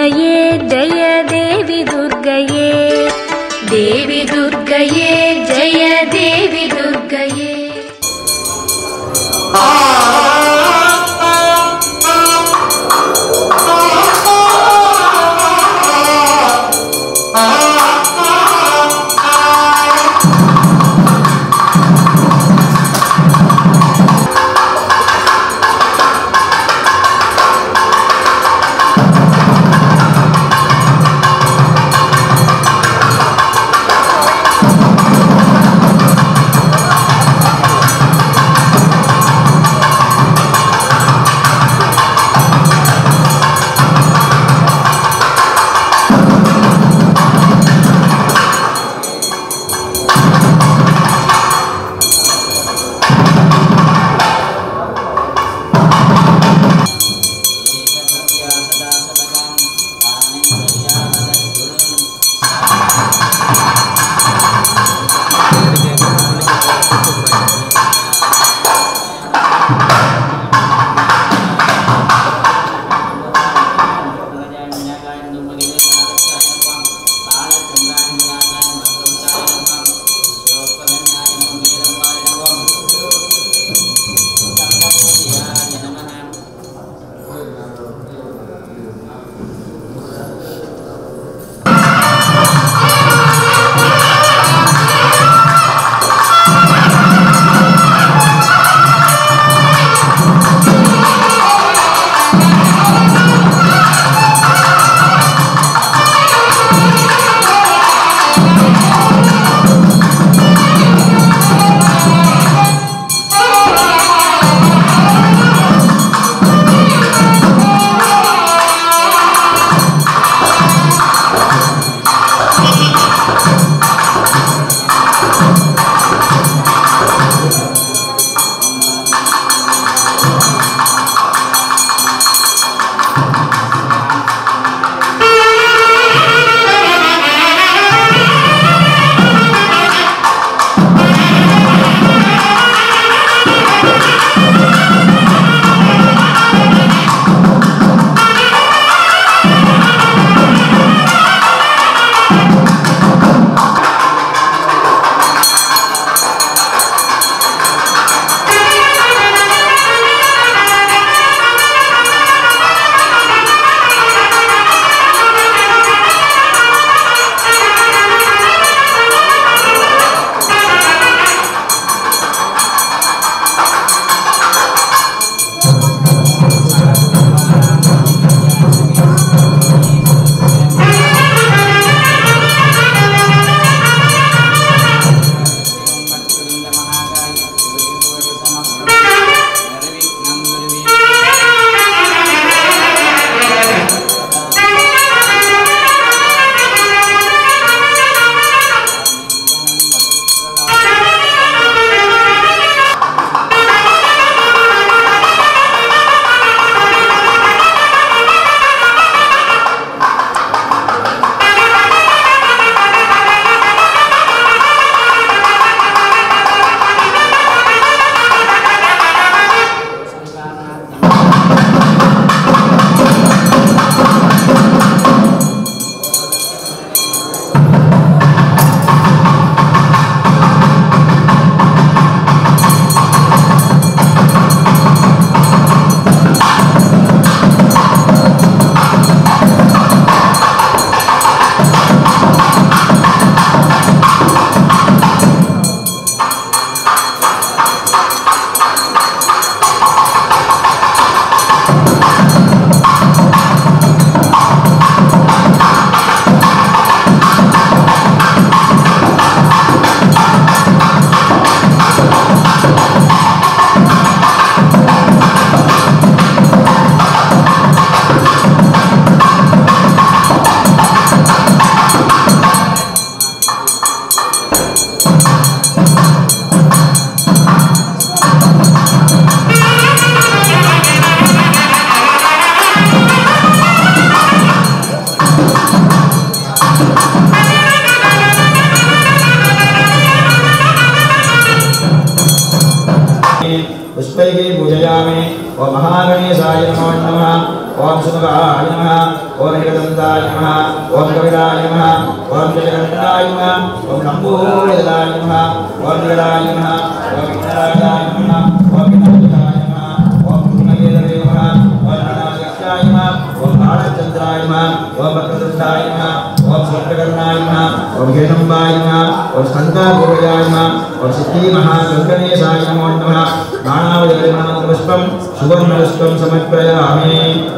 दुर्गये जय देवि दुर्गये देवि दुर्गये जय देवि दुर्गये पुष्पैः पूजयामि ॐ महागणेशाय नमो नमः ஓம் சுமுகாய நம ஓம் ஏகதந்தாய நம ஓம் கவிராய நம ஓம் ஜெயகண்டாய நம ஓம் நம்பூதிராய நம ஓம் ஜெயராய நம ஓம் விநாயகாய நம ஓம் விநாயகாய நம ஓம் குருமகேதவே நம ஓம் கணாதித்யாய நம ஓம் பாலச்சந்திராய நம ஓம் பக்ரதுண்டாய நம ஓம் சக்கரகர்ணாய நம ஓம் ஹேரம்பாய நம ஓம் ஸ்கந்தாபூர்வயாய நம ஓம் சித்தி மகாகங்கணேசாய நமோ நம நானாவதி புஷ்பம் சுவர்ணபுஷ்பம் சமர்ப்பயாமி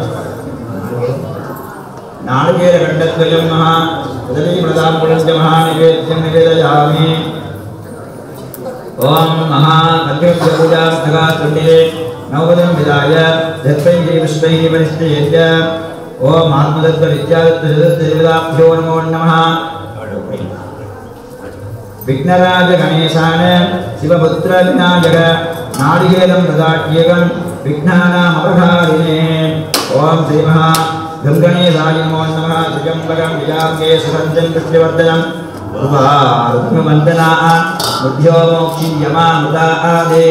நாளிகேர கண்டத்வயம் மகா உதவி பிரதாம் புலஞ்ச மகா நிவேத்யம் நிவேதயாமி ஓம் மகா கத்தியம் பூஜா ஸ்தகா துண்டே நவதம் விதாய தத்வைஹி விஸ்வைஹி பரிஷ்டேத்ய ஓம் ஆத்மதத்வ வித்யாதத்வ ஜகத் தேவதாभ्यो நமோ நமः விக்னராஜ கணேசான சிவபுத்திர விநாயக நாடிகேலம் பிரதாட்யகம் விக்னானாம் அபகாரிணே ஓம் ஸ்ரீ மகா கங்கணேசாய நமோ நமः திரியம்பகம் விஜாங்கே சுகஞ்சம் புஷ்யவர்தனம் ருக்மவந்தனா முத்யோ மோக்ஷியமாமுதா ஆதே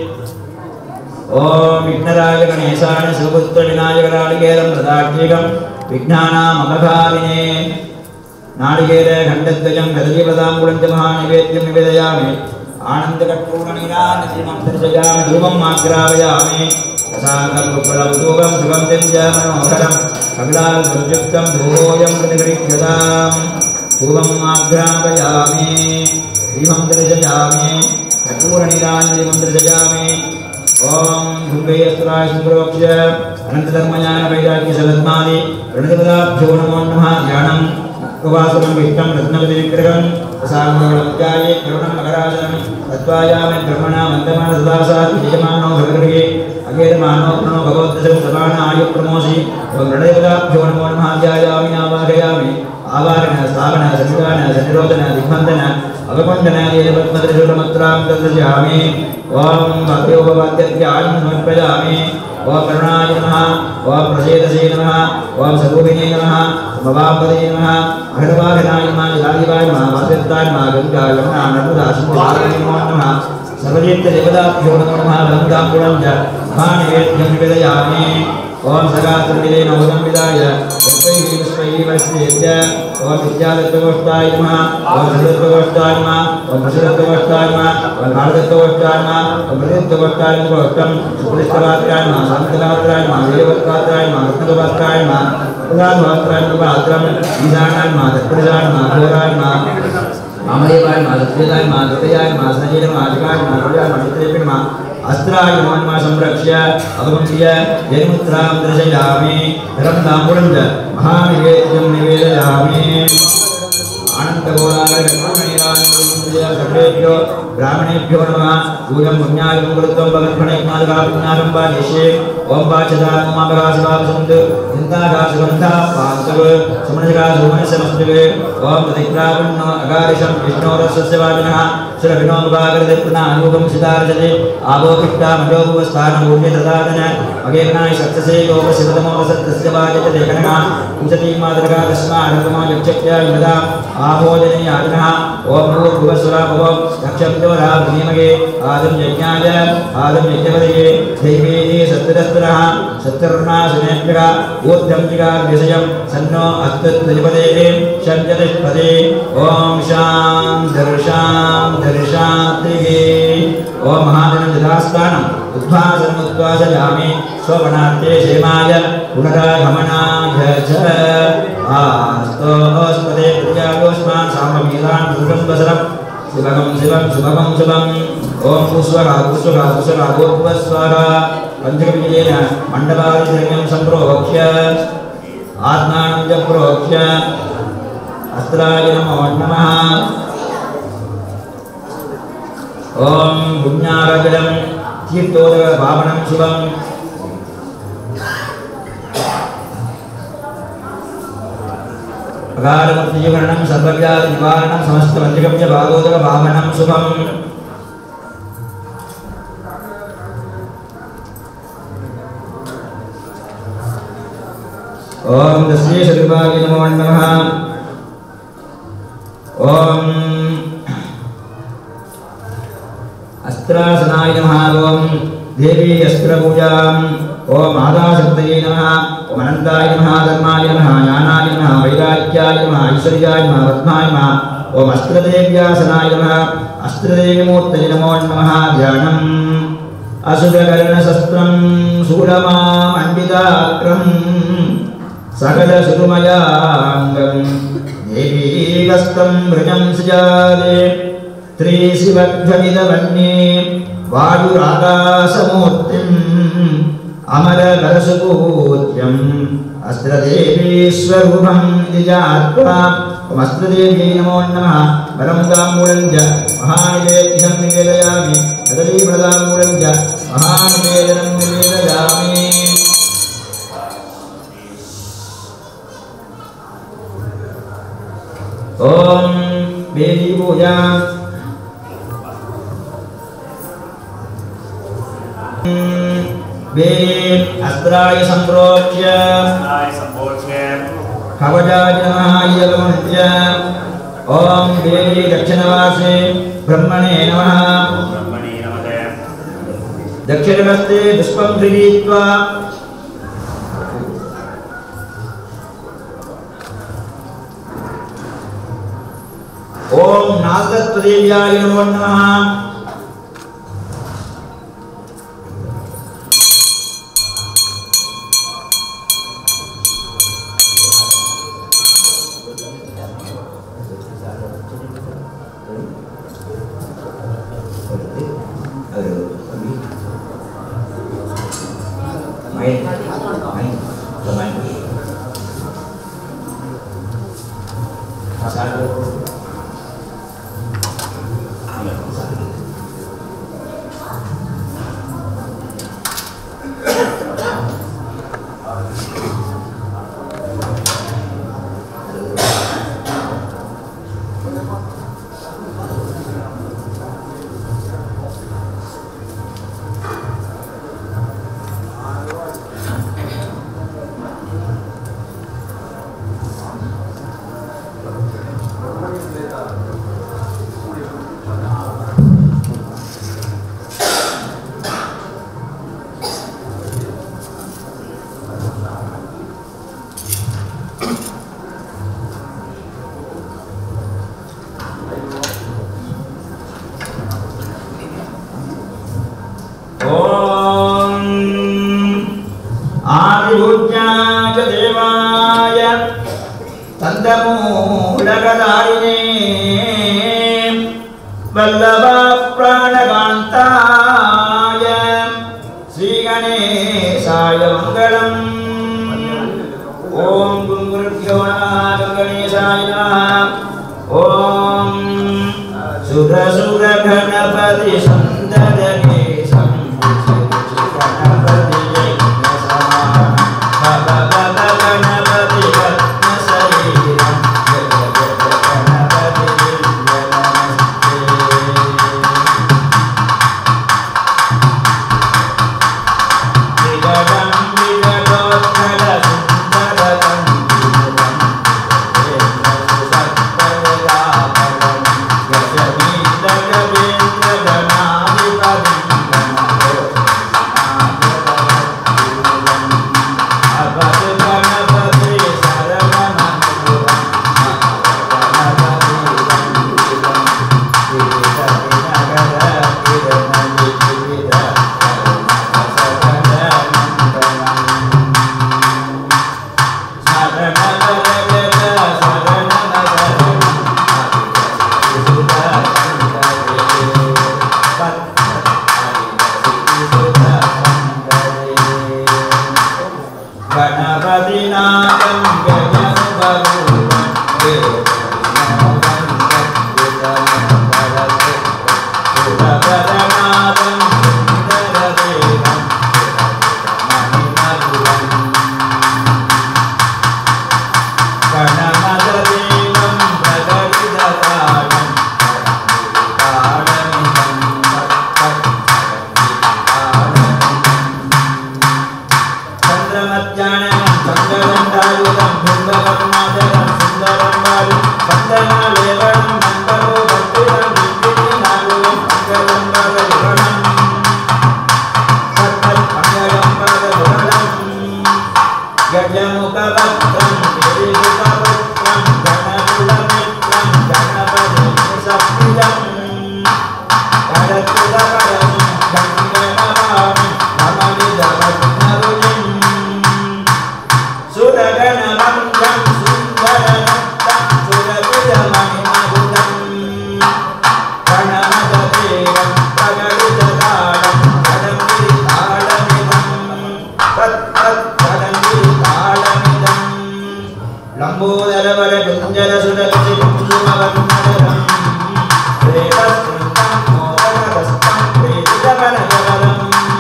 ஓம் விக்னராஜ கணேசான சிவபுத்திர விநாயக நாடிகேலம் பிரதாட்யகம் விக்னானாம் அபகாரிணே நாளிகேர கண்டத்வயம் கதஜீவதாம் குலஞ்ச மகாநிவேத்யம் நிவேதயாமி ஆனந்த கட்டூரணீரானசிமம் தரிசயாமி தூபம் ஆக்ராவயாமி ரசாங்கம் குப்பலம் தூபம் சுகம் தெஞ்ச மனோகரம் கபிலால் சம்யுக்தம் தூயோயம் பிரதிகரிக்ஷதாம் தூபம் ஆக்ராவயாமி தீபம் தரிசயாமி கட்டூரணீரானசிமம் தரிசயாமி ஓம் கும்பேயஸ்வராய சுப்ரோக்ஷ அனந்ததர்மஞான வைராக்கிய சரத்மாதி பிரணதபதாப்ஜோ நமோ நமः தியானம் उपवासनं विष्टं रत्नवति विग्रहं प्रसादमङ्गलमुद्याये करुणं मकराजनं तत्त्वायामि ब्रह्मणा मन्दमान सदासात् विजयमानो भगर्गे अगेरमानो प्रणो भगवद्दशं समान आयु प्रमोषि प्रणयपदाभ्यो नमो नमः ध्यायामि आवाहयामि आवाहन स्थापन सन्निधान सन्निरोधन दिग्बन्धन अवकुण्डन देवपद्मत्रिशूलमुद्रां दर्शयामि ॐ भक्त्योपवाद्यध्यानं समर्पयामि ॐ करुणाय नमः ॐ प्रसेदसे नमः ॐ सगोभिने नमः भवापदे नमः अहर्वाहनाय नमः जलादिवाय नमः वासवित्ताय नमः गङ्गाय नमः नर्मदासिंहाय नमो नमः सर्वजीत्यदेवताभ्यो नमो नमः गङ्गाकुलं च महानिवेद्यं निवेदयामि ॐ सगात्रविदे नवदं विदाय पुष्पैः पुष्पैः वरिष्ठेभ्य ॐ विद्यादत्तगोष्ठाय नमः ॐ सदत्तगोष्ठाय नमः ॐ प्रसदत्तगोष्ठाय नमः ॐ भारदत्तगोष्ठाय नमः ॐ प्रदत्तगोष्ठाय नमः गोष्ठं सुपुलिष्टवात्राय नमः शान्तवात्राय नमः वीरवत्वात्राय नमः रत्नगवात्राय नमः प्रधानवात्राय नमः आद्रम् ईशानाय नमः दत्तप्रजाय नमः घोराय नमः आमदेवाय नमः दत्तजाय नमः दत्तयाय नमः सनये नमः आदिकाय नमः सूर्याय नमः चित्रेपि नमः अस्त्राय नमो नमः संरक्ष्य अवगम्य जयमुद्रां दर्शयामि धरं ताम्बूलं च महानिवेद्यं निवेदयामि आनन्दगोलागर्भेभ्यो ब्राह्मणेभ्यो नमः पूजं पुण्यागं कृत्वं भगत्फणैमादगा पुण्यागं वानिष्ये ॐ वाचदात्मापगाशिवापसन्त् चिन्तागासुगन्धा पान्तव सुमनजगासुमनसमस्तवे ॐ प्रतिक्रावण्णो अगारिशं विष्णोरसस्य वाजिनः सुरभिनोमुखागरदिपुनानुगं सिदार्जते आबोपिष्टा मजोभुवस्थानमूल्य ददातन अगेर्नाय सत्ससे योगशिवतमोपसत्तस्य वाजते कनः विंशति मातृका तस्मादगमो यक्षत्या यदा आभोजने याजनः ॐ भूर्भुवस्वरा भव दक्षं जोरा भीमगे आदं यज्ञाय आदं यज्ञपदये दैवेदे सत्तरस्तरः सत्तरुणासनेभ्यः ऊर्ध्वं जिगाद्विषयं सन्नो अस्तत्त्रिपदे शञ्चतिष्पदे ॐ शां दर्शां दर्शात्रिगे ॐ महाजनं जलास्थानम् उद्भासनमुद्वासयामि स्वपणार्थे क्षेमाय पुनरागमनाय च आस्तोस्पदे प्रत्यागोष्मान् साममीलान् दुर्गं वसरं शिवगं शिवं शुभगं शुभम् ॐ कुस्वरा कुस्वरा कुस्वरा गोत्वस्वरा पञ्चकविजयेन मण्डपादिद्रव्यं सम्प्रोक्ष्य आत्मानं च प्रोक्ष्य अस्त्राय नमो नमः ॐ पुण्यारजलं तीर्थोदकपावनं शुभम् अगारमूर्तिजीवरणं सर्वव्याधिनिवारणं समस्तवञ्चकं च भागोदकभावनं शुभम् ॐ तस्यै शतविभागे नमो नमः ॐ अस्त्रासनाय नमः ॐ देवी अस्त्रपूजाम् ॐ आदाशक्तये नमः ஓம் அனந்தாய நமஹ தர்மாய நமஹ ஞானாய நமஹ வைராக்கியாய நமஹ ஐஸ்வர்யாய நமஹ பத்மாய நமஹ ஓம் அஸ்திரதேவ்யாசனாய நமஹ அஸ்திரதேவிமூர்த்தய நமோ நமஹ தியானம் அசுரகரணசஸ்திரம் சூலமாமண்டிதாக்ரம் सकलसुरुमयाङ्गम् देवीवस्तं भृजं सुजाले त्रिशिवध्वनिदवन्ये वायुराकाशमूर्तिम् अमरकरसुपूज्यम् अस्त्रदेवीस्वरूपं निजात्वा ओमस्त्रदेवी नमो नमः बलं ताम्बूलं च महानिवेद्यं निवेदयामि कदलीफलताम्बूलं च महानिवेदनं निवेदयामि ॐ देवी पूजा वेद अस्त्राय सम्प्रोक्ष्य नाय संभोज्य कवचाय नमः यवमुञ्च ॐ देवी दक्षिणवासे ब्रह्मणे नमः ब्रह्मणे नमः दक्षिणहस्ते पुष्पं गृहीत्वा ॐ नागत्वदेव्याय नमो नमः main main bermain pasal ॐ आदिभूज्याय देवाय तन्दमूलकदायिने वल्लभप्राणकान्ताय श्रीगणेशाय मङ्गलम् ॐ गुरुभ्यो नमः गणेशाय नमः ॐ सुरसुरगणपति सन्ददनेशं गणपति गणपति रत्नशरीरं गणपति विगडं विगडोत्कल सुन्दरकं சுரநத்தம் சுரபிரமணிமகுடம் கணமததேவம் பிரகடிததாளம் கடம்பிரி தாளமிதம் தத் தத் கடம்பிரி தாளமிதம் லம்போதரவர குஞ்சர சுடலசி குங்குமவர்ணதரம் பிரேதஸ்மிருதம் மோதனகஸ்தம் பிரேதிதவனகரம்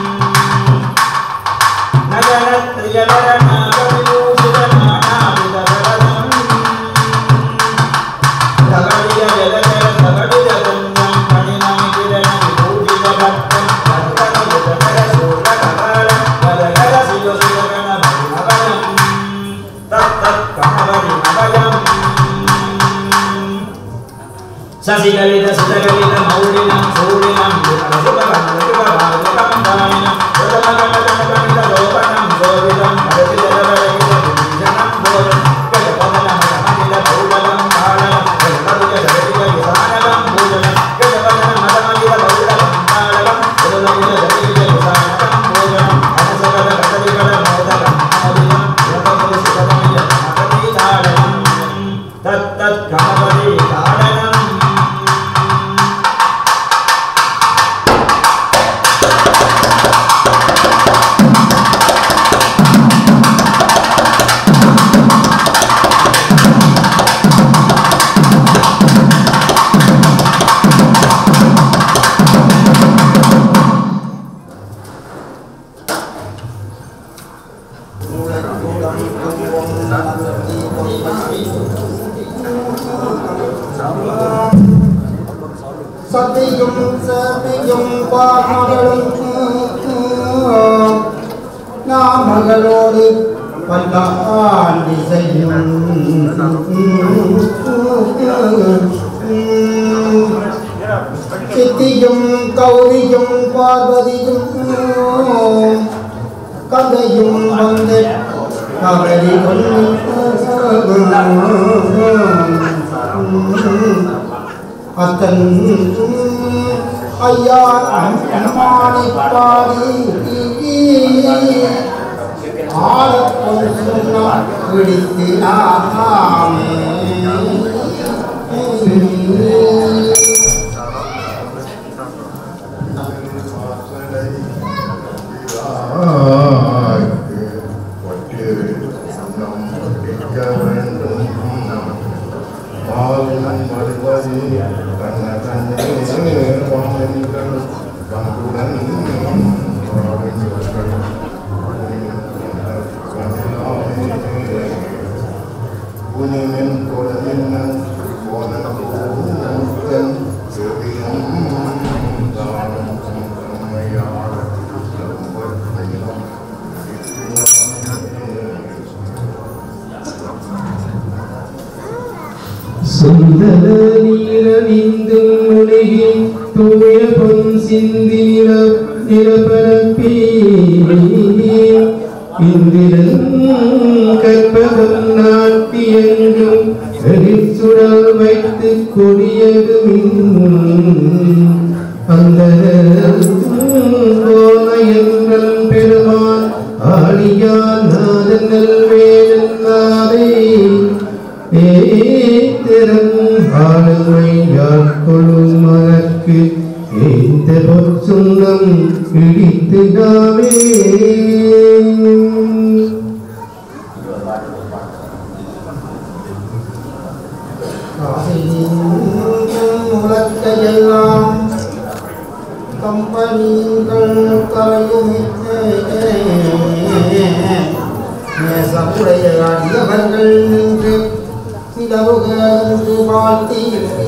நகரத்ரியவரணாகவிபூஷிதமானாவிதவரம் தகடிய ஜலதர தகடிதகுஞ்சம் மணிமணிகிரண விபூஷிதபக்தம் ரத்தனபுதகர சூரகபாலம் பதகர சிவசுதகண பரிமபலம் தத்தத் கணவரி அபயம் சசிகலித சுதகலித மௌலினம் சூழினம் சுபகணம் சுபகணம் லோபனம் கோவிதம் பரதிதரவரகித விஜனம் போதம் கஜபதனம் மதமதில பௌடலம் தாளம் கஜபதுஜ ஜகதிக விசானகம் பூஜனம் கஜபதனம் மதமதில பௌடலம் தாளம் கஜபதுஜ ஜகதிக விசானகம் பூஜனம் அனசகல கதலிகட மோதகம் மோதினம் யபபு சுபகமிய மகதி தாளம் தத் தத் கணபதி தாளனம் சத்தியும் சத்தியும் பாமகளும் நாமகளோடு பல்லாண்டி செய்யும் சித்தியும் கௌரியும் பார்வதியும் கதையும் வந்து கபடி அத்தன் ஐயா அம்மானை பாடி ஆளப்பொன் சொன்னால் பிடித்து நாமே சுந்தர நீரணிந்து முழுகி தூய பொன் சிந்தி நில நிலப்பரப்பி இந்திரன் கற்பகம் நாட்டி என்றும் எரிச்சுடல் வைத்து கொடியது அந்த எங்கள் பெருமான் ஆழியான் நாதங்கள் வேதன்னாரே ஏத்திரம் ஆளுமை யாட்கொள்ளும் மனக்கு ஏந்த பொற்சுங்கம் இடித்து நாமே உலக்கையெல்லாம் கம்பெனிகள் கரையுமே நேசமுடைய அடியவர்கள் நின்று நிலவுகந்து வாழ்த்தி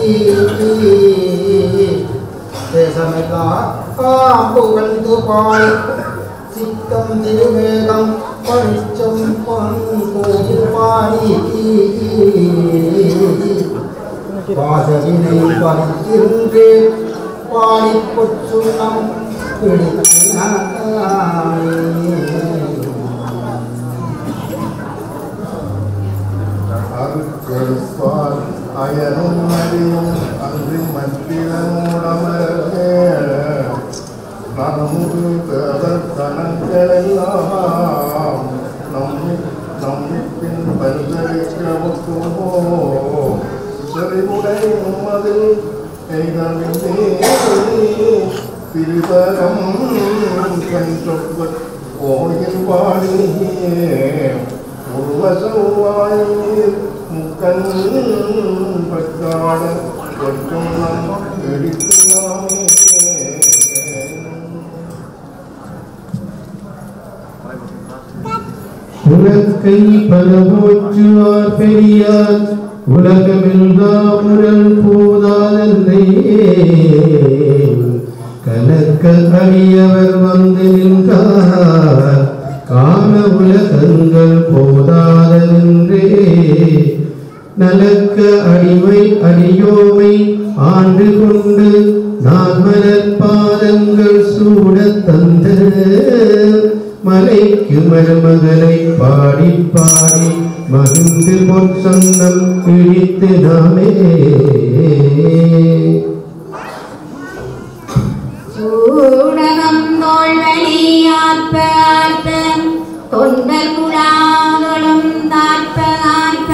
தேசமெல்லாம் புகழ்ந்து பாய் சித்தம் திருவேகம் பழிச்சம் பொன் கோயில் பாடி வாசவினை பறித்திருந்து பாடி பொச்சுண்ணம் அருட்கொடுப்பார் அயனும் அறியும் அன்றி மத்திரமுடமரே நன்முது தேவர் கணங்களெல்லாம் நம்மி நம்மி பின் பரிதரிக்கவும் போக்குமோ செறிவுடை மதில் எய்தமின்றே திருவரம் கண் சொற்ப கோயில் பாடி உருவசவாய் முக்கண் பற்றாட ஒற்றும் நம் எடுக்கிறாமே உலக்கை பலமோற்றுவார் பெரியார் உலகமெல்லாம் உடல் போதாதன்றே கலக்க அடியவர் வந்து நின்றார் காண உலகங்கள் போதாதென்றே நலக்க அடிமை அடியோமை ஆண்டு கொண்டு நான் மலர் பாதங்கள் சூடத் தந்த மலைக்கு மருமகளை பாடி பாடி மகிழ்ந்து பொன் சொந்தம் பிடித்து நாமே சூடகம் தோல்வழியாற்ப ஆர்ப்ப தொண்டர் குழாங்களும் தாற்ப ஆர்ப்ப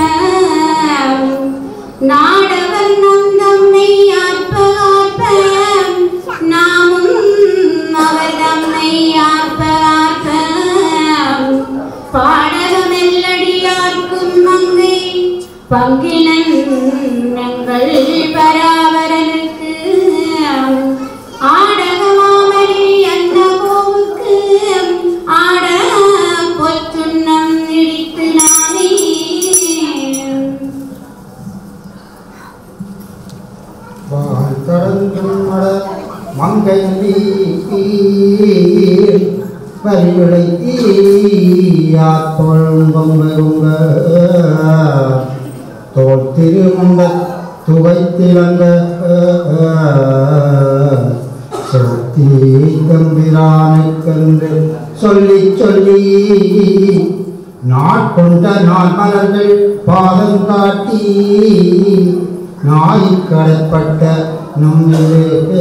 நாடவர் நந்தம்மை ஆர்ப்ப ஆர்ப்ப நாமும் அவர் தம்மை ஆர்ப்ப ஆர்ப்ப பாடகமெல்லடியார்க்கும் மங்கை பங்கினன் எங்கள் பராவரனுக்கு ஆடகமாமணி அந்த கோவுக்கு ஆட பொற்றுண்ணம் இடித்து நாமே வாழ்த்தரங்கும் மட மங்கை வரிவிடை தீயாத்தொழும்பொங்க தோல் திருமுண்ட துவைத்திலங்க சக்தி கம்பிரானுக்கென்று சொல்லி சொல்லி நாட்கொண்ட நாள் மலர்கள் பாதம் காட்டி நாய் கடற்பட்ட நம்மிலே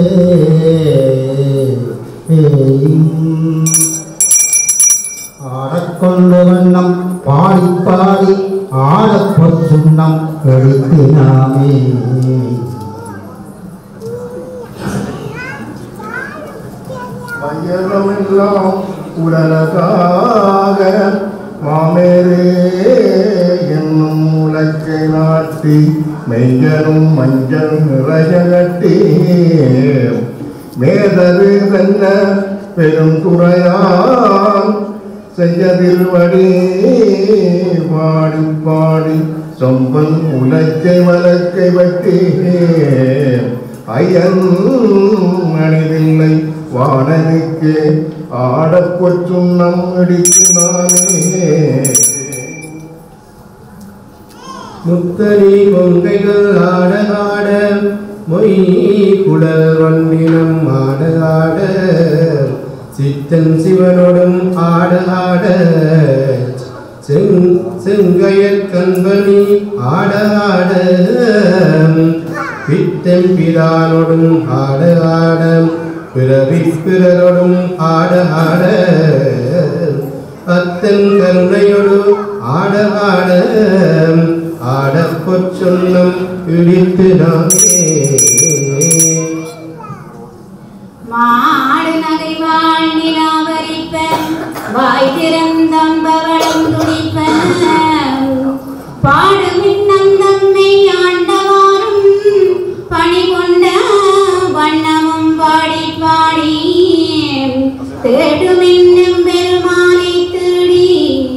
ஆடக்கொண்டு வண்ணம் பாடி பாடி ஆடப்பொற் சுண்ணம் எடுத்து நாமே மையமெல்லாம் உடலகாக மாமேரே என்னும் உலக்கை நாட்டி மெய்யனும் மஞ்சள் நிறைய கட்டி மேதரு வெல்ல பெரும் துறையான் செய்யதில் வடி பாடி பாடி சொம்பன் உலக்கை வழக்கை வட்டி ஐயன் மனிதில்லை வானனுக்கு ஆடப்பொற் சுண்ணம் இடிக்குமானே முத்தரி கொங்கைகள் ஆட ஆட மொய் குடல் வண்டினம் ஆட ஆட சித்தன் சிவனோடும் ஆட ஆட செங் செங்கையற் கண்பணி ஆட ஆட பித்தம் பிரானோடும் ஆட ஆட பிறவி பிறரோடும் ஆட ஆட அத்தன் கருணையோடு ஆட ஆட ஆட பொற்சொல்லம் இடித்து நாமே மாடு நகை வாழ்நிலாவரிப்ப வாய் திறந்தம்பவளம் துடிப்ப பாடுமின்னம் தம்மை ஆண்டவாரும் பணி கொண்ட வண்ணமும் பாடி பாடி தேடுமின்னும் பெருமானை தேடி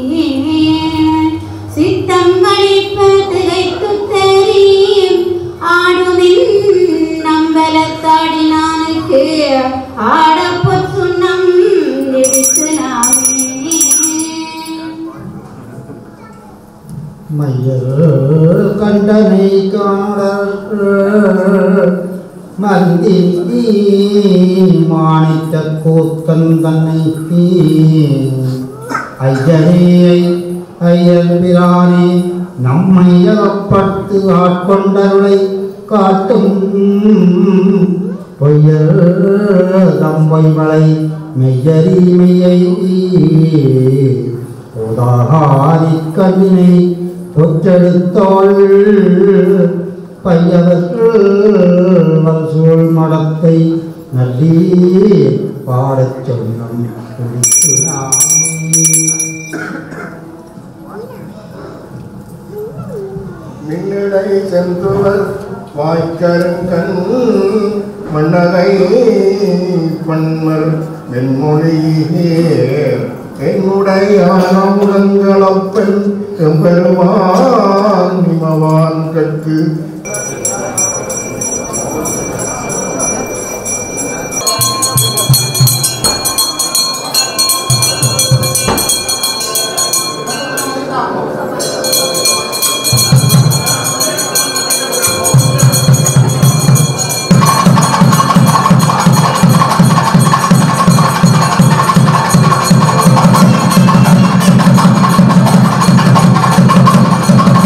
சித்தம் கழிப்ப திகைத்து தெரியும் ஆடுமின் நம்பலத்தாடினானுக்கு ஆடப்பொற் சுண்ணம் எடுத்து நாமே மையல் கண்டனை காணல் மந்தி மாணிக்க கூத்தன் தன்னை ஐயனே ஐயன் பிரானே நம்மை அகப்பட்டு ஆட்கொண்டருளை காட்டும் பொய்யல் தம்பை மலை மெய்யறி மெய்யை உதாகாரி கவினை கொற்றெடுத்தோள் பையவர்கள் வல்சூழ் மடத்தை நல்லி பாடச் சொன்னம் குடித்து மின்னடை சென்றுவர் வாய்க்கருங்கண் மன்னகை பன்மர் வெண்மொழியே என்னுடையானமுடங்களப்பன் எம்பெருமான் நிமவான் கற்கு ஆ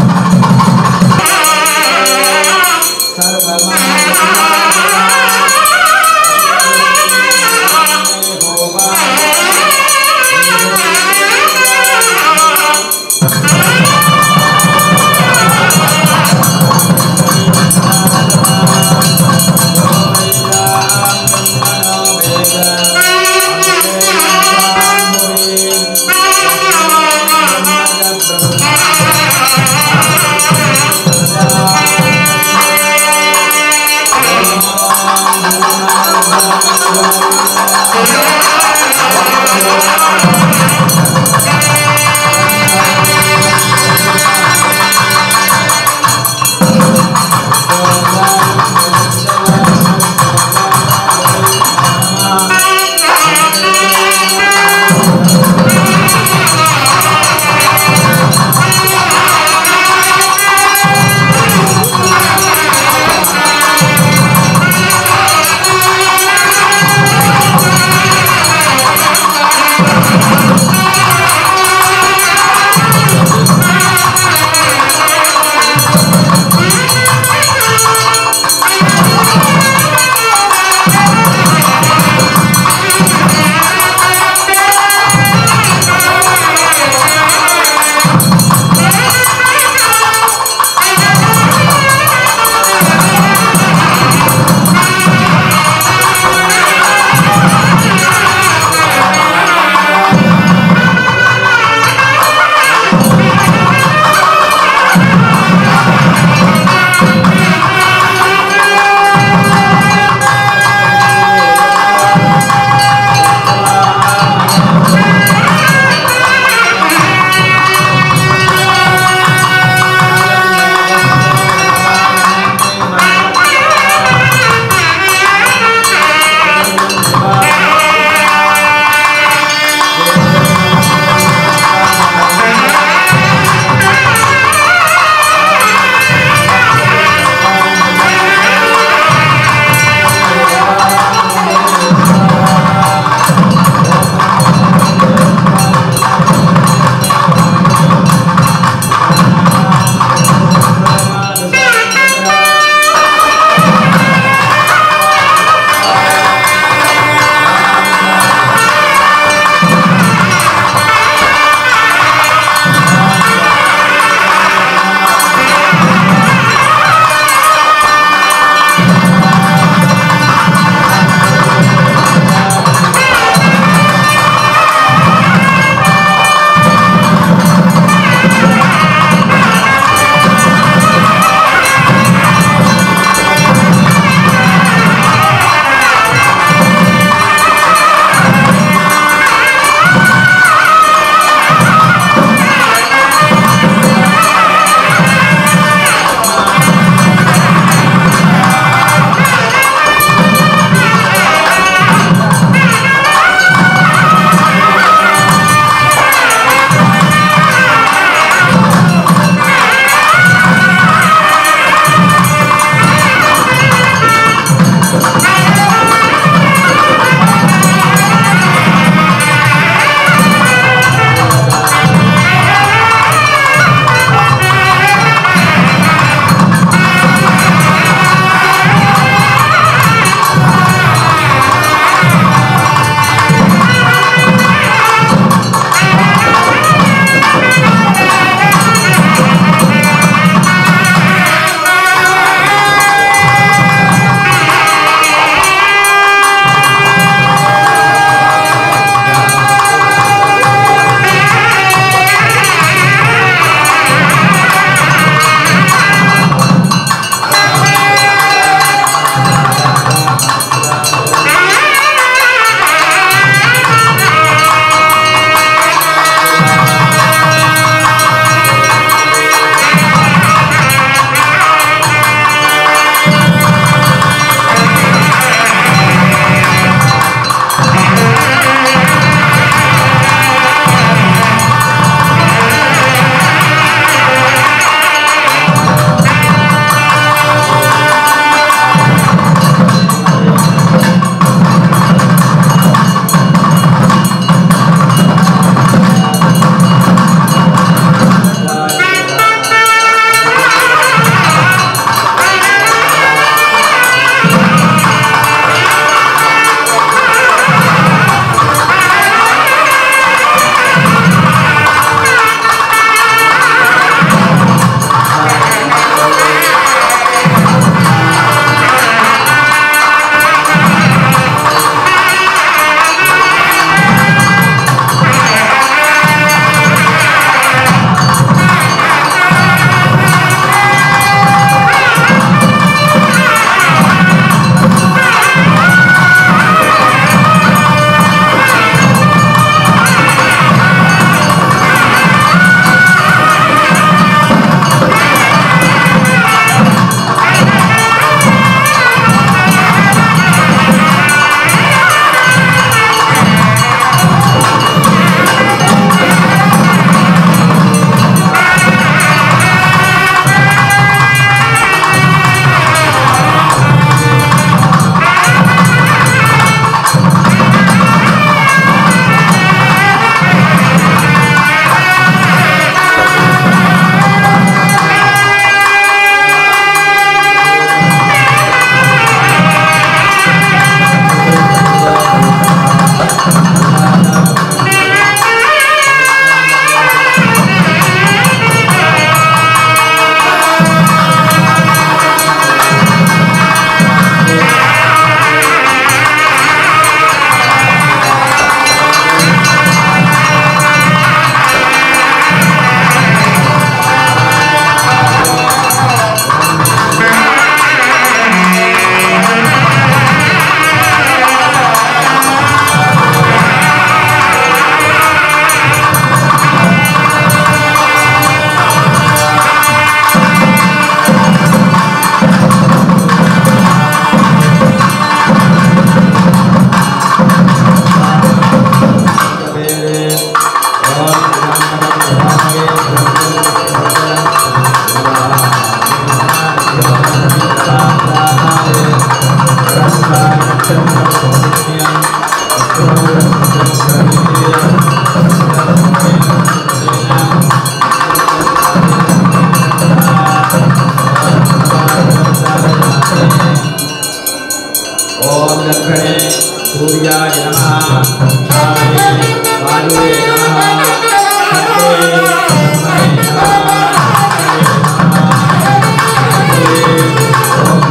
ओम दक्षिणे सूर्याय नमः शाये वायुवे नमः खड्गे ब्रह्मणे नमः हरे नमः हरे ओम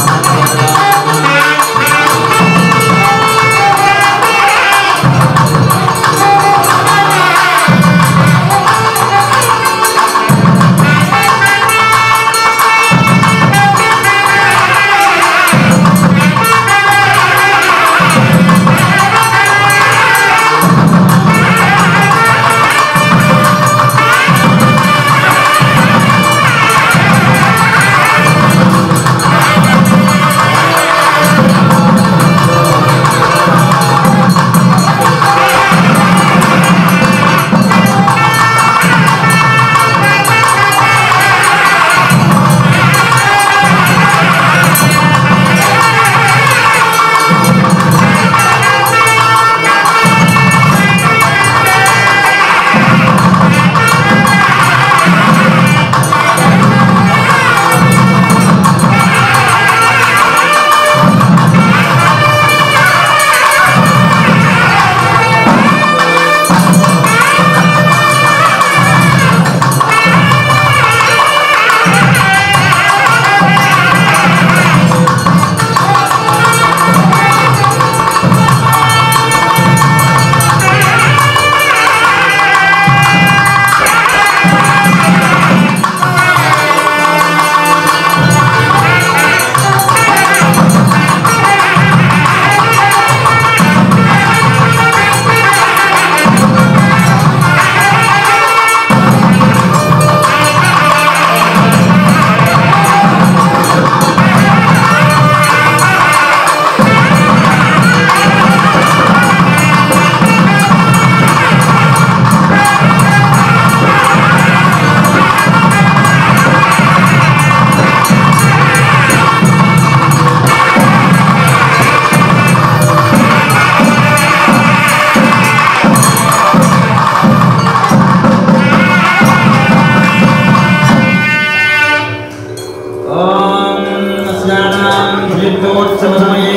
नमः ॐ स्नानां दीर्घोत्सवसमये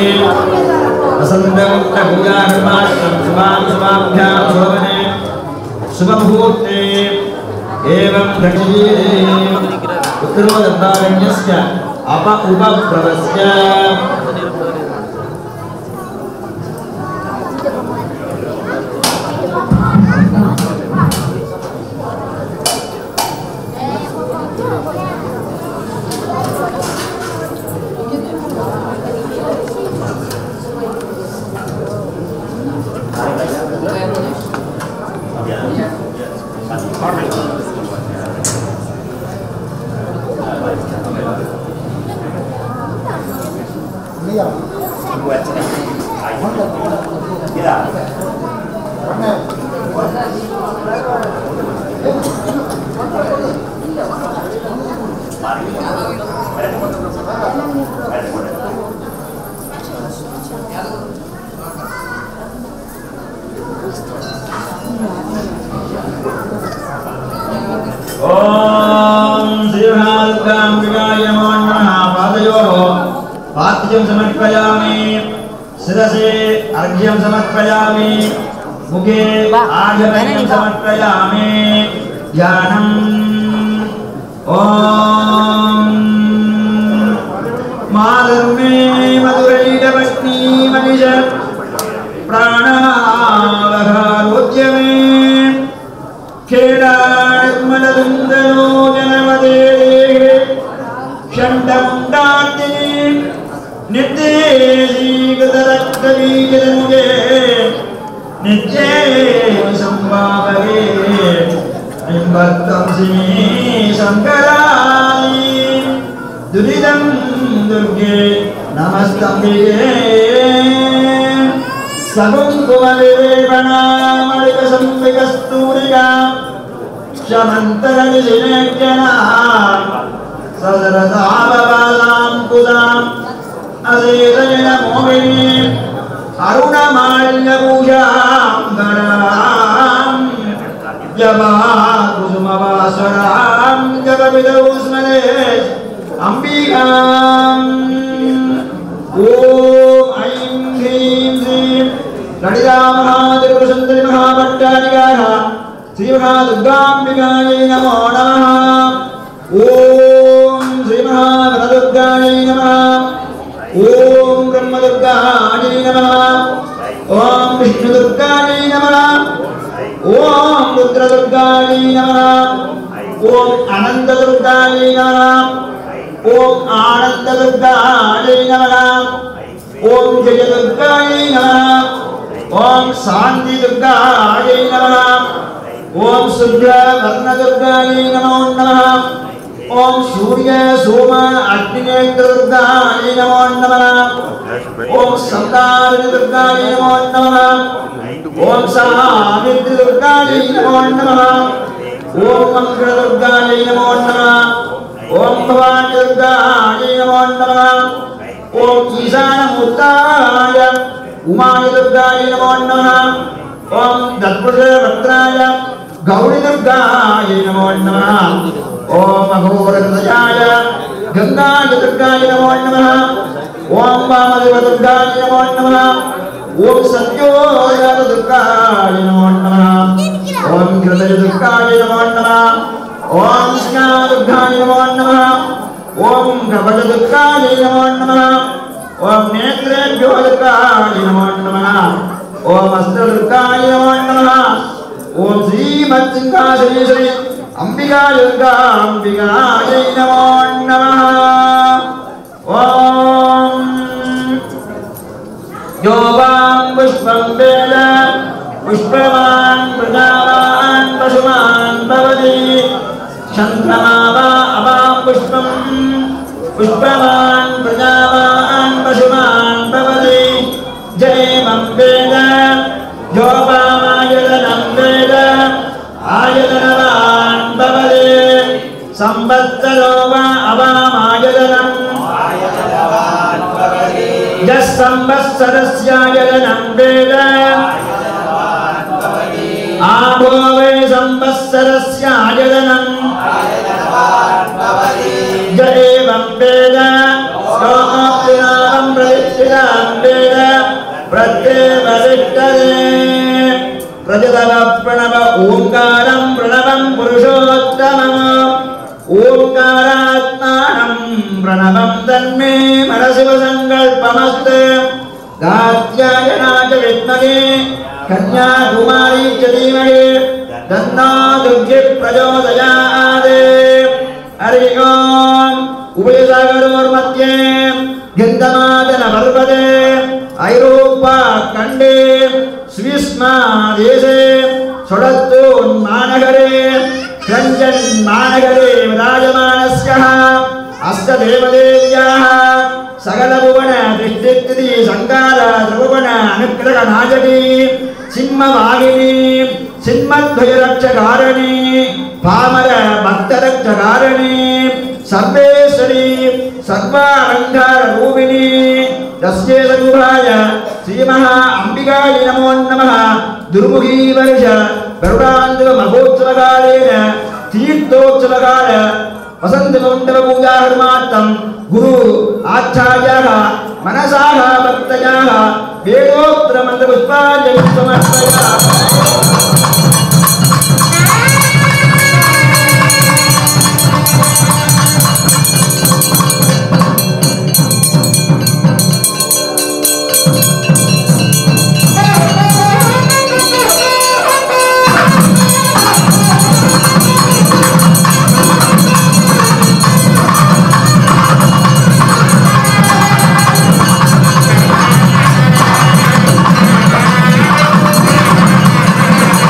वसन्तमुक्तपूजाकर्मार्थं शुभां शुभाभ्यां शोभने शुभमुहूर्ते एवं दक्षिणे उत्तरोदन्तारण्यस्य अप उपप्रवस्य ॐ श्रीमहादुर्गाम्बिकाय नमो नमः पादयोः पाद्यं समर्पयामि शिरसे अर्घ्यं समर्पयामि मुखे आजमनीयं समर्पयामि ध्यानम् ॐ माधर्मे मधुरैरवष्णी मनिष प्राणावहारोद्यमे खेडानिर्मलदुन्दनो जनमदे षण्डमुण्डातिनि निर्देशीगतरक्तबीजमुगे नित्ये सम्भावये निम्बत्तंसि शङ्कराणि दुरिदं दुर्गे नमस्तम्बिके सकुङ्कुमविवेपणामलिकसंविकस्तूरिका शमन्तरनिशिनेज्जना सदरदावबालां அற்புதம் அசேதன மோகினி அருணமால்யபூஷாங்கராம் ஜபா குசுமவாசராம் ஜபவிதௌஸ்மரே அம்பிகாம் ஓம் ஐம் ஹ்ரீம் ஸ்ரீம் லலிதா மகாதிருபுரசுந்தரி மகாபட்டாரிகாः श्रीमहादुर्गाम्बिकायै नमो नमः ॐ श्रीमहावरदुर्गायै नमः ॐ ब्रह्मदुर्गायै नमः ॐ विष्णुदुर्गायै नमः ॐ रुद्रदुर्गायै नमः ॐ अनन्तदुर्गायै नमः ॐ आनन्ददुर्गायै नमः ॐ जयदुर्गायै नमः ॐ शान्तिदुर्गायै नमः ॐ शुभ्रवर्णदुर्गायै नमो नमः ॐ सूर्य सोम अग्निनेत्रदुर्गायै नमो नमः ॐ सन्तारणदुर्गायै नमो नमः ॐ सावित्रिदुर्गायै नमो नमः ॐ मङ्गलदुर्गायै नमो नमः ॐ भवानीदुर्गायै नमो नमः ॐ ईशानमूर्ताय उमायदुर्गाय नमो नमः ॐ दत्पुरुषवक्त्राय गौरीदुर्गाय नमो नमः ॐ अघोरहृदयाय गङ्गायदुर्गाय नमो नमः ॐ वामदेवदुर्गाय नमो नमः ॐ सत्योजातदुर्गाय नमो नमः ॐ हृदयदुर्गाय नमो नमः ॐ स्नादुर्गाय नमो नमः ॐ कपटदुर्गाय नमो नमः ॐ नेत्रेभ्यो दुर्गाय नमो नमः ॐ हस्तदुर्गाय नमो नमः ॐ श्रीमत्सिंहासने श्री अम्बिका दुर्गाम्बिकायै नमो नमः ॐ यो वां पुष्पं वेद पुष्पवान् प्रजावान् पशुमान् भवति चन्द्रमा वा अवां पुष्पं पुष्पवान् प्रजावान् पशुमान् भवति जयमं वेद यो वामायतनं वेद आयतनवान् भवति संवत्सरो वा अवामायतनम् यः संवत्सरस्यायतनं वेद आभो वै संवत्सरस्यायतनम् य एवं वेद योऽप्तिनामं प्रतिष्ठितां वेद प्रत्येवतिष्ठते प्रजतव प्रणव ओङ्कारं प्रणवं पुरुषोत्तमम् ओङ्कारात्मानं प्रणवं तन्मे मनसि सङ्कल्पमस्तु गात्यायनाय विद्महे कन्याकुमारी च धीमहि तन्नो दुर्गिः प्रचोदयात् हरि ओम् उभयसागरोर्मध्ये गन्धमादनपर्वते ऐरोपा खण्डे स्विस्मा देशे षडत्तोन्मानगरे रञ्जन्मानगरे विराजमानस्यः अस्य देवदेव्याः सकलभुवन दृष्टिस्थिति सङ्कार त्रिभुवन अनुग्रह नायकी सिंहवाहिनी सिंहध्वजरक्षकारिणी पामर भक्तरक्षकारिणी सर्वेश्वरी सर्वालङ्कार रूपिणी तस्यै सगुहाय श्रीमहा अम्बिकायै नमो नमः दुर्मुखी वर्ष गरुडान्तिक महोत्सवकालेन तीर्थोत्सवकाल वसन्तमण्डलपूजाहर्मार्थं गुरु आचार्याः मनसाः भक्तयाः वेदोत्तरमन्त्रपुष्पाञ्जलिं समर्पयामि Thank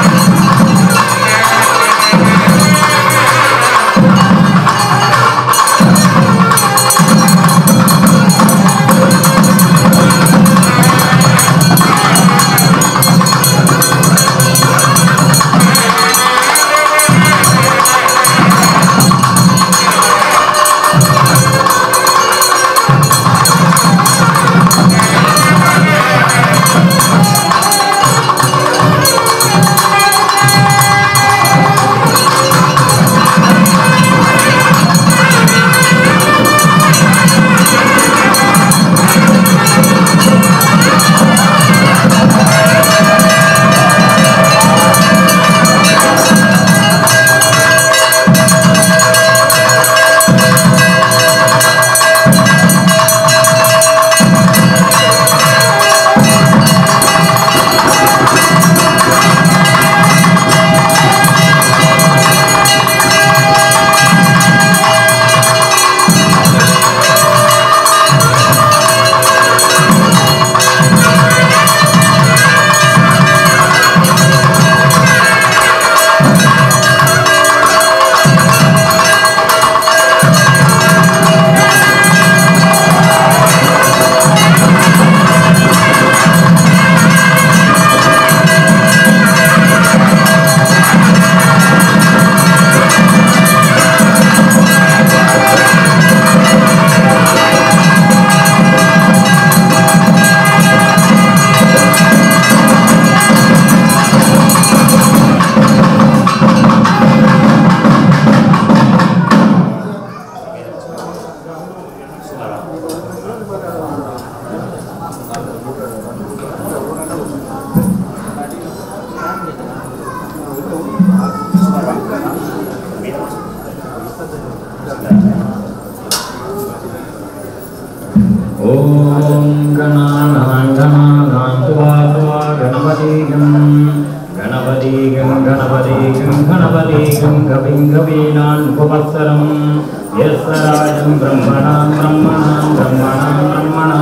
ॐ गणानां त्वा त्वा गणपतिगं गणपतिगं गणपतिगं गणपतिगं कविं कवीनान्पुवत्सरं यस्य राजं ब्रह्मणां ब्रह्मणां ब्रह्मणां ब्रह्मणां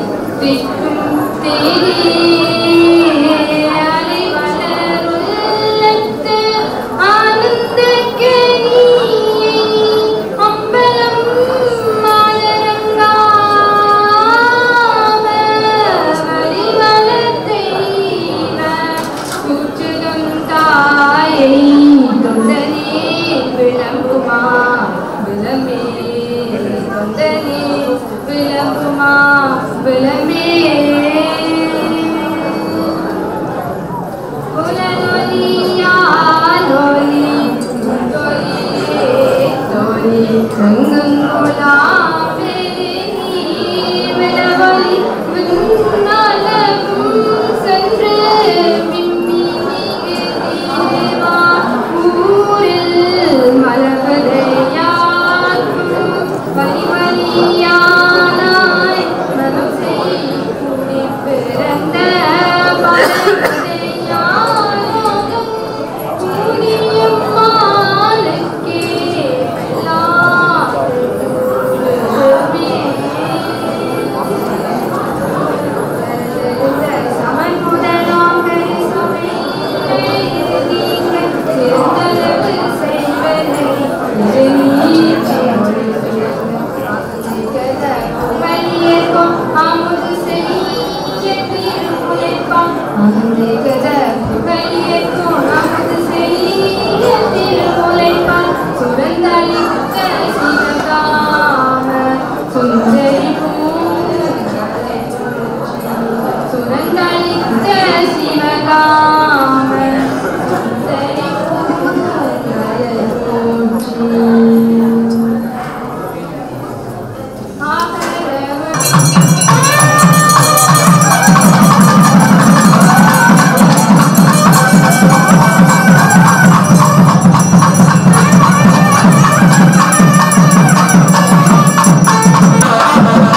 விளம்புமா விளம்பே தொந்தனே விளம்புமா விளம்பே உலனொலியாலொலி தொலியே தொலி கங்கங்குலாவே விளவலி விண்ணலகும் சென்று விம்மி மிகுதேவா ஊரில் மலர்வதையாக்கும் வலிவலியானாய் மனசை கூடி பிறந்த பலவதையானோதும் கூடியும் மாலுக்கே சமன் முதலாம் கரிசமை நீங்கள் சிறந்தளவு செய்வதை வலியேற்கும் அமுது செய்ய திருமுனைப்பான் அமுதேகத வலியேற்கும் அமுது செய்ய திருமுனைப்பான் சுரந்தளித்த சிவகாம சுந்தரி பூங்கலை சுரந்தளித்த சிவகாம சுந்தரி பூங்கலை போற்றி ஆ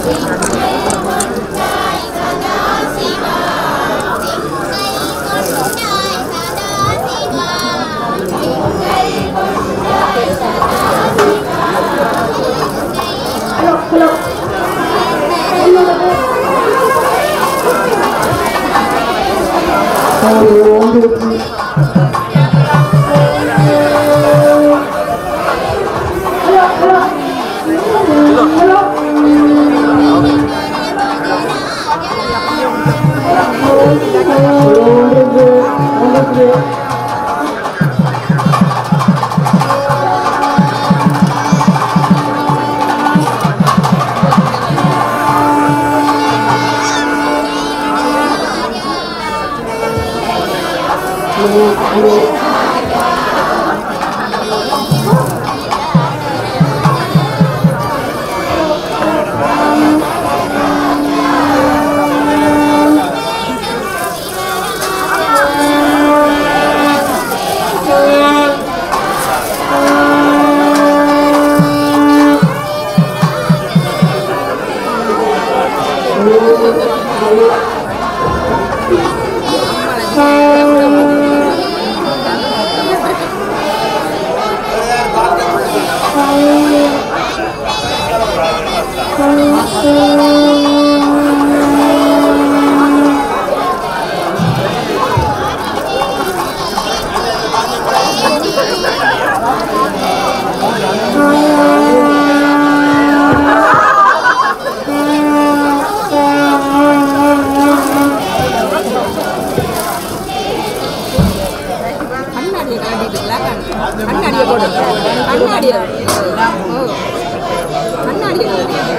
கண்ணாடியை காட்டிட்டுங்களா கண்ணாடியை போடு கண்ணாடியை ஓ கண்ணாடியை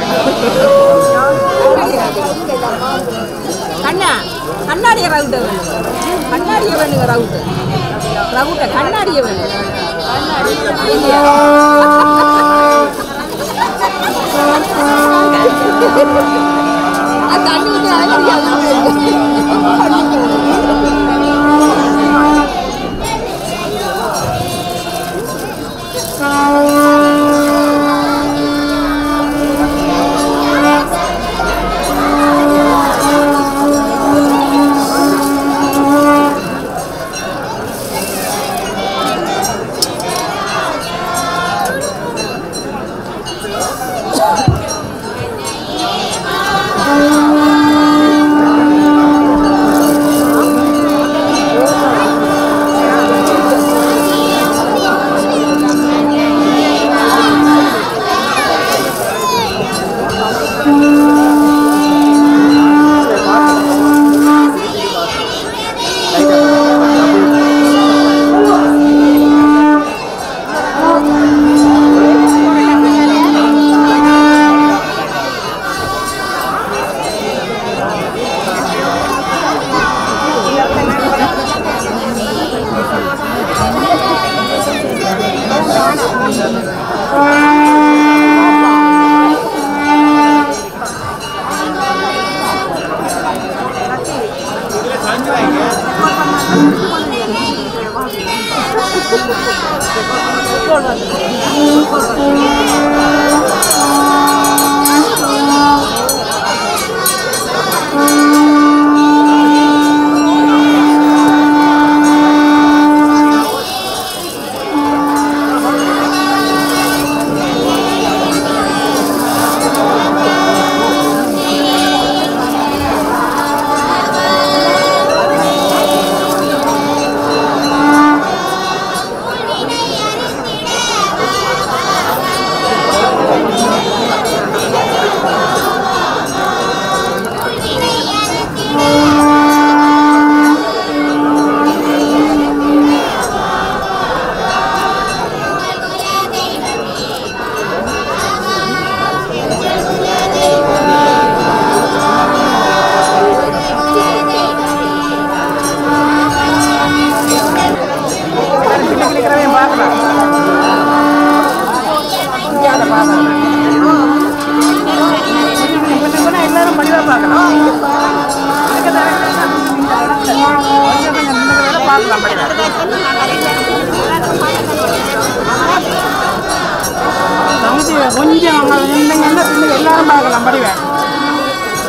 கண்ணா கண்ணாடியை ரவுட்ட வேணும் கண்ணாடியை வேணுங்க ரவுட்டு ரவுட்ட கண்ணாடியை வேணும் இல்லையா? அது தண்ணி ஊத்தி அழகா ஆ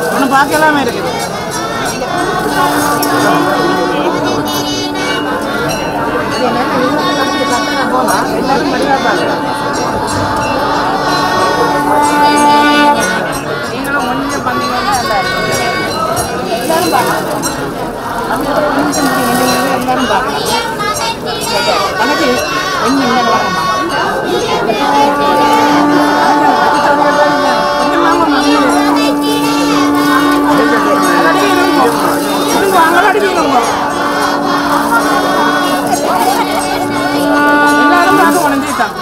ஒன்றும் பார்க்கலாமே இருக்குது எல்லாரும் வடிவா பார்க்கலாம் நீங்களும் கொஞ்சம் பண்ணீங்கன்னா நல்லா இருக்கும் எல்லாரும் பார்க்கலாம் கொஞ்சம் கொஞ்சம் பண்ணீங்கன்னா எல்லாரும் பார்க்கலாம் கணக்கு என்ன என்ன பார்க்கணும் எல்லாரும் பார்க்க உடஞ்சிட்டான்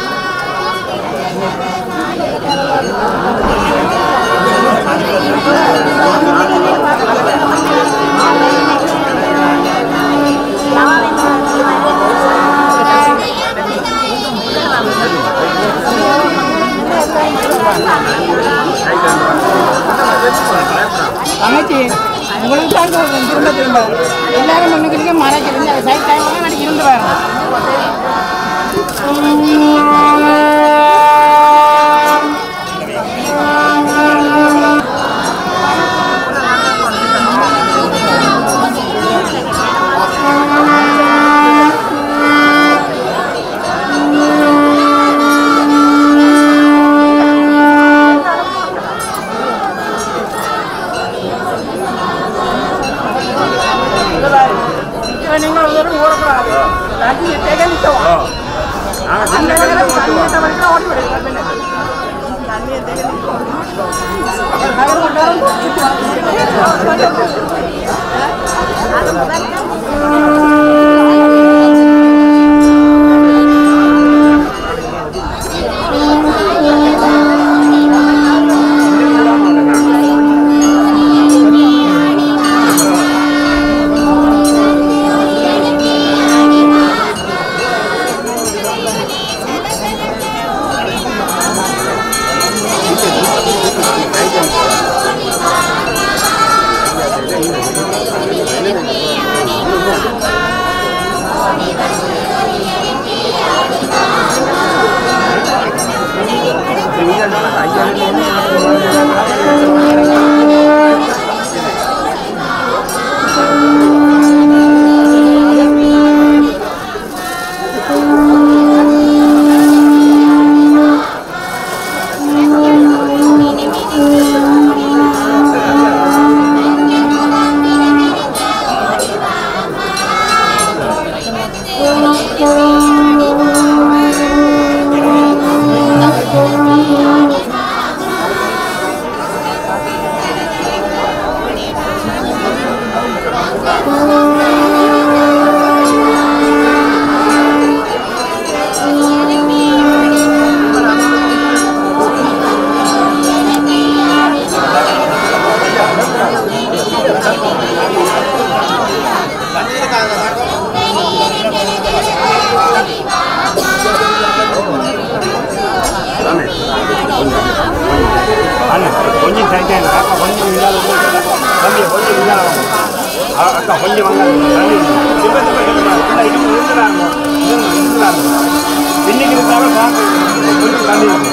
தங்கச்சி உங்களுக்கு தான் சொல்றேன் திரும்ப திரும்ப எல்லாரும் ஒண்ணுக்கு மறைக்கிறது அது சைட் டைம் நடிக்க இருந்து பாருங்க நீங்கள் ஒரு ஓடக்கூடாது தண்ணி தேக நிற்கவும் அந்த நேரம் தண்ணியை தவிர்த்து ஓடி விடுங்க தண்ணியை தேக நிற்கவும் நகர் கொண்டாலும் அண்ணா கொஞ்சம் டைட்டாக இருக்கு அக்கா கொஞ்சம் இல்லாத தம்பி கொஞ்சம் இல்லாத அக்கா கொஞ்சம் வாங்க தம்பி திரும்ப திரும்ப திரும்ப இடுப்பு இருக்கிறாங்க இருக்கிறாங்க இன்னைக்கு இருந்தாலும் பார்க்க கொஞ்சம் தள்ளி இருக்கு.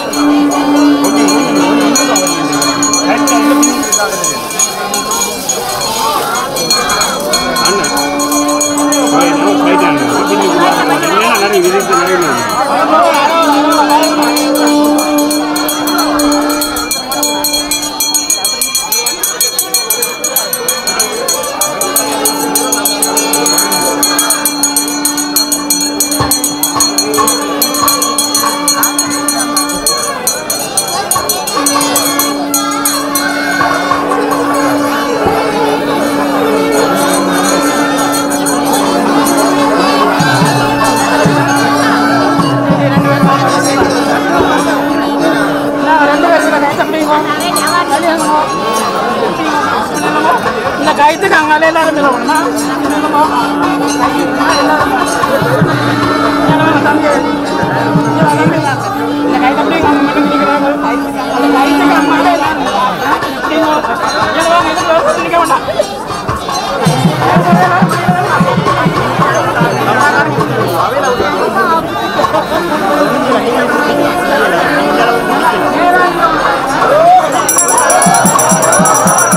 கொஞ்சம் கொஞ்சம் கொஞ்சம் டைட்டாக இருந்து பின்னிக்கு இருக்காங்க அண்ணா டைட்டாக பின்னிக்கு நிறைய விதத்து நிறைய ரெண்டு பேருக்கு கைத்த பிடிக்கும் இந்த கைத்துக்கு அங்காலே எல்லாரும் விடணுமா இந்த கைத்த பிடிக்கும் அவங்க மட்டும் பிடிக்கிறாங்க அந்த கைத்துக்கு அங்காலே எல்லாரும் பிடிக்க வேண்டாம் Thank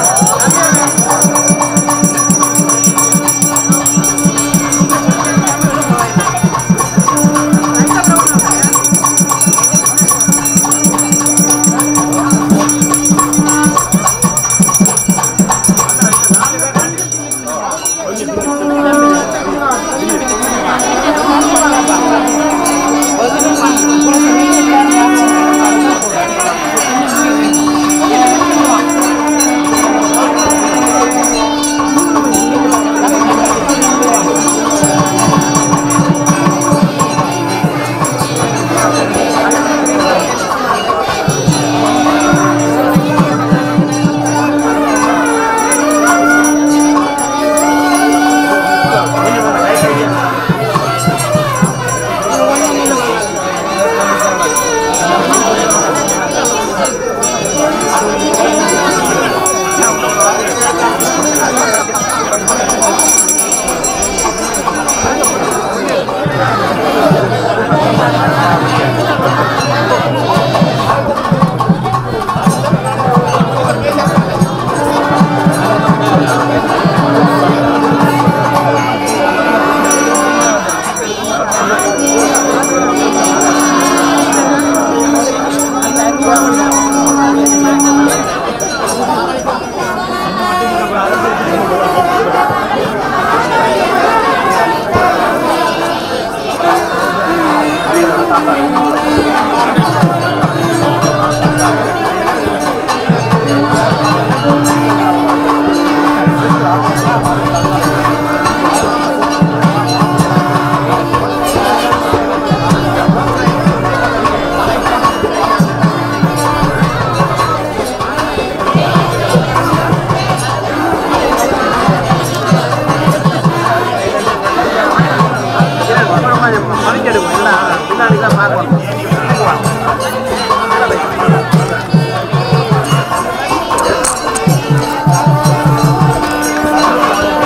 பின்னாடி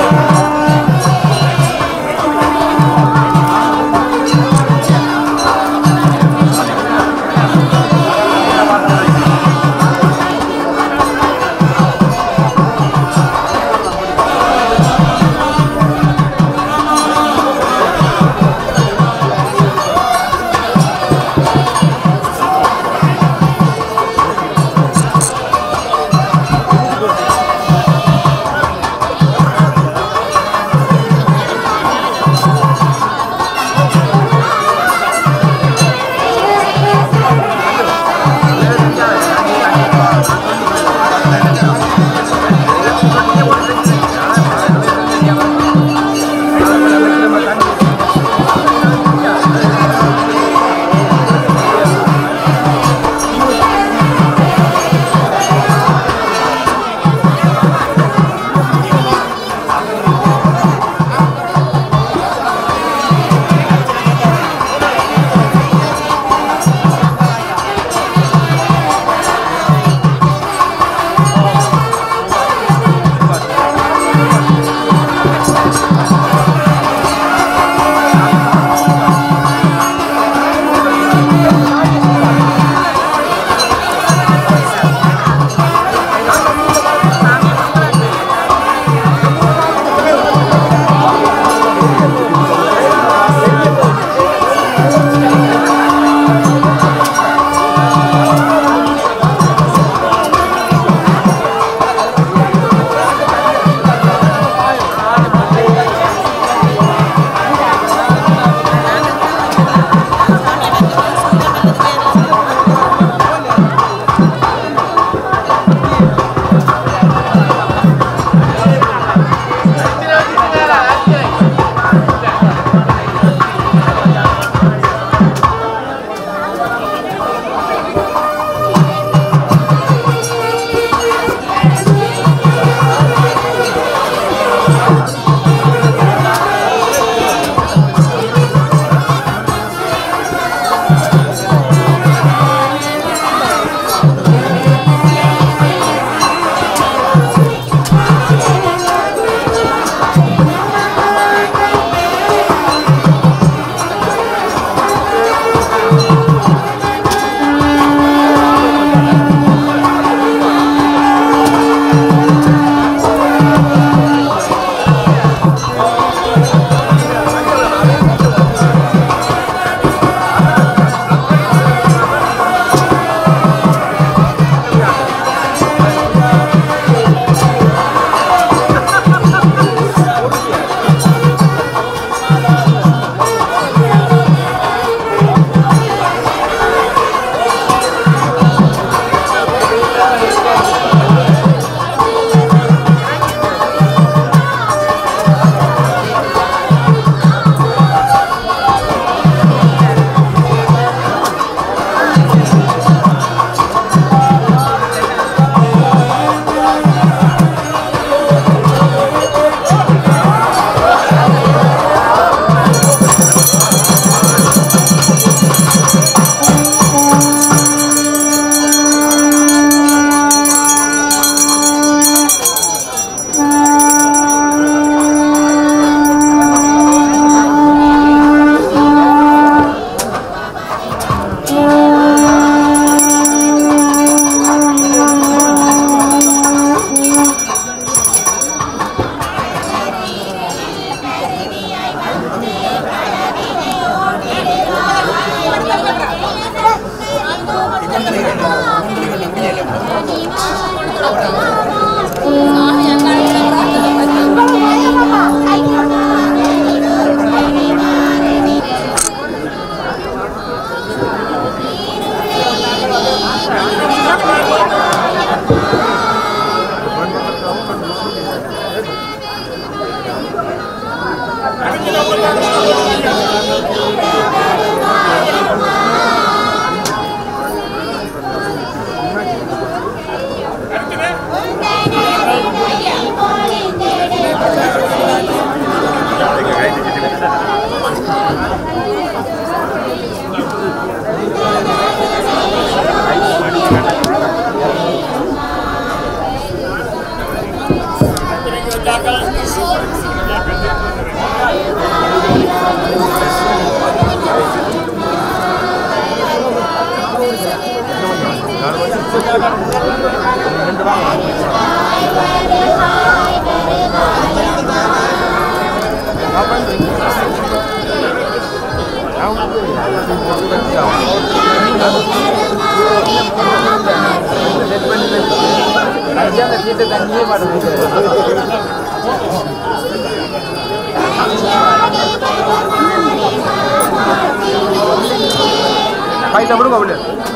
கையில் விடுங்க விடு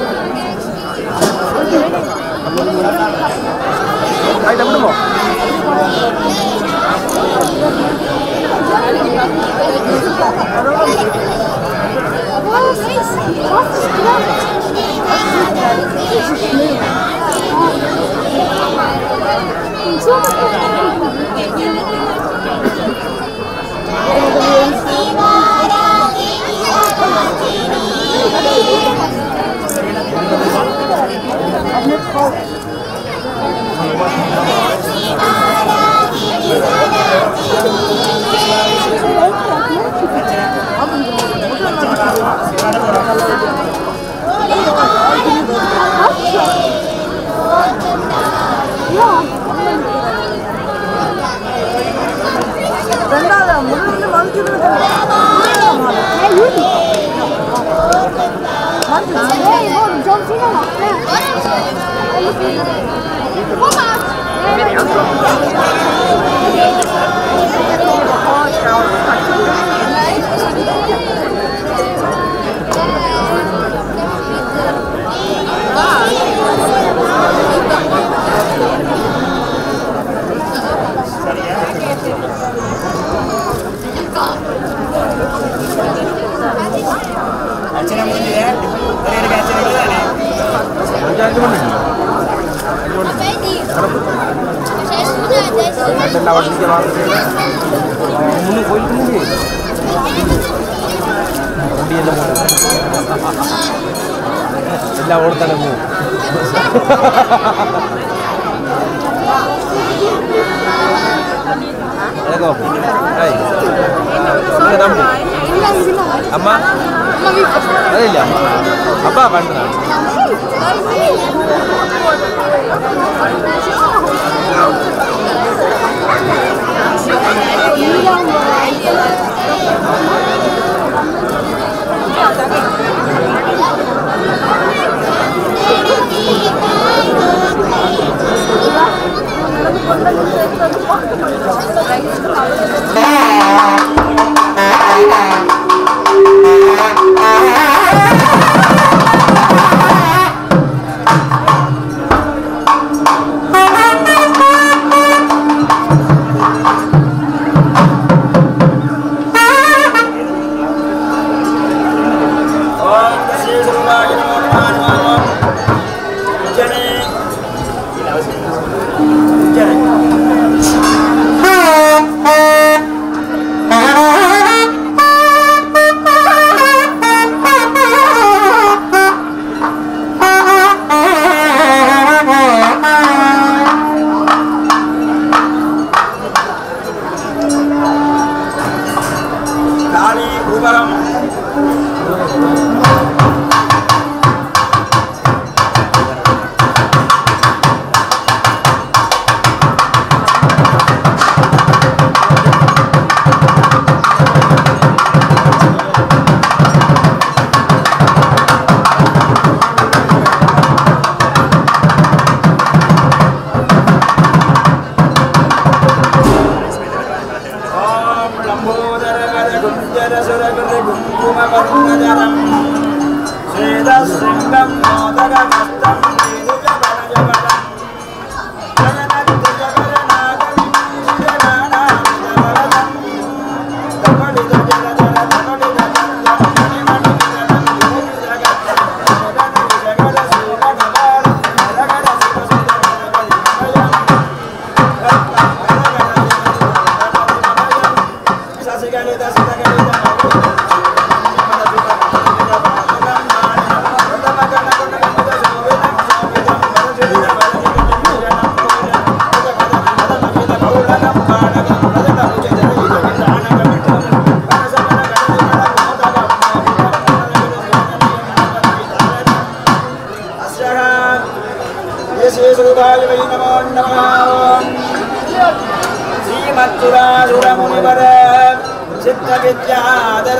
கையில் விடுங்க எல்லாம் வண்டிக்கு வாங்க முன்னு கோயிலுக்கு முன்னே வண்டி எல்லாம் எல்லாம் ஓடத்தானே எனக்கோ ஏய் இங்க தம்பி அம்மா அதே இல்லையா அம்மா அப்பா பண்ணுறேன் Thank you. நமோ நமः ஓம் श्रीमत्सुरासुरमुनिवर चित्तविद्याधर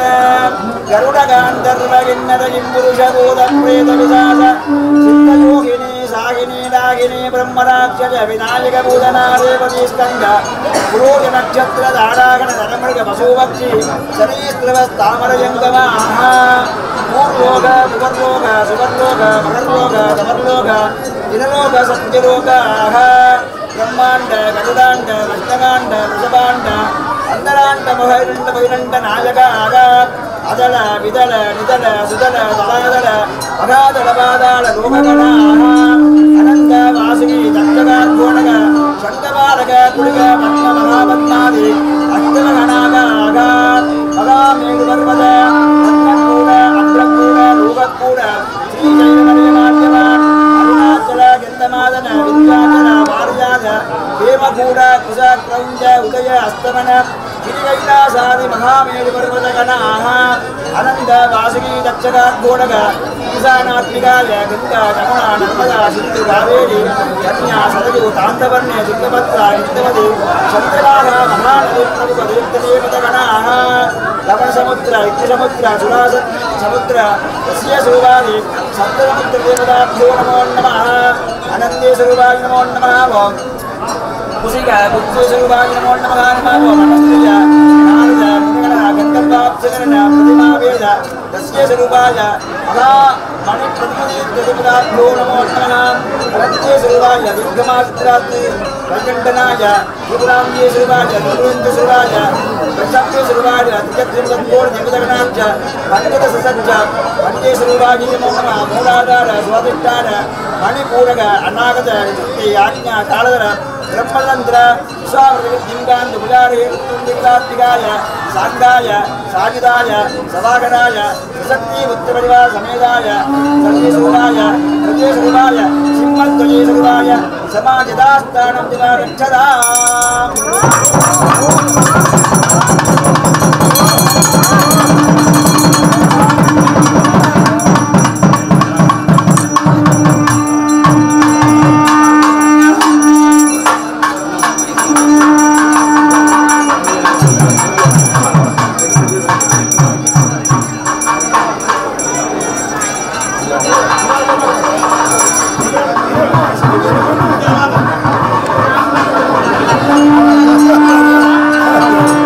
गरुडगान्धर्वगिन्नरगिं पुरुषभूतप्रेतविशास चित्तयोगिनी सागिनी डागिनी ब्रह्मराक्षस विनायकभूतनादेवती स्कन्द पुरोजनक्षत्रधारागण नरमृग पशुपक्षि शरीस्त्रवस्तामरजङ्गमाः पूर्वोग पुवर्लोक सुवर्लोक मकर्लोक समर्लोक इनलोक सत्यलोकाः ಬ್ರಹ್ಮಾಂಡ ಗರುಡಾಂಡ ಕೃಷ್ಣಗಾಂಡ ವೃಷಭಾಂಡ ಅಂಧರಾಂಡ ಮಹಿರಂಡ ಬಹಿರಂಡ ನಾಯಕ ಆಗ ಅದಳ ವಿದಳ ನಿದಳ ಸುದಳ ದಳಾದಳ ಅಗಾದಳ ಪಾದಾಳ ಲೋಕಗಣ ಅನಂತ ವಾಸುಗಿ ದಕ್ಷಗಾರ್ಗೋಣಗ ಶಂಕಪಾಲಕ ಕುಳಿಗ ಪದ್ಮ ಮಹಾಪದ್ಮಾದಿ ಅಷ್ಟಮ ಗಣಾಗ ಆಗ ಅಗಾ ಮೇಲು ಪರ್ವತ ರತ್ನಕೂಡ ಅಗ್ರಕೂಡ ಲೋಕಕೂಡ ಶ್ರೀ ಜೈನ ಮನೆಯ ಮಾಧ್ಯಮ ಅರುಣಾಚಲ ಗಂಧಮಾದನ ವಿದ್ಯಾಚಲ ಪಾರಿಜಾತ ಹೇಮಕೂಡ ಕುಶ ಕ್ರೌಂಜ ಉದಯ ಅಸ್ತಮನ ಗಿರಿಕೈಲಾಸಾದಿ ಮಹಾಮೇರು ಪರ್ವತ ಗಣಾಹ ಅನಂತ ವಾಸುಗಿ ದಕ್ಷಗಾರ್ಗೋಣಗ ಈಶಾನಾತ್ಮಿಕಾಯ ಗಂಗಾ ಯಮುನಾ ನರ್ಮದಾ ಸಿಂಧು ಕಾವೇರಿ ಕನ್ಯಾ ಸರಜು ತಾಂತವರ್ಣ್ಯ ಶುಕ್ಲಭದ್ರ ಇಂದ್ರವತಿ ಚಂದ್ರಭಾಗ ಮಹಾನದಿ ಪ್ರಮುಖ ದೇವದೇವತ ಗಣಾಹ ಲವಣ ಸಮುದ್ರ ಇಕ್ಷ ಸಮುದ್ರ ಸುರಾಸ ಸಮುದ್ರ ಯಸ್ಯ ಸ್ವರೂಪಾದಿ ಸಪ್ತಸಮುದ್ರ ದೇವತಾಭ್ಯೋ ನಮೋ ನಮಃ ಅನಂದೇ ಸ್ವರೂಪಾಯ ನಮೋ ನಮಃ ಓಂ ಕುಸಿಗ ಗುಪ್ತ ಸ್ವರೂಪಾಯ ನಮೋ ನಮಃ ನಮಃ ಓಂ ನಮಸ್ತೆಯ ನಾರದ ಮುನಿಗಣ ಗಂಧರ್ವಾಪ್ಸಗರಣ ಪ್ರತಿಮಾ ವೇದ ತಸ್ಯ ಸ್ವರೂಪಾಯ ಮಹಾ ಮಣಿ ಪ್ರತಿಮದಿ ದೇವತಾಭ್ಯೋ ನಮೋ ನಮಃ ಅನಂದೇ ಸ್ವರೂಪಾಯ ದೀರ್ಘಮಾತ್ರಾತ್ ವೈಕಂಠನಾಯ ತ್ರಿಪುರಾಂಬೀಯ ಸ್ವರೂಪಾಯ ತ್ರಿಪುರಂತ ಸ್ವರೂಪಾಯ ಪ್ರಸಕ್ತಿ ಸ್ವರೂಪಾಯ ಅತ್ಯತ್ರಿಮತ್ಕೋಣ ದೇವತಗಣಾಂಚ ಪಂಚದ ಸಸಜ್ಜ ಪಂಚೇ ಸ್ವರೂಪಾಯ ನಮೋ ನಮಃ ಮೂಲಾಧಾರ ಸ್ವಾದಿಷ್ಠಾನ ಮಣಿಪೂರಕ ಅನಾಗತ ಶಕ್ತಿ ಆಜ್ಞಾ ಕಾಳದರ ಬ್ರಹ್ಮತಂತ್ರ ವಿಶ್ವಾಮೃತಿಂಗಾಂತ ಪುಜಾರಿ ಲಿಂಗಾತ್ಮಿಕಾಯ ಸಾಂಗಾಯ ಸಾಗಿದಾಯ ಸಭಾಗರಾಯ ಶಕ್ತಿ ಉತ್ತರಪರಿವಾರ ಸಮೇತಾಯ ಸರ್ವೇ ಸ್ವರೂಪಾಯ ಪ್ರಜೇ ಸ್ವರೂಪಾಯ ಸಿಂಹಧ್ವಜೇ ಸ್ವರೂಪಾಯ ಸಮಾಜದಾಸ್ಥಾನಂ ದಿನ ರಕ್ಷದಾ Thank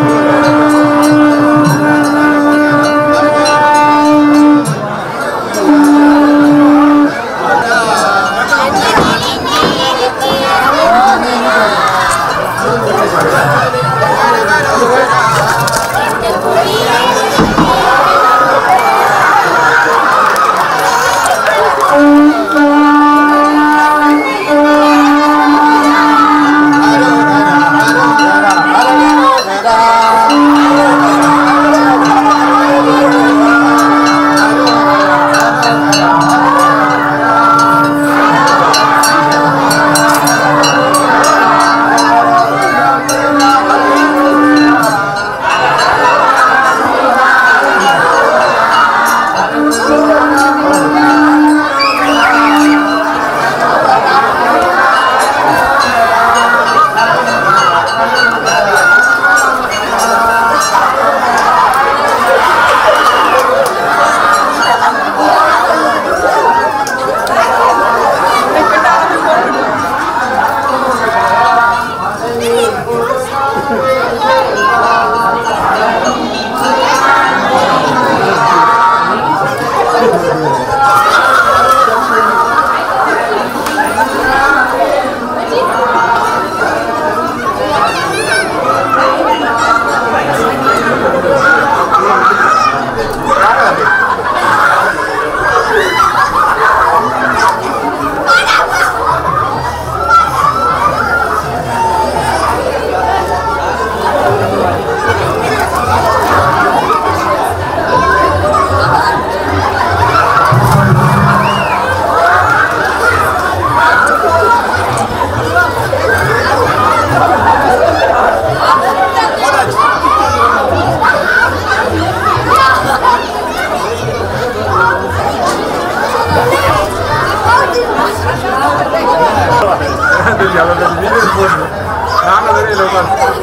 நாங்கள் வெளியில் உட்காந்து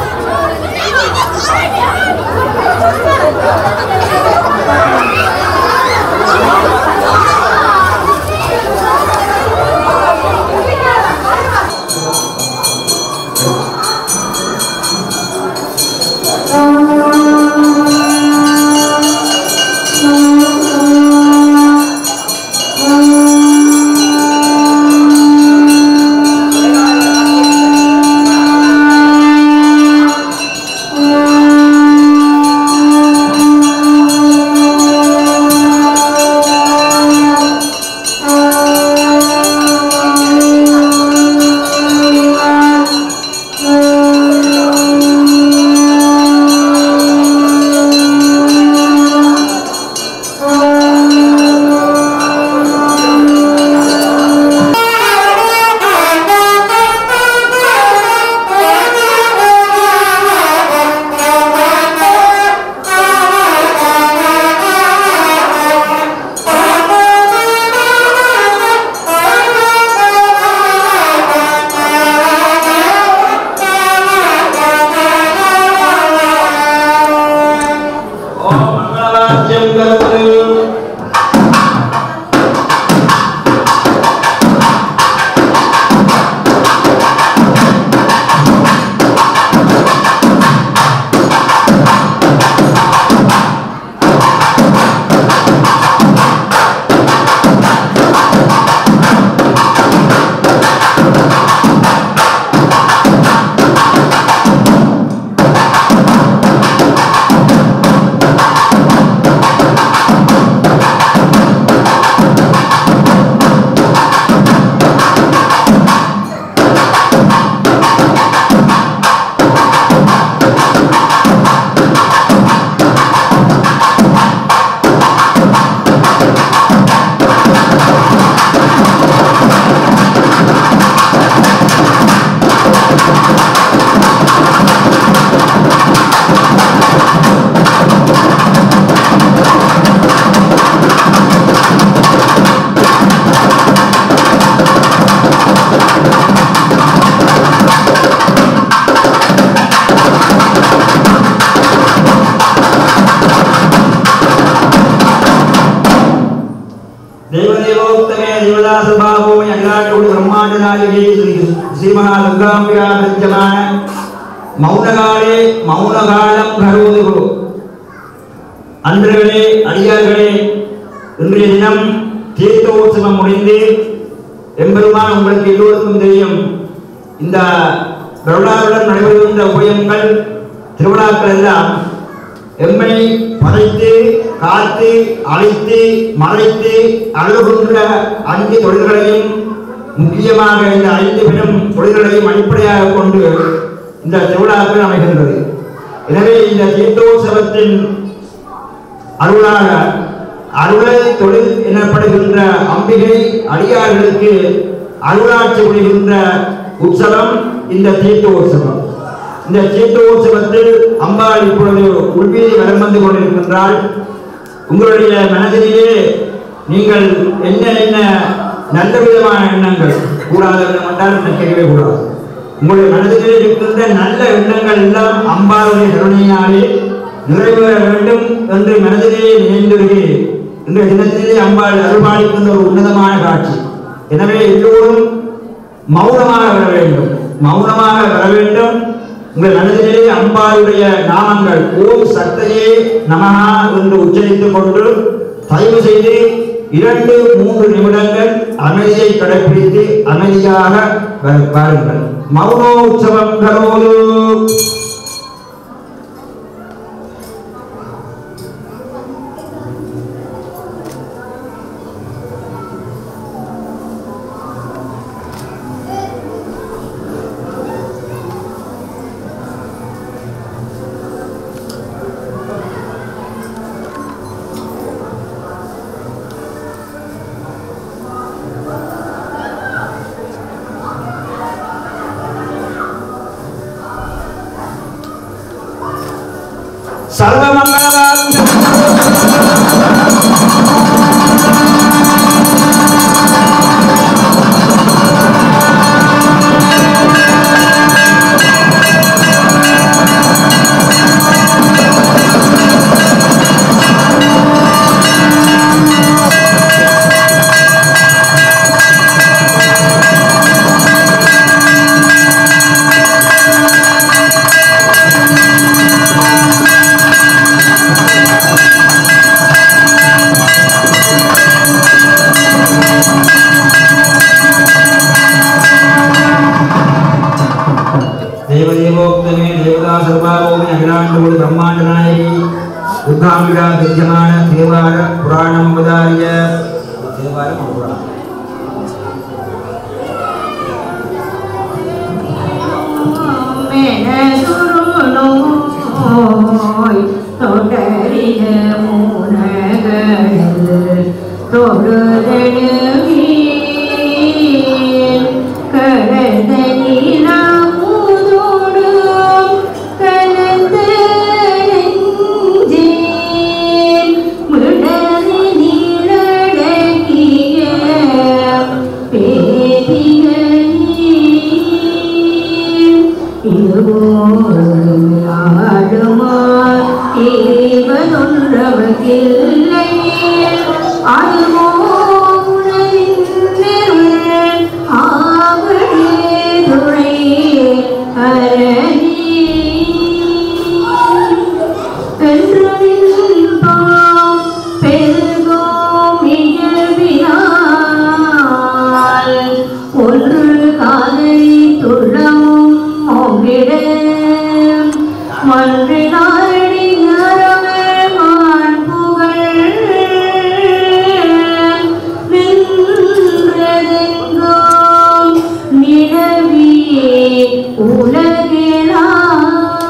ஓம் மங்களவாத்தியம் கருத்து தேவதேவோக்தமே தேவதாசபாவோ எல்லாட்டோடு பிரம்மாண்ட நாயகி ஸ்ரீ ஸ்ரீமகா துர்காம்பிகா பிரத்யமான மௌனகாலே மௌனகாலம் கரோது குரு அன்றுகளே அடியார்களே இன்றைய தினம் தீர்த்தோற்சவம் முடிந்து எம்பெருமான் உங்களுக்கு எல்லோருக்கும் தெரியும் இந்த வருடாவுடன் நடைபெறுகின்ற உபயங்கள் திருவிழாக்கள் எல்லாம் எம்மை படைத்து காத்து அழைத்து மறைத்து அழுகின்ற அஞ்சு தொழில்களையும் முக்கியமாக இந்த ஐந்து பெரும் தொழில்களையும் அடிப்படையாக கொண்டு இந்த திருவிழாக்கள் அமைகின்றது எனவே இந்த தீர்த்தோற்சவத்தின் அருளாக அருளை தொழில் எனப்படுகின்ற அம்பிகை அடியார்களுக்கு அருளாட்சி புரிகின்ற உற்சவம் இந்த தீர்த்தோற்சவம் இந்த தீர்த்தோற்சவத்தில் அம்பாள் இப்பொழுது உள்வீதி வலம் வந்து கொண்டிருக்கின்றாள் உங்களுடைய மனதிலேயே நீங்கள் என்ன என்ன நல்ல விதமான எண்ணங்கள் கூடாத எண்ணம் என்றால் நினைக்கவே கூடாது உங்களுடைய மனதிலே இருக்கின்ற நல்ல எண்ணங்கள் எல்லாம் அம்பாளுடைய கருணையினாலே நிறைவேற வேண்டும் என்று மனதிலே நினைந்திருக்கே இந்த தினத்திலே அம்பாள் அருள்பாலிக்கின்ற ஒரு உன்னதமான காட்சி எனவே எல்லோரும் மௌனமாக வர வேண்டும் மௌனமாக வர வேண்டும் உங்கள் மனதிலே அம்பாளுடைய நாமங்கள் ஓம் சக்தையே நமஹா என்று உச்சரித்துக் கொண்டு தயவு செய்து இரண்டு மூன்று நிமிடங்கள் அமைதியை கடைபிடித்து அமைதியாக வ- வாருங்கள் மௌனோற்சவம் கரோது சர்வமங்கலவாங்க ஆ தேவதேவோக்தமே தேவதா சர்வாபோமி அகிலாண்டோடு பிரம்மாண்ட நாயகி துர்காம்பிகா வித்தியமான தேவார புராணம் அவதாரிய தேவாரம் ஒரு புராணம் மெனதுருநோய் தொடரின மூனகடல் தொழுதழுவீர் கடந்த நிலமுதோடு கலந்த நெஞ்சே மிடறி நீளடக்கிய பேதிகளே ஒன்று காலை துள்ளமும் ஓங்கிட மன்றினாரடி அரவமான் புகழ் நின்றதெங்கும் நிலவியே உலகெலாம்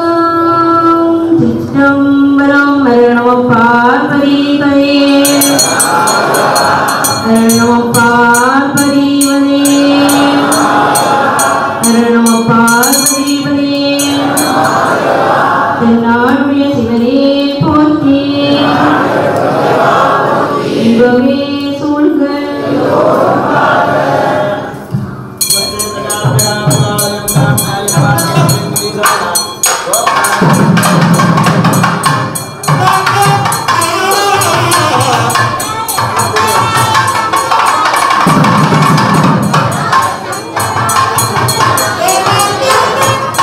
சிற்றம்பரம் மரணம பார்வதிபதே மரணம பார்வதிபதே மரணம பார்வதிபதே தென்னாடுடைய சிவனே போற்றி இன்பமே சூழ்க Thank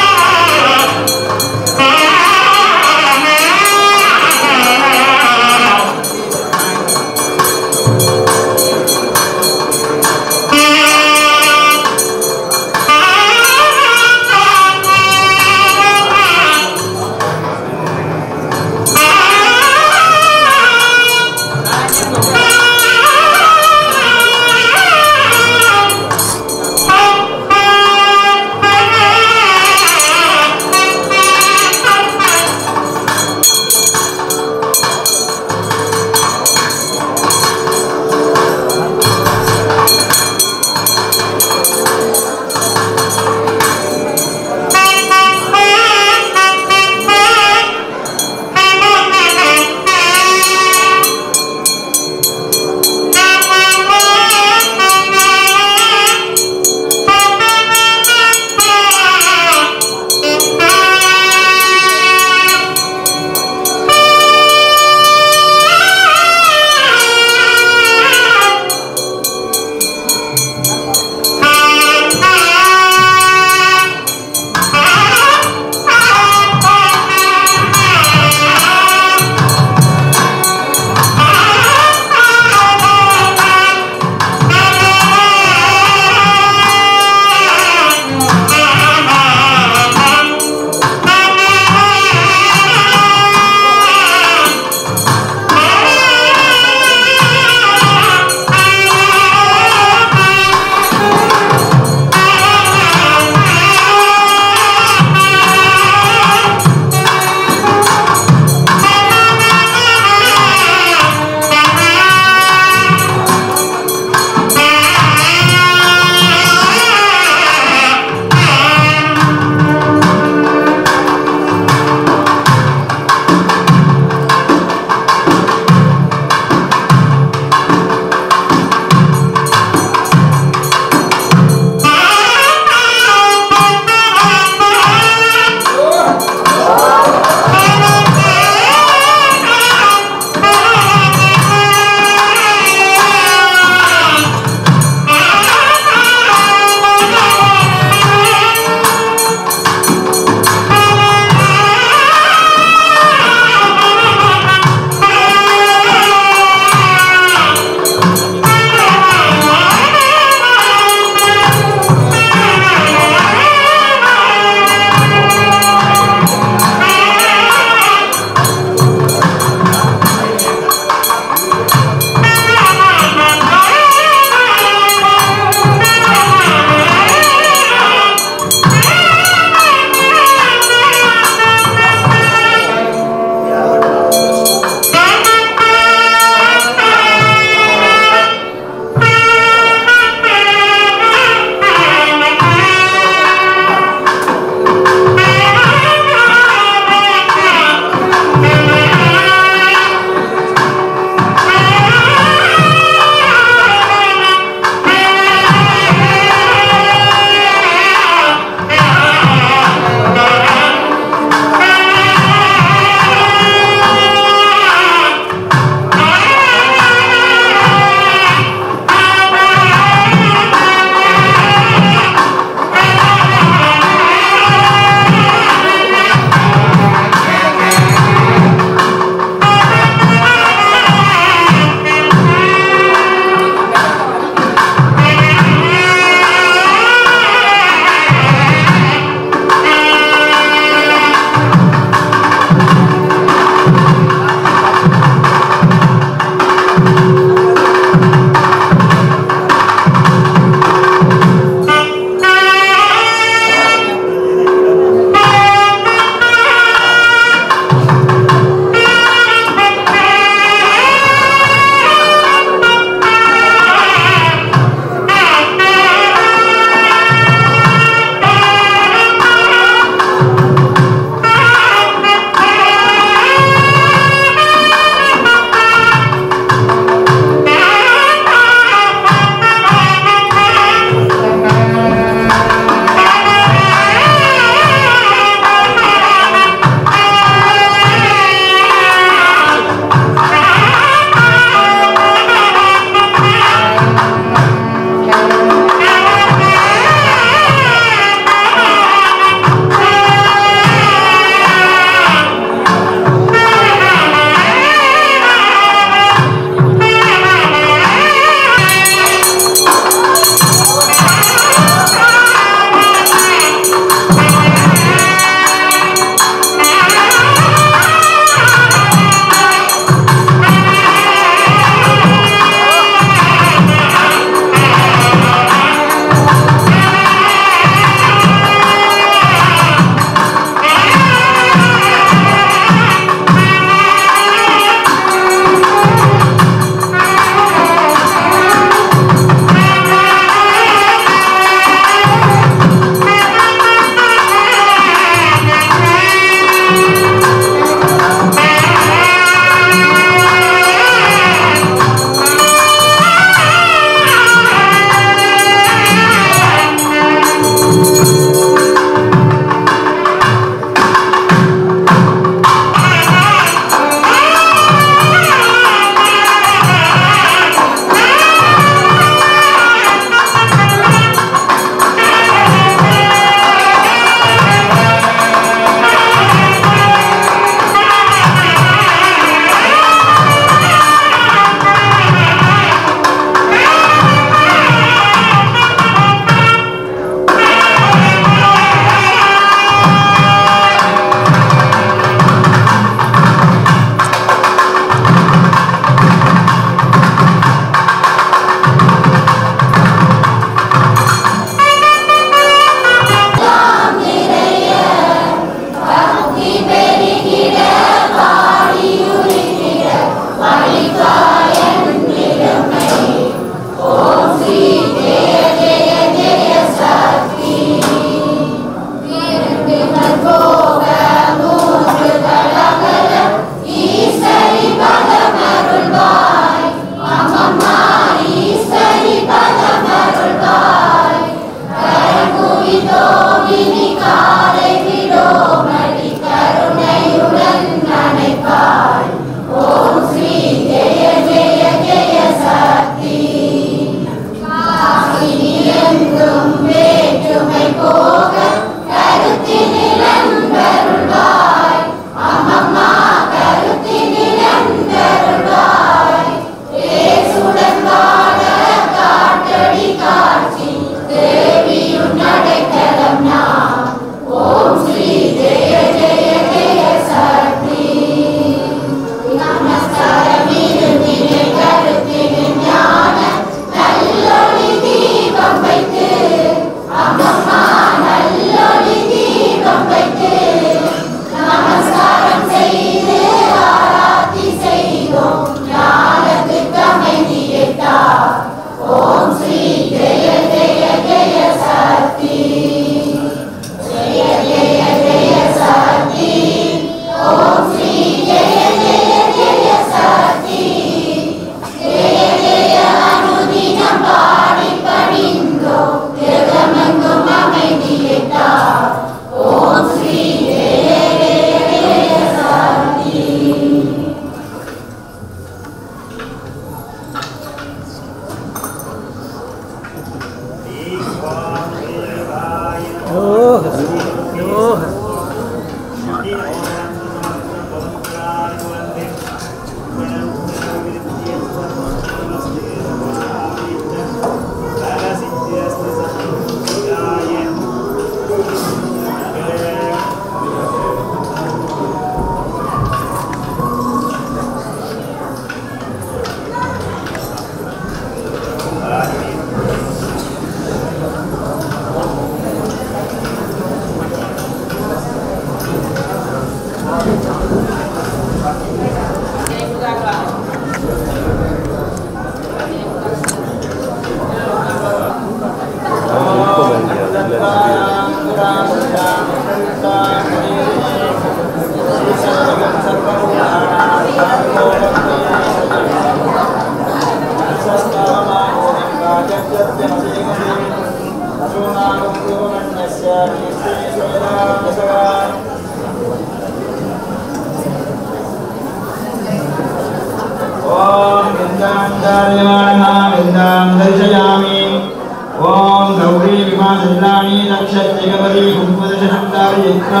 प्रचार्यमाणः विन्दां दर्शयामि ॐ गौरी विमाचन्द्राणि नक्षत्रगवरी कुम्भदर्शनं कारयित्वा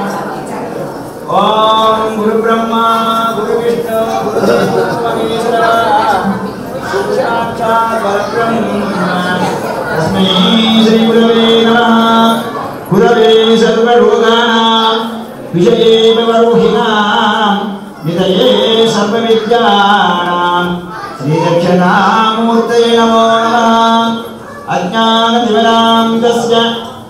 ॐ गुरुब्रह्मा गुरुविष्णु गुरुदेवो साक्षात् परब्रह्म तस्मै श्रीगुरवे नमः गुरवे सर्वलोकानां विषये भवरोहिणां निधये सर्वविद्यानां श्रीदक्षिणामूर्तये नमो नमः अज्ञानतिवरां तस्य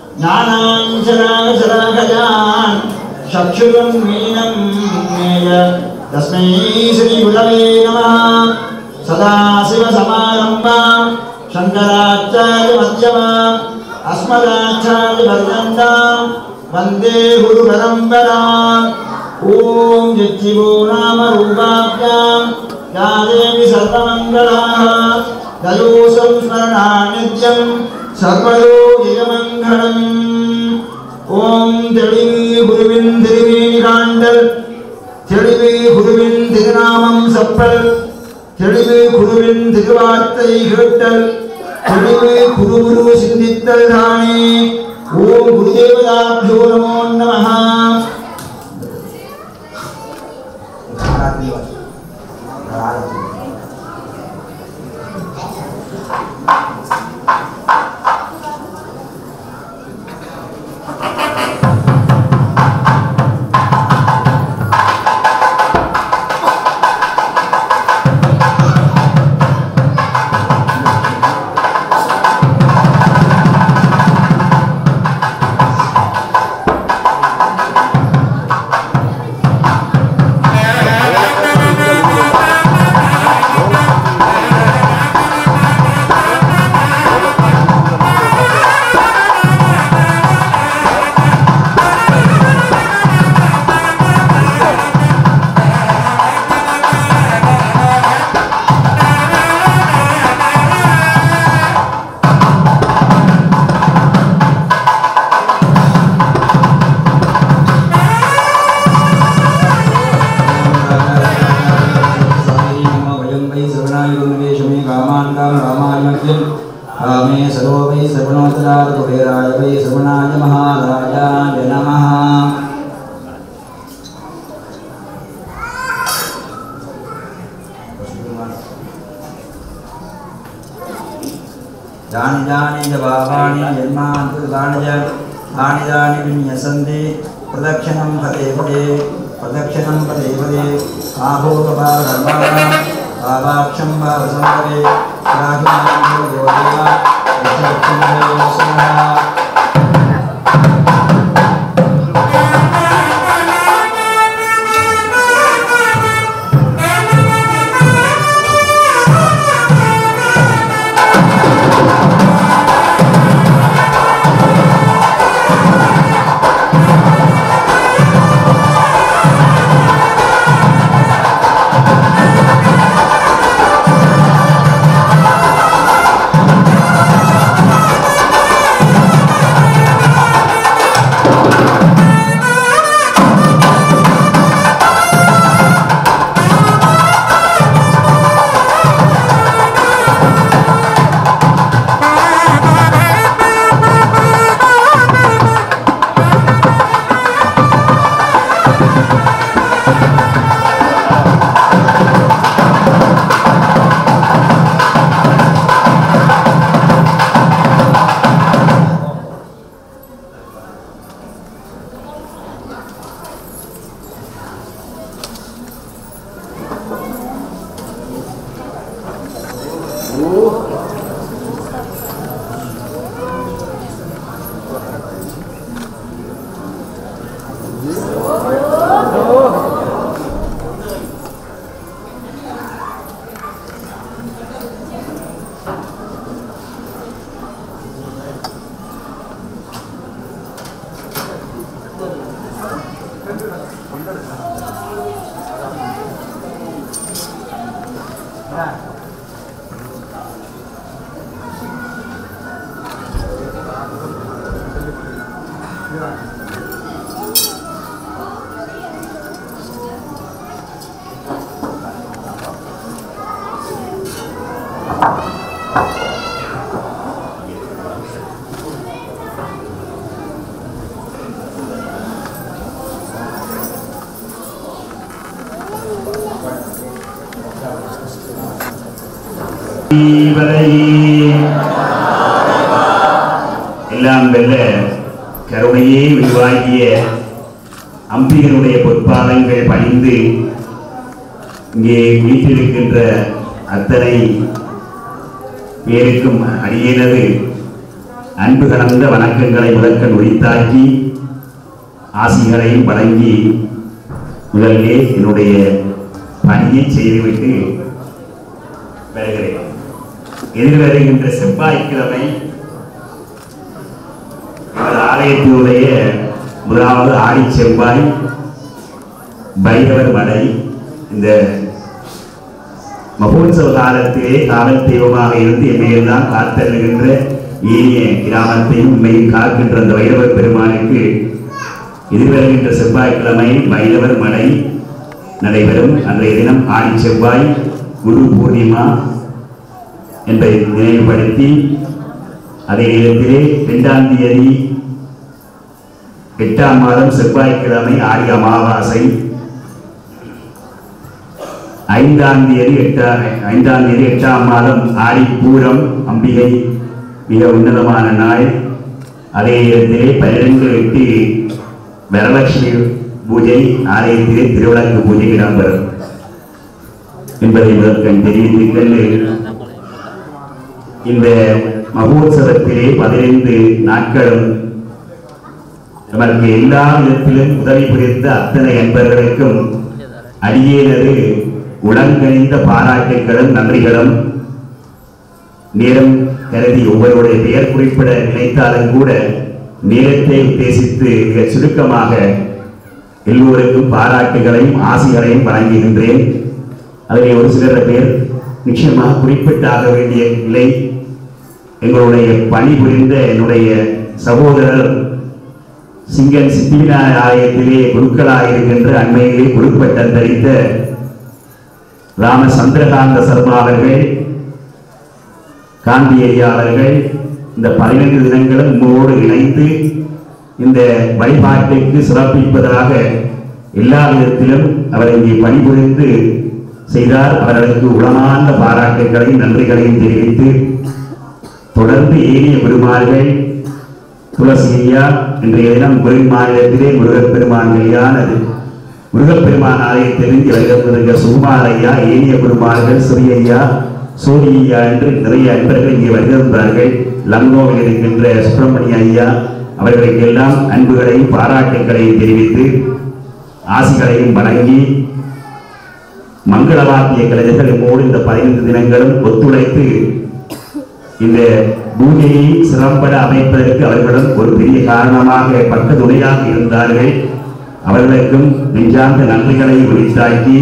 ज्ञानाञ्जनाशराखजान् चक्षुरुन्मीनं मेय तस्मै श्रीगुरवे नमः सदाशिवसमारम्भा शङ्कराचार्यमध्यमा अस्मदाचार्यपर्यन्ता वन्दे गुरुपरम्परा ॐ यज्जिवो नाम रूपाभ्यां या देवी सर्वमङ्गलाः दयो संस्मरणा नित्यं सर्वयोगिकमङ्गलम् ॐ தெளிவு குருவின் திருமேனி காண்டல் தெளிவு குருவின் திருநாமம் சப்பல் தெளிவு குருவின் திருவார்த்தை கேட்டல் தெளிவு குரு குரு சிந்தித்தல் தானே ஓம் குருதேவதாபியோ நமோ நமः कामे सर्वो वै सर्वणोत्तराय कुबेराय वै सर्वणाय महाराजाय नमः जानि जानि च भावानि जन्मान्तर्गाणि च तानि तानि विन्यसन्ति प्रदक्षिणं पदे पदे प्रदक्षिणं पदे पदे आभूतभावधर्माणां भावाक्षं भावसम्भवे राहिमान् योगेव यशोक्षं स्मः எல்லாம் வெல்ல கருணையே உருவாகிய அம்பிகனுடைய பொற்பாதங்கள் பணிந்து இங்கே வீட்டிருக்கின்ற அத்தனை பேருக்கும் அடியேனது அன்பு கலந்த வணக்கங்களை முதற்கண் உரித்தாக்கி ஆசிகளையும் வழங்கி முதலிலே என்னுடைய பணியை செய்துவிட்டு வருகிறேன் எதிர்வருகின்ற செவ்வாய்க்கிழமை எமது ஆலயத்தினுடைய முதலாவது ஆடி செவ்வாய் பைரவர் மலை இந்த மகோத்சவ காலத்திலே காவல் தெய்வமாக இருந்து எம்மையெல்லாம் காத்தருகின்ற ஏனிய கிராமத்தையும் உண்மையும் காக்கின்ற அந்த வைரவர் பெருமானுக்கு எதிர்வருகின்ற செவ்வாய்க்கிழமை வைரவர் மலை நடைபெறும் அன்றைய தினம் ஆடி செவ்வாய் குரு பூர்ணிமா என்பதை நினைவுபடுத்தி அதே நேரத்திலே இரண்டாம் தேதி எட்டாம் மாதம் செவ்வாய்க்கிழமை ஆடி அமாவாசை ஐந்தாம் தேதி எட்டாம் ஐந்தாம் தேதி எட்டாம் மாதம் ஆடி பூரம் அம்பிகை மிக உன்னதமான நாள் அதே நேரத்திலே பன்னிரண்டு எட்டு வரலட்சுமி பூஜை ஆலயத்திலே திருவிளக்கு பூஜை இடம்பெறும் என்பதை முதற்கண் தெரிவித்துக்கொண்டு இந்த மகோத்சவத்திலே பதினைந்து நாட்களும் நமக்கு எல்லா விதத்திலும் உதவி புரிந்த அத்தனை அன்பர்களுக்கும் அடியேனது உளங்கணிந்த பாராட்டுகளும் நன்றிகளும் நேரம் கருதி ஒவ்வொருடைய பெயர் குறிப்பிட நினைத்தாலும் கூட நேரத்தை உத்தேசித்து மிக சுருக்கமாக எல்லோருக்கும் பாராட்டுகளையும் ஆசிகளையும் வழங்குகின்றேன் அதிலே ஒரு சிலர் பேர் நிச்சயமாக குறிப்பிட்டாக வேண்டிய நிலை எங்களுடைய பணிபுரிந்த என்னுடைய சகோதரர் சிங்கன் சித்திவிநாயகர் ஆலயத்திலே குருக்களாக இருக்கின்ற அண்மையிலே குருப்பட்டம் தரித்த ராம சந்திரகாந்த சர்மா அவர்கள் காந்தி ஐயா அவர்கள் இந்த பதினைந்து தினங்களும் உங்களோடு இணைந்து இந்த வழிபாட்டுக்கு சிறப்பிப்பதாக எல்லா விதத்திலும் அவர் இங்கே பணிபுரிந்து செய்தார் அவர்களுக்கு உளமார்ந்த பாராட்டுகளையும் நன்றிகளையும் தெரிவித்து தொடர்ந்து ஏனைய பெருமாள்கள் துளசி ஐயா இன்றைய தினம் குரு மாநிலத்திலே முருகப்பெருமான் கல்யாணது முருகப்பெருமான் ஆலயத்திலிருந்து வருகிற சுகுமார் ஐயா ஏனைய பெருமாள்கள் சிறிய ஐயா சூரிய ஐயா என்று நிறைய அன்பர்கள் இங்கே வருகின்றார்கள் லங்கோவில் இருக்கின்ற சுப்பிரமணிய ஐயா அவர்களுக்கெல்லாம் அன்புகளையும் பாராட்டுகளையும் தெரிவித்து ஆசிகளையும் வழங்கி மங்கள வாக்கிய கலைஞர்கள் நம்மோடு இந்த பதினைந்து தினங்களும் ஒத்துழைத்து இந்த பூமியை சிறம்பட அமைப்பதற்கு அவர்களும் ஒரு பெரிய காரணமாக பக்க துணையாக இருந்தார்கள் அவர்களுக்கும் நெஞ்சார்ந்த நன்றிகளை உரித்தாக்கி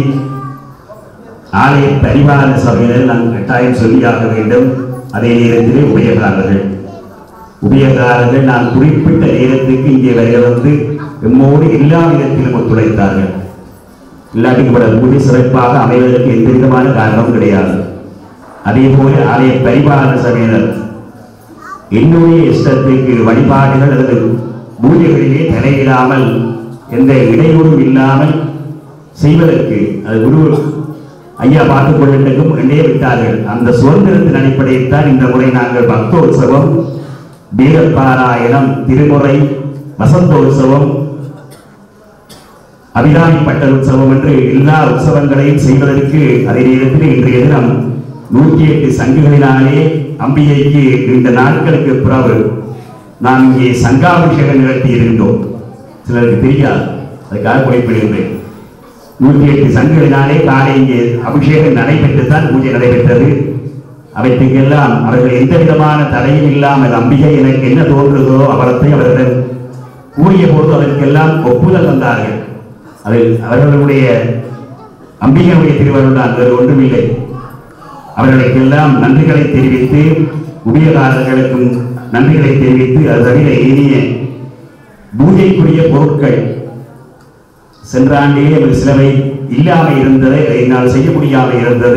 ஆலய பரிவார சபையினர் நாம் கட்டாயம் சொல்லியாக வேண்டும் அதே நேரத்திலே உபயகாரர்கள் உபயகாரர்கள் நான் குறிப்பிட்ட நேரத்துக்கு இங்கே வருக வந்து எம்மோடு எல்லா விதத்திலும் ஒத்துழைத்தார்கள் இல்லாட்டி கூட பூஜை சிறப்பாக அமைவதற்கு எந்த விதமான காரணம் கிடையாது அதே போல ஆலய பரிபாலன சபையினர் என்னுடைய இஷ்டத்துக்கு வழிபாடுகள் அல்லது பூஜைகளிலே தலையிடாமல் எந்த இடையூறும் இல்லாமல் செய்வதற்கு அது குரு ஐயா பார்த்துக் கொள்ளட்டும் என்றே விட்டார்கள் அந்த சுதந்திரத்தின் அடிப்படையில் தான் இந்த முறை நாங்கள் பக்தோற்சவம் வேதப்பாராயணம் திருமுறை வசந்தோற்சவம் அபிராமி பட்டல் உற்சவம் என்று எல்லா உற்சவங்களையும் செய்வதற்கு அதே நேரத்தில் இன்றைய தினம் நூற்றி எட்டு சங்குகளினாலே அம்பிகைக்கு இந்த நாட்களுக்கு பிறகு நாம் இங்கே சங்காபிஷேகம் நிகழ்த்தி இருந்தோம் சிலருக்கு தெரியாது அதுக்காக குறிப்பிடுகின்றேன் நூற்றி எட்டு சங்குகளினாலே காலை இங்கே அபிஷேகம் நடைபெற்றுத்தான் பூஜை நடைபெற்றது அவற்றுக்கெல்லாம் அவர்கள் எந்த விதமான தடையும் இல்லாமல் அம்பிகை எனக்கு என்ன தோன்றுதோ அவரத்தை அவர்கள் கூறிய போது அதற்கெல்லாம் ஒப்புதல் தந்தார்கள் அதில் அவர்களுடைய அம்பிகையுடைய திருவருள் தான் வேறு ஒன்றுமில்லை அவர்களுக்கெல்லாம் நன்றிகளை தெரிவித்து உபயகாரர்களுக்கும் நன்றிகளை தெரிவித்து அது தவிர ஏனைய பூஜைக்குரிய பொருட்கள் சென்ற ஆண்டிலே ஒரு சிலவை இல்லாமல் இருந்ததை என்னால் செய்ய முடியாமல் இருந்தது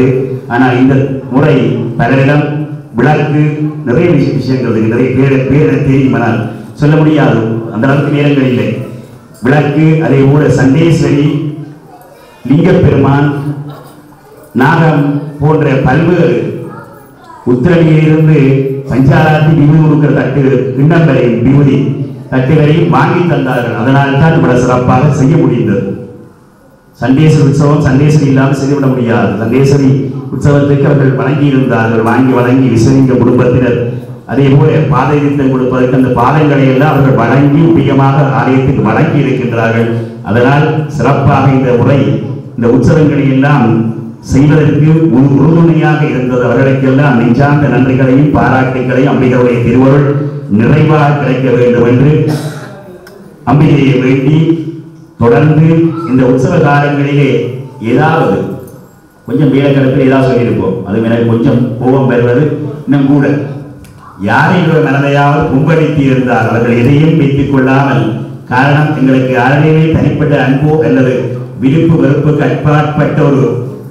ஆனால் இந்த முறை பலரிடம் விளக்கு நிறைய விஷ- விஷயங்கள் இருக்கு நிறைய பேர் பேர் எனக்கு தெரியும் ஆனால் சொல்ல முடியாது அந்த அளவுக்கு நேரங்கள் இல்லை விளக்கு அதே போல சண்டேஸ்வரி லிங்கப்பெருமான் நாகம் போன்ற பல்வேறு உத்திரடியிலிருந்து பஞ்சாராத்தி விபூதி கொடுக்கிற தட்டு கிண்ணம் வரை விபூதி தட்டு வரை வாங்கி தந்தார்கள் அதனால் தான் இவ்வளவு சிறப்பாக செய்ய முடிந்தது சண்டேஸ்வரி உற்சவம் சண்டேஸ்வரி இல்லாமல் செய்துவிட முடியாது சண்டேஸ்வரி உற்சவத்துக்கு அவர்கள் வழங்கி இருந்தார்கள் வாங்கி வழங்கி விஸ்வலிங்க குடும்பத்தினர் அதே போல பாதை நிறுத்தம் கொடுப்பதற்கு அந்த பாதங்களை எல்லாம் அவர்கள் வழங்கி பிரியமாக ஆலயத்துக்கு வழங்கி இருக்கின்றார்கள் அதனால் சிறப்பாக இந்த முறை இந்த உற்சவங்களை எல்லாம் செய்வதற்கு ஒரு உறுதுணையாக இருந்தது அவர்களுக்கெல்லாம் நெஞ்சார்ந்த நன்றிகளையும் பாராட்டுகளையும் அம்பிகளுடைய திருவருள் நிறைவாக கிடைக்க வேண்டும் என்று அம்பிகையை வேண்டி தொடர்ந்து இந்த உற்சவ காலங்களிலே ஏதாவது கொஞ்சம் வேலைக்கிழப்பில் ஏதாவது சொல்லியிருப்போம் அது எனக்கு கொஞ்சம் கோபம் வருவது இன்னும் கூட யாரையும் மனதையாவது புண்படுத்தி இருந்தால் அவர்கள் எதையும் வைத்துக் கொள்ளாமல் காரணம் எங்களுக்கு யாரிடையே தனிப்பட்ட அன்போ அல்லது விருப்பு வெறுப்புக்கு அற்பாற்பட்ட ஒரு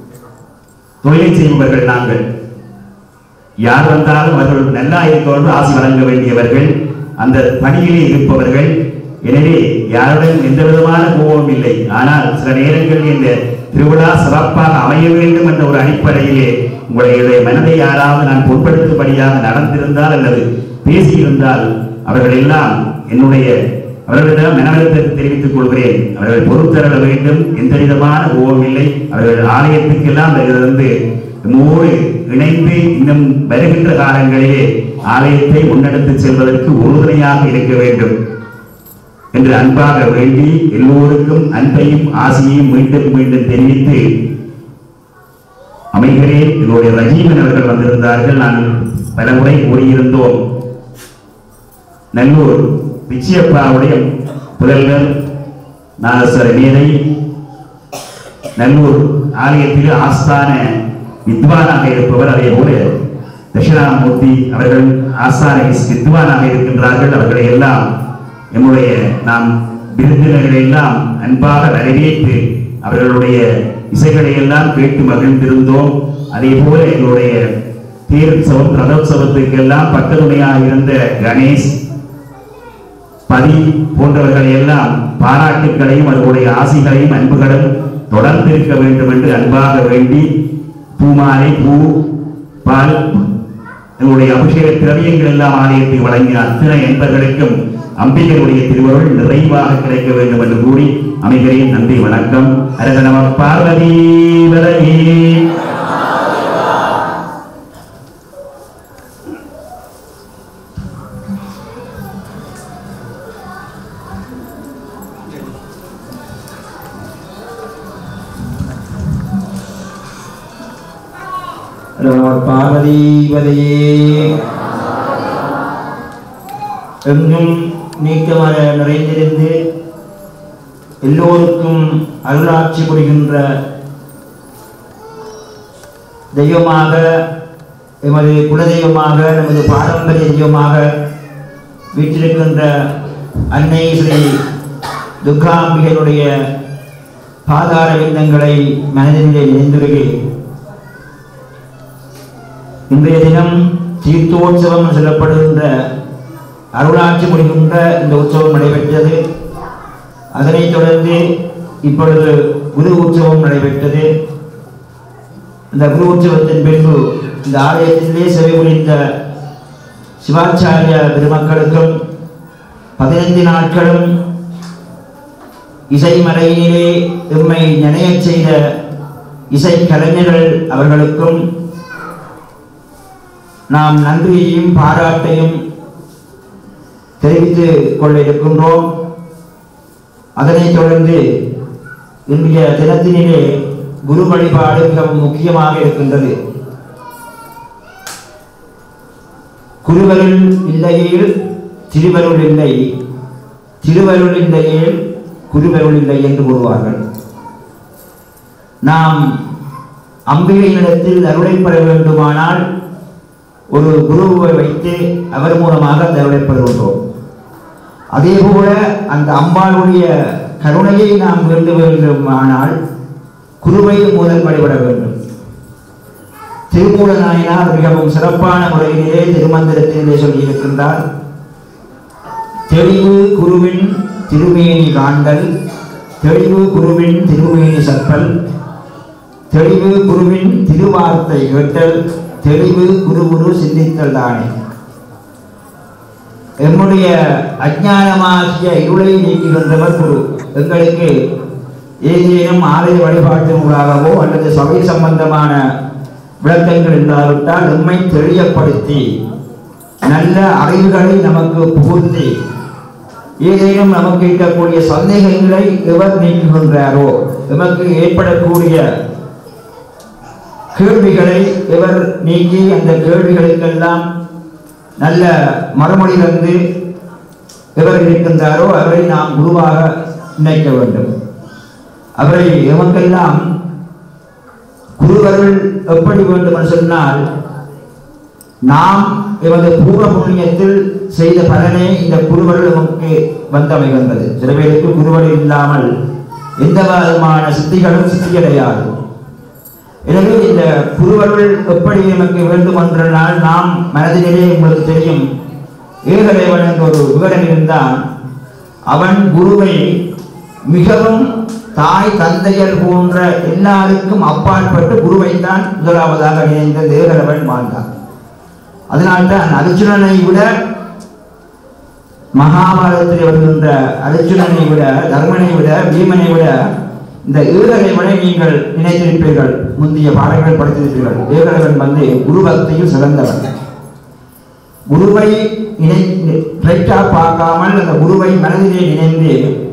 தொழிலை செய்பவர்கள் நாங்கள் யார் வந்தாலும் அவர்கள் நல்லா இருக்கவர்கள் ஆசி வழங்க வேண்டியவர்கள் அந்த பணியிலே இருப்பவர்கள் எனவே யாருடன் எந்த விதமான கோபமும் இல்லை ஆனால் சில நேரங்களில் இந்த திருவிழா சிறப்பாக அமைய வேண்டும் என்ற ஒரு அடிப்படையிலே உங்களுடைய மனதை யாராவது நான் பொருட்படுத்தும்படியாக நடந்திருந்தால் அல்லது பேசியிருந்தால் அவர்கள் எல்லாம் என்னுடைய அவர்களிடம் மனவழுத்தத்தை தெரிவித்துக் கொள்கிறேன் அவர்கள் பொறுத்தரல வேண்டும் எந்த விதமான கோபம் இல்லை அவர்கள் ஆலயத்துக்கெல்லாம் வருகிறது நம்மோடு இணைந்து இன்னும் வருகின்ற காலங்களிலே ஆலயத்தை முன்னெடுத்து செல்வதற்கு உறுதுணையாக இருக்க வேண்டும் என்று அன்பாக வேண்டி எல்லோருக்கும் அன்பையும் ஆசையையும் மீண்டும் மீண்டும் தெரிவித்து அமைகிறேன் எங்களுடைய ரஜீவன் அவர்கள் வந்திருந்தார்கள் நான் பலமுறை கூறியிருந்தோம் நல்லூர் பிச்சியப்பாவுடைய புதல்வர் நாகஸ்வர மேதை நல்லூர் ஆலயத்தில் ஆஸ்தான வித்வானாக இருப்பவர் அதே போல தட்சிணாமூர்த்தி அவர்கள் ஆஸ்தான வித்வானாக இருக்கின்றார்கள் அவர்களை எல்லாம் எம்முடைய நாம் விருந்தினர்களை எல்லாம் அன்பாக வரவேற்று அவர்களுடைய இசைகளை எல்லாம் கேட்டு மகிழ்ந்திருந்தோம் அதே போல எங்களுடைய தேருற்சவம் ரதோற்சவத்துக்கு எல்லாம் பக்கத்துணையாக இருந்த கணேஷ் பதி போன்றவர்களை எல்லாம் பாராட்டுக்களையும் அவர்களுடைய ஆசிகளையும் அன்புகளும் தொடர்ந்து இருக்க வேண்டும் என்று அன்பாக வேண்டி பூமாலை பூ பால் எங்களுடைய அபிஷேக திரவியங்கள் எல்லாம் ஆலயத்தை வழங்கிய அத்தனை என்பர்களுக்கும் அம்பிகையுடைய திருவருள் நிறைவாக கிடைக்க வேண்டும் என்று கூறி அமைகிறேன் நன்றி வணக்கம் அரச நம பார்வதி வரையே பார்வதீபதையே எங்கும் நீக்கமர நிறைந்திருந்து எல்லோருக்கும் அருளாட்சி புரிகின்ற தெய்வமாக எமது குலதெய்வமாக நமது பாரம்பரிய தெய்வமாக வீற்றிருக்கின்ற அன்னை ஸ்ரீ துர்காம்பிகையினுடைய பாதார விந்தங்களை மனதிலே நினைந்துருகிறேன் இன்றைய தினம் தீர்த்தோற்சவம் என்று சொல்லப்படுகின்ற அருளாட்சி முடிகின்ற இந்த உற்சவம் நடைபெற்றது அதனைத் தொடர்ந்து இப்பொழுது குரு உற்சவம் நடைபெற்றது இந்த குரு உற்சவத்தின் பின்பு இந்த ஆலயத்திலே செவி புரிந்த சிவாச்சாரிய பெருமக்களுக்கும் பதினைந்து நாட்களும் இசை மலையிலே எம்மை நினையச் செய்த இசை கலைஞர்கள் அவர்களுக்கும் நாம் நன்றியையும் பாராட்டையும் தெரிவித்துக் கொள்ள இருக்கின்றோம் அதனைத் தொடர்ந்து இன்றைய தினத்தினிலே குரு வழிபாடு மிகவும் முக்கியமாக இருக்கின்றது குருவருள் இல்லையில் திருவருள் இல்லை திருவருள் இல்லையில் குருவருள் இல்லை என்று கூறுவார்கள் நாம் அம்பிகையினிடத்தில் அருளை பெற வேண்டுமானால் ஒரு குருவை வைத்து அவர் மூலமாக அந்த அருளை பெறுகின்றோம் அதே போல அந்த அம்பாளுடைய கருணையை நாம் வேண்ட வேண்டுமானால் குருவை முதல் வழிபட வேண்டும் திருமூல நாயனார் மிகவும் சிறப்பான முறையிலே திருமந்திரத்திலே சொல்லியிருக்கின்றார் தெளிவு குருவின் திருமேனி காண்டல் தெளிவு குருவின் திருமேனி சப்பல் தெளிவு குருவின் திருவார்த்தை கேட்டல் தெளிவு குரு குரு சிந்தித்தல் தானே எம்முடைய அஞ்ஞானமாகிய இருளை நீக்குகின்றவர் குரு எங்களுக்கு ஏதேனும் ஆலய வழிபாட்டினூடாகவோ அல்லது சபை சம்பந்தமான விளக்கங்கள் இல்லாவிட்டால் நம்மை தெளியப்படுத்தி நல்ல அறிவுகளை நமக்கு புகுத்தி ஏதேனும் நமக்கு இருக்கக்கூடிய சந்தேகங்களை எவர் நீக்குகின்றாரோ நமக்கு ஏற்படக்கூடிய கேள்விகளை எவர் நீக்கி அந்த கேள்விகளுக்கெல்லாம் நல்ல மறுமொழி தந்து எவர் இருக்கின்றாரோ அவரை நாம் குருவாக நினைக்க வேண்டும் அவரை எமக்கெல்லாம் குருவர்கள் எப்படி வேண்டும் என்று சொன்னால் நாம் எமது பூர்வ புண்ணியத்தில் செய்த பலனே இந்த குருவர்கள் நமக்கு வந்தமைகின்றது சில பேருக்கு குருவர்கள் இல்லாமல் எந்த விதமான சித்திகளும் சித்தியடையாது எனவே இந்த குருவர்கள் எப்படி நமக்கு வேண்டும் என்றால் நாம் மனதிலே உங்களுக்கு தெரியும் ஏகதேவன் என்ற ஒரு விவரம் இருந்தால் அவன் குருவை மிகவும் தாய் தந்தையர் போன்ற எல்லாருக்கும் அப்பாற்பட்டு குருவைத்தான் முதலாவதாக நினைந்த தேகரவன் வாழ்ந்தான் அதனால்தான் அர்ஜுனனை விட மகாபாரதத்தில் வருகின்ற அர்ஜுனனை விட தர்மனை விட பீமனை விட இந்த ஏகலைவனை நீங்கள் நினைத்திருப்பீர்கள் முந்தைய பாடங்கள் படித்திருப்பீர்கள் ஏகலைவன் வந்து குரு பக்தியில் சிறந்தவன் குருவை நினை ரைட்டா பார்க்காமல் அந்த குருவை மனதிலே நினைந்து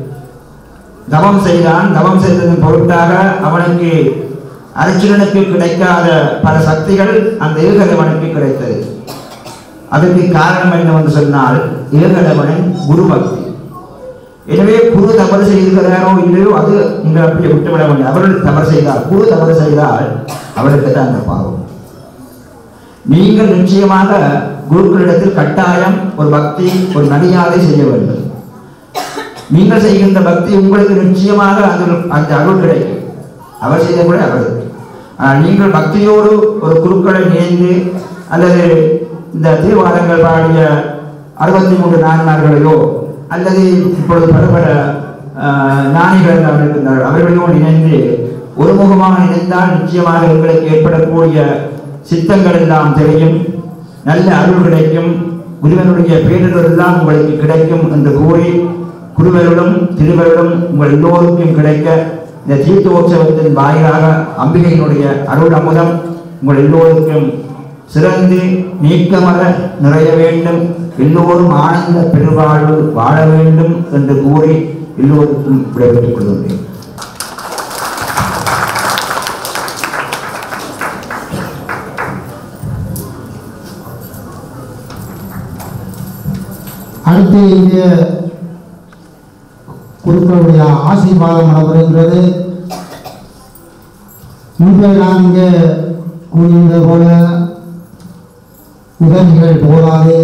தவம் செய்தான் தவம் செய்ததன் பொருட்டாக அவனுக்கு அர்ஜுனனுக்கு கிடைக்காத பல சக்திகள் அந்த ஏகதவனுக்கு கிடைத்தது அதற்கு காரணம் என்னவென்று சொன்னால் ஏகதவனின் குரு பக்தி எனவே குரு தவறு செய்கிறாரோ இல்லையோ அது நீங்கள் அப்படியே விட்டுவிட வேண்டும் அவர்கள் தவறு செய்தால் குரு தவறு செய்தால் அவருக்கு தான் அந்த பாவம் நீங்கள் நிச்சயமாக குருக்களிடத்தில் கட்டாயம் ஒரு பக்தி ஒரு மரியாதை செய்ய வேண்டும் நீங்கள் செய்கின்ற பக்தி உங்களுக்கு நிச்சயமாக அந்த அந்த அருள் கிடைக்கும் அவர் செய்த கூட அவர் ஆனால் நீங்கள் பக்தியோடு ஒரு குருக்களை இணைந்து அல்லது இந்த தீர்வாதங்கள் பாடிய அறுபத்தி மூன்று நாயன்மார்களையோ அல்லது இப்பொழுது பல பல ஆஹ், ஞானிகள் எல்லாம் இருக்கின்றார்கள் அவர்களோடு இணைந்து ஒருமுகமாக இணைந்தால் நிச்சயமாக எங்களுக்கு ஏற்படக்கூடிய சித்தங்கள் எல்லாம் தெரியும் நல்ல அருள் கிடைக்கும் குருவனுடைய பேரிடர் எல்லாம் உங்களுக்கு கிடைக்கும் என்று கூறி குருவருடன் திருவருடன் உங்கள் எல்லோருக்கும் கிடைக்க இந்த தீர்த்தோற்சவத்தின் வாயிலாக அம்பிகையினுடைய அருள் அமுதம் உங்கள் எல்லோருக்கும் சிறந்து நீக்கமர நிறைய வேண்டும் எல்லோரும் ஆனந்த பெருவாழ்வு வாழ வேண்டும் என்று கூறி எல்லோருக்கும் விடைபெற்றுக் கொள்கின்றேன் அடுத்து இங்கே குருக்களுடைய ஆசீர்வாதம் நடைபெறுகிறது முன்பு நான் இங்கே கூறியது போல உதவிகள் போதாது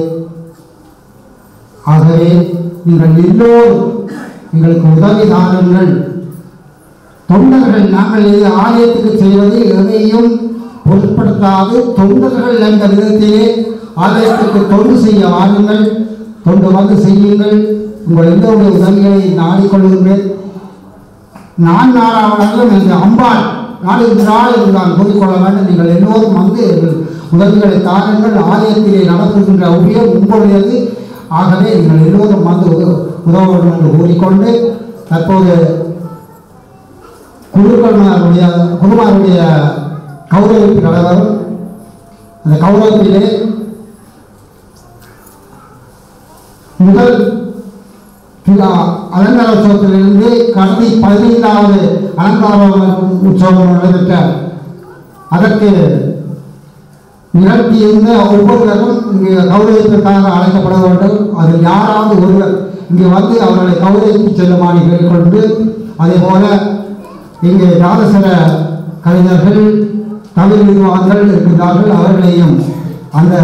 ஆகவே நீங்கள் எல்லோரும் எங்களுக்கு உதவி தாருங்கள் தொண்டர்கள் நாங்கள் இது ஆலயத்துக்கு செய்வது எதையும் பொருட்படுத்தாது தொண்டர்கள் என்ற விதத்திலே ஆலயத்துக்கு தொண்டு செய்ய வாருங்கள் தொண்டு வந்து செய்யுங்கள் உங்கள் எல்லோருடைய உதவிகளை நாடிக்கொள்கின்றேன் நான் நாடாவணங்களும் இந்த அம்பாள் நாடுகின்றாள் என்று நான் கூறிக்கொள்ள வேண்டும் நீங்கள் எல்லோரும் வந்து எங்கள் உதவிகளை தாருங்கள் ஆலயத்திலே நடத்துகின்ற உபயம் உங்களுடையது ஆகவே நீங்கள் எல்லோரும் வந்து உத- உதவ வேண்டும் என்று கூறிக்கொண்டு தற்போது குருக்கள்மாருடைய குருமாருடைய கௌரவிப்பு நடைபெறும் அந்த கௌரவத்திலே முதல் திரு அலங்கார உற்சவத்திலிருந்து கடைசி பதினைந்தாவது அலங்கார உற்சவம் நடைபெற்ற அதற்கு நிகழ்த்தியிருந்த ஒவ்வொருவரும் இங்கே கௌரவிப்பிற்காக அழைக்கப்பட வேண்டும் அதில் யாராவது ஒருவர் இங்கே வந்து அவர்களை கௌரவித்து செல்லுமாறு கேட்டுக்கொண்டு அதே போல இங்கே நாதசர கலைஞர்கள் தமிழ் விருவாங்கள் இருக்கின்றார்கள் அவர்களையும் அந்த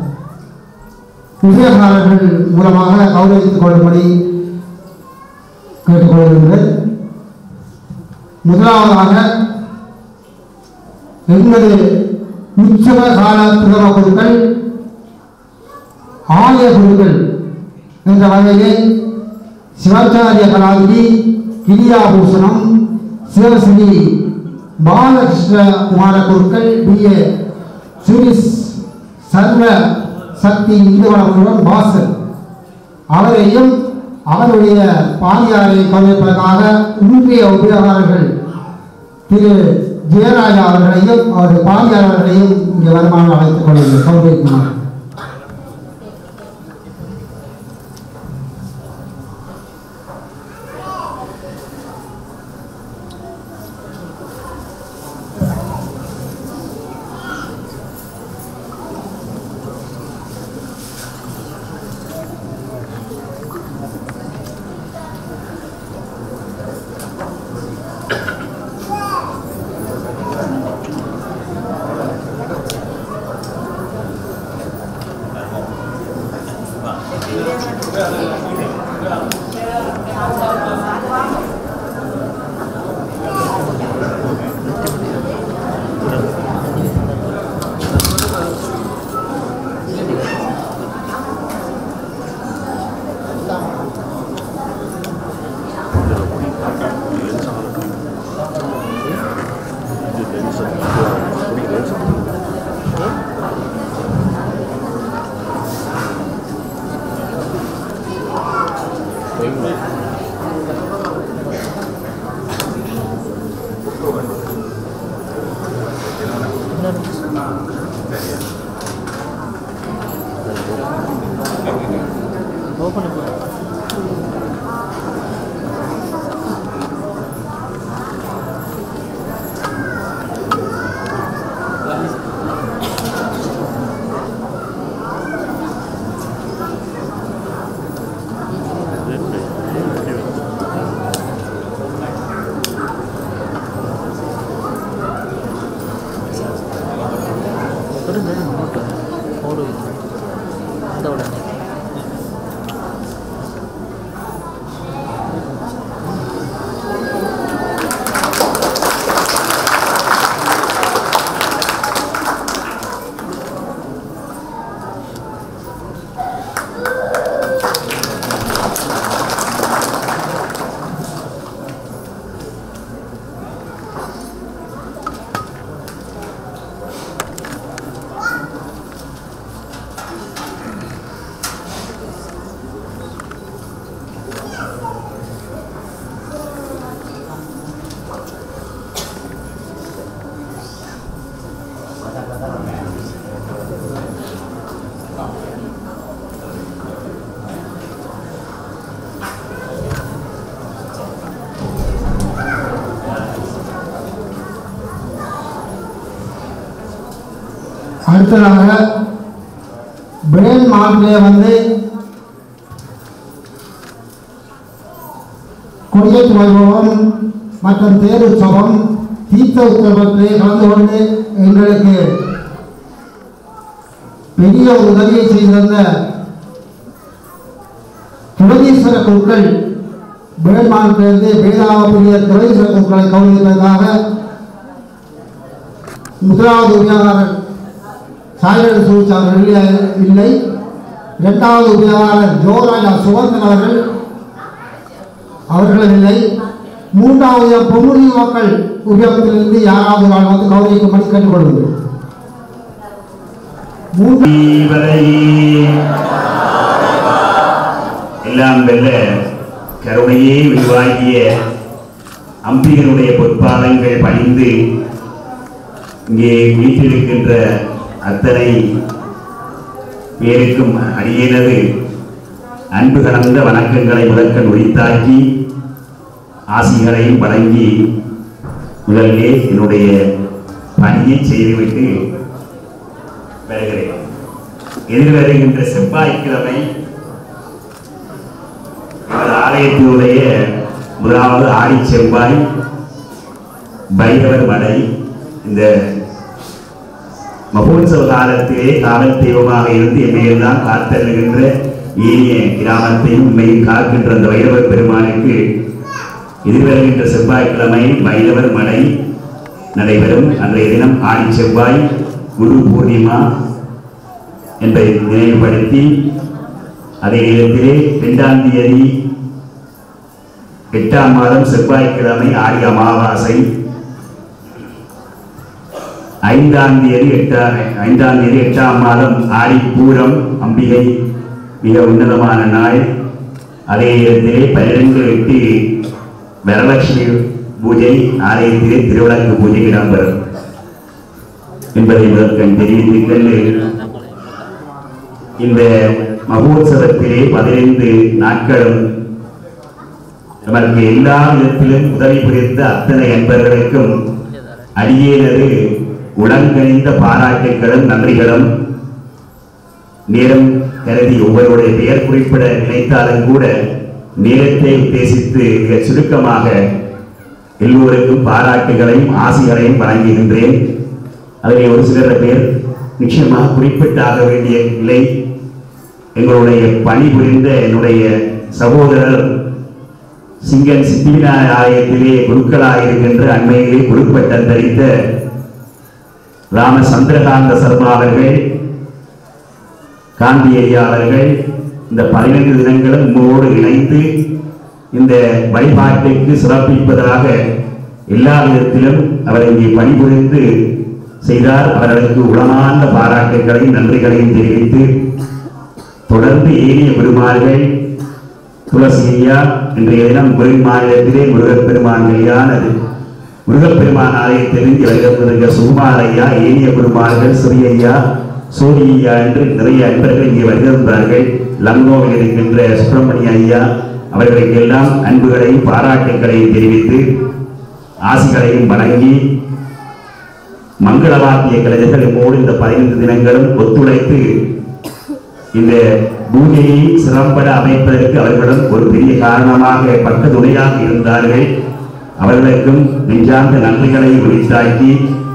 உதயகாரர்கள் மூலமாக கௌரவித்துக் கொள்ளும்படி கேட்டுக்கொள்கின்றேன் முதலாவதாக எங்களது உற்சவ கால பிரதம குருக்கள் ஆலய குருக்கள் என்ற வகையிலே சிவாச்சாரிய கலாநிதி கிரியாபூஷணம் சிவஸ்ரீ பாலகிருஷ்ண குமார குருக்கள் பி ஏ சுரிஸ் சர்வ சக்தி இந்துவனமுடன் வாசல் அவரையும் அவருடைய பாதியாரை கவனிப்பதற்காக இன்றைய உபயோகாரர்கள் திரு ஜெயராஜா அவர்களையும் அவருடைய பாதியாளர்களையும் இங்கே வருமானம் அழைத்துக் கொள்ளுங்கள் கௌரவிக்குமார் அடுத்ததாக பிரெயின் மார்க்கிலே வந்து கொடியேற்று வைபவம் மற்றும் தேர் உற்சவம் தீர்த்த உற்சவத்திலே கலந்து கொண்டு எங்களுக்கு பெரிய ஒரு உதவியை செய்திருந்த துளதீஸ்வர குழுக்கள் வேள்மானிலிருந்து வேதாபுரிய துளதீஸ்வர குழுக்களை கவனிப்பதற்காக முதலாவது உபயோகாரர் சாயல் சூழ்ச்சி அவர்கள் இல்லை- இல்லை இரண்டாவது உபயோகாரர் ஜோராஜா சுகந்தன் அவர்கள் அவர்களும் இல்லை மூன்றாவது பொம்முடி மக்கள் உபயோகத்திலிருந்து யாராவது ஒரு ஆள் வந்து கௌரவிக்கும்படி கேட்டுக்கொள்கிறோம் மூன்று எல்லாம் வெல்ல கருணையே உருவாகிய அம்பிகளுடைய பொற்பாதங்கள் பணிந்து இங்கே வீட்டிருக்கின்ற அத்தனை பேருக்கும் அடியேனது அன்பு கலந்த வணக்கங்களை முதற்கண் உரித்தாக்கி ஆசிகளையும் வழங்கி முதலிலே என்னுடைய பணியை செய்துவிட்டு வருகிறேன் எதிர்வருகின்ற செவ்வாய்க்கிழமை எமது ஆலயத்தினுடைய முதலாவது ஆடி செவ்வாய் பைரவர் மடை இந்த மகோத்சவ காலத்திலே காவல் தெய்வமாக இருந்து எம்மையெல்லாம் காத்தருகின்ற ஏனிய கிராமத்தையும் உண்மையும் காக்கின்ற அந்த வைரவர் பெருமானுக்கு எதிர்வருகின்ற செவ்வாய்க்கிழமை வைரவர் மடை நடைபெறும் அன்றைய தினம் ஆடி செவ்வாய் குரு பூர்ணிமா என்பதை நினைவுபடுத்தி அதே நேரத்திலே இரண்டாம் தேதி எட்டாம் மாதம் செவ்வாய்க்கிழமை ஆடி அமாவாசை ஐந்தாம் தேதி எட்டாம் ஐந்தாம் தேதி எட்டாம் மாதம் ஆடி பூரம் அம்பிகை மிக உன்னதமான நாள் அதே இடத்திலே பன்னிரண்டு எட்டு வரலட்சுமி பூஜை ஆலயத்திலே திருவிளக்கு பூஜை இடம்பெறும் என்பதை முதற்கண் தெரிவித்துக் கொண்டு இந்த மகோத்சவத்திலே பதினைந்து நாட்களும் நமக்கு எல்லா விதத்திலும் உதவி புரிந்த அத்தனை அன்பர்களுக்கும் அடியேனது உடன்கணிந்த பாராட்டுகளும் நன்றிகளும் நேரம் கருதி ஒவ்வொருடைய பெயர் குறிப்பிட நினைத்தாலும் கூட நேரத்தை உத்தேசித்து மிக சுருக்கமாக எல்லோருக்கும் பாராட்டுகளையும் ஆசைகளையும் வழங்குகின்றேன் அதிலே ஒரு சிலர் பேர் நிச்சயமாக குறிப்பிட்டாக வேண்டிய நிலை எங்களுடைய பணிபுரிந்த என்னுடைய சகோதரர் சிங்கன் சித்திவிநாயக ஆலயத்திலே குருக்களாக இருக்கின்ற அண்மையிலே குருப்பட்டம் தரித்த ராம சந்திரகாந்த சர்மா அவர்கள் காந்தி ஐயா அவர்கள் இந்த பதினைந்து தினங்களும் உங்களோடு இணைந்து இந்த வழிபாட்டுக்கு சிறப்பிப்பதாக எல்லா விதத்திலும் அவர் இங்கே பணிபுரிந்து செய்தார் அவர்களுக்கு உளமார்ந்த பாராட்டுகளையும் நன்றிகளையும் தெரிவித்து தொடர்ந்து ஏனைய பெருமாள்கள் துளசி ஐயா இன்றைய தினம் முருகன் மாநிலத்திலே முருகப்பெருமான் கல்யாணது முருகப்பெருமான் ஆலயத்திலிருந்து வருகின்ற சுகுமார் ஐயா ஏனிய பெருமாள்கள் சிறிய ஐயா சூரி ஐயா என்று நிறைய அன்பர்கள் இங்கே வருகின்றார்கள் லங்கோவில் இருக்கின்ற சுப்பிரமணிய ஐயா அவர்களுக்கு எல்லாம் அன்புகளையும் பாராட்டுகளையும் தெரிவித்து ஆசிகளையும் வழங்கி மங்களவாக்கிய கலைஞர்கள் நம்மோடு இந்த பதினைந்து தினங்களும் ஒத்துழைத்து இந்த பூஜையை சிறம்பட அமைப்பதற்கு அவர்களும் ஒரு பெரிய காரணமாக பக்க துணையாக இருந்தார்கள் அவர்களுக்கும் நெஞ்சார்ந்த நன்றிகளை உரித்தாக்கி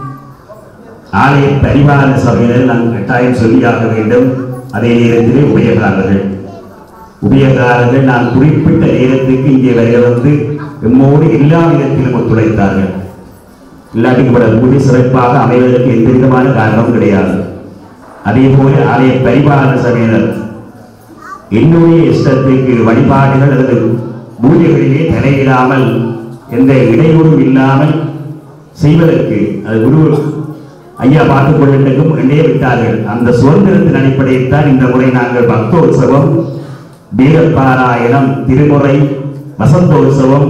ஆலய பரிவார சபையினர் நான் கட்டாயம் சொல்லியாக வேண்டும் அதே நேரத்திலே உபயகாரர்கள் உபயகாரர்கள் நான் குறிப்பிட்ட நேரத்துக்கு இங்கே வருக வந்து எம்மோடு எல்லா விதத்திலும் ஒத்துழைத்தார்கள் இல்லாட்டிக்கு பல பூஜை சிறப்பாக அமைவதற்கு எந்த விதமான காரணமும் கிடையாது அதே போல ஆலய பரிபாலன சபையினர் என்னுடைய இஷ்டத்துக்கு வழிபாடுகள் அல்லது பூஜைகளிலே தலையிடாமல் எந்த இடையூறும் இல்லாமல் செய்வதற்கு அது குரு ஐயா பார்த்துக் கொள்வதற்கும் என்னே விட்டார்கள் அந்த சுதந்திரத்தின் அடிப்படையில் தான் இந்த முறை நாங்கள் பக்தோற்சவம் வீரபாராயணம் திருமுறை வசந்தோற்சவம்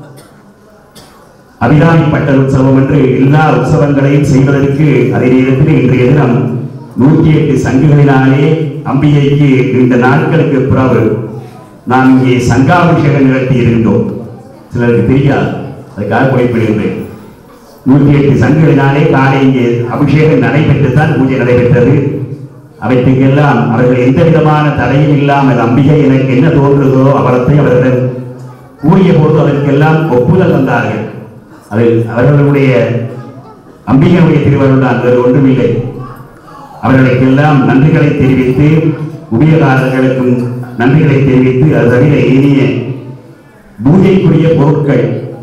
அபிராமி பட்ட உற்சவம் என்று எல்லா உற்சவங்களையும் செய்வதற்கு அதே நேரத்தில் இன்றைய தினம் நூற்றி எட்டு சங்குகளினாலே அம்பிகைக்கு இந்த நாட்களுக்கு பிறகு நாம் இங்கே சங்காபிஷேகம் நிகழ்த்தி இருந்தோம் சிலருக்கு தெரியாது அதுக்காக குறிப்பிடுகின்றேன் நூற்றி எட்டு சங்குகளினாலே காலை இங்கே அபிஷேகம் நடைபெற்று தான் பூஜை நடைபெற்றது அவற்றுக்கெல்லாம் அவர்கள் எந்த விதமான தடையும் இல்லாமல் அம்பிகை எனக்கு என்ன தோன்றுதோ அவரத்தை அவர்களிடம் கூறிய போது அதற்கெல்லாம் ஒப்புதல் தந்தார்கள் அது அவர்களுடைய அம்பிகையுடைய திருவருள் தான் வேறு ஒன்றுமில்லை அவர்களுக்கெல்லாம் நன்றிகளை தெரிவித்து உபயகாரர்களுக்கும் நன்றிகளை தெரிவித்து அது தவிர இனிய பூஜைக்குரிய பொருட்கள்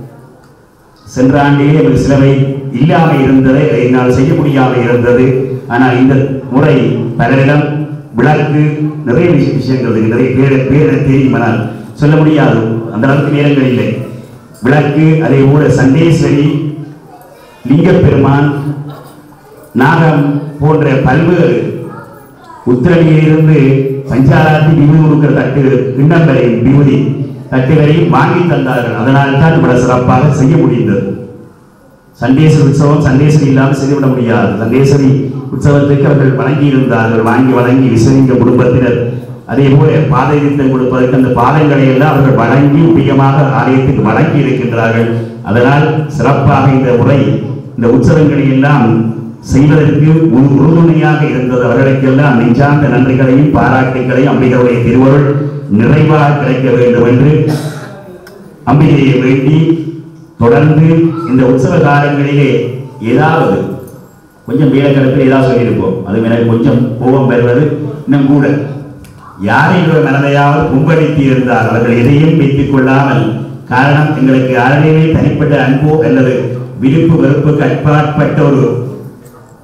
சென்ற ஆண்டிலே ஒரு சிலவை இல்லாமல் இருந்ததை அதை என்னால் செய்ய முடியாமல் இருந்தது ஆனால் இந்த முறை பலரிடம் விளக்கு நிறைய விஷ- விஷயங்கள் இருக்கு. நிறைய பேர பேர தெரியும் ஆனால் சொல்ல முடியாது அந்த அளவுக்கு நேரங்கள் இல்லை விளக்கு அதே போல சண்டேஸ்வரி லிங்கப்பெருமான் நாகம் போன்ற பல்வேறு உத்திரவியிலிருந்து பஞ்சாராத்தி விபூதி கொடுக்கிற தட்டு கிண்ணம் வரை விபூதி தட்டு வரை வாங்கி தந்தார்கள் அதனால் தான் இவ்வளவு சிறப்பாக செய்ய முடிந்தது சண்டேஸ்வரி உற்சவம் சண்டேஸ்வரி இல்லாமல் செய்துவிட முடியாது சண்டேஸ்வரி உற்சவத்துக்கு அவர்கள் வழங்கி இருந்தார்கள் வாங்கி வழங்கி விஸ்வலிங்க குடும்பத்தினர் அதே போல பாதை நிறுத்தம் கொடுப்பதற்கு அந்த பாதங்களை எல்லாம் அவர்கள் வழங்கி உபயமாக ஆலயத்துக்கு வழங்கி இருக்கின்றார்கள் அதனால் சிறப்பாக இந்த முறை இந்த உற்சவங்களை எல்லாம் செய்வதற்கு ஒரு உறுதுணையாக இருந்தது அவர்களுக்கெல்லாம் நெஞ்சார்ந்த நன்றிகளையும் பாராட்டுகளையும் அம்பிகளுடைய திருவருள் நிறைவாக கிடைக்க வேண்டும் என்று அம்பிகையை வேண்டி தொடர்ந்து இந்த உற்சவ காலங்களிலே ஏதாவது கொஞ்சம் வேலைக்கிழப்பில் ஏதாவது சொல்லியிருப்போம் அது எனக்கு கொஞ்சம் கோபம் வருவது இன்னும் கூட யாரையும் மனதையாவது புண்படுத்தி இருந்தால் அவர்கள் எதையும் வைத்துக் கொள்ளாமல் காரணம் எங்களுக்கு யாரையுமே தனிப்பட்ட அன்போ அல்லது விருப்பு வெறுப்புக்கு அற்பாற்பட்ட ஒரு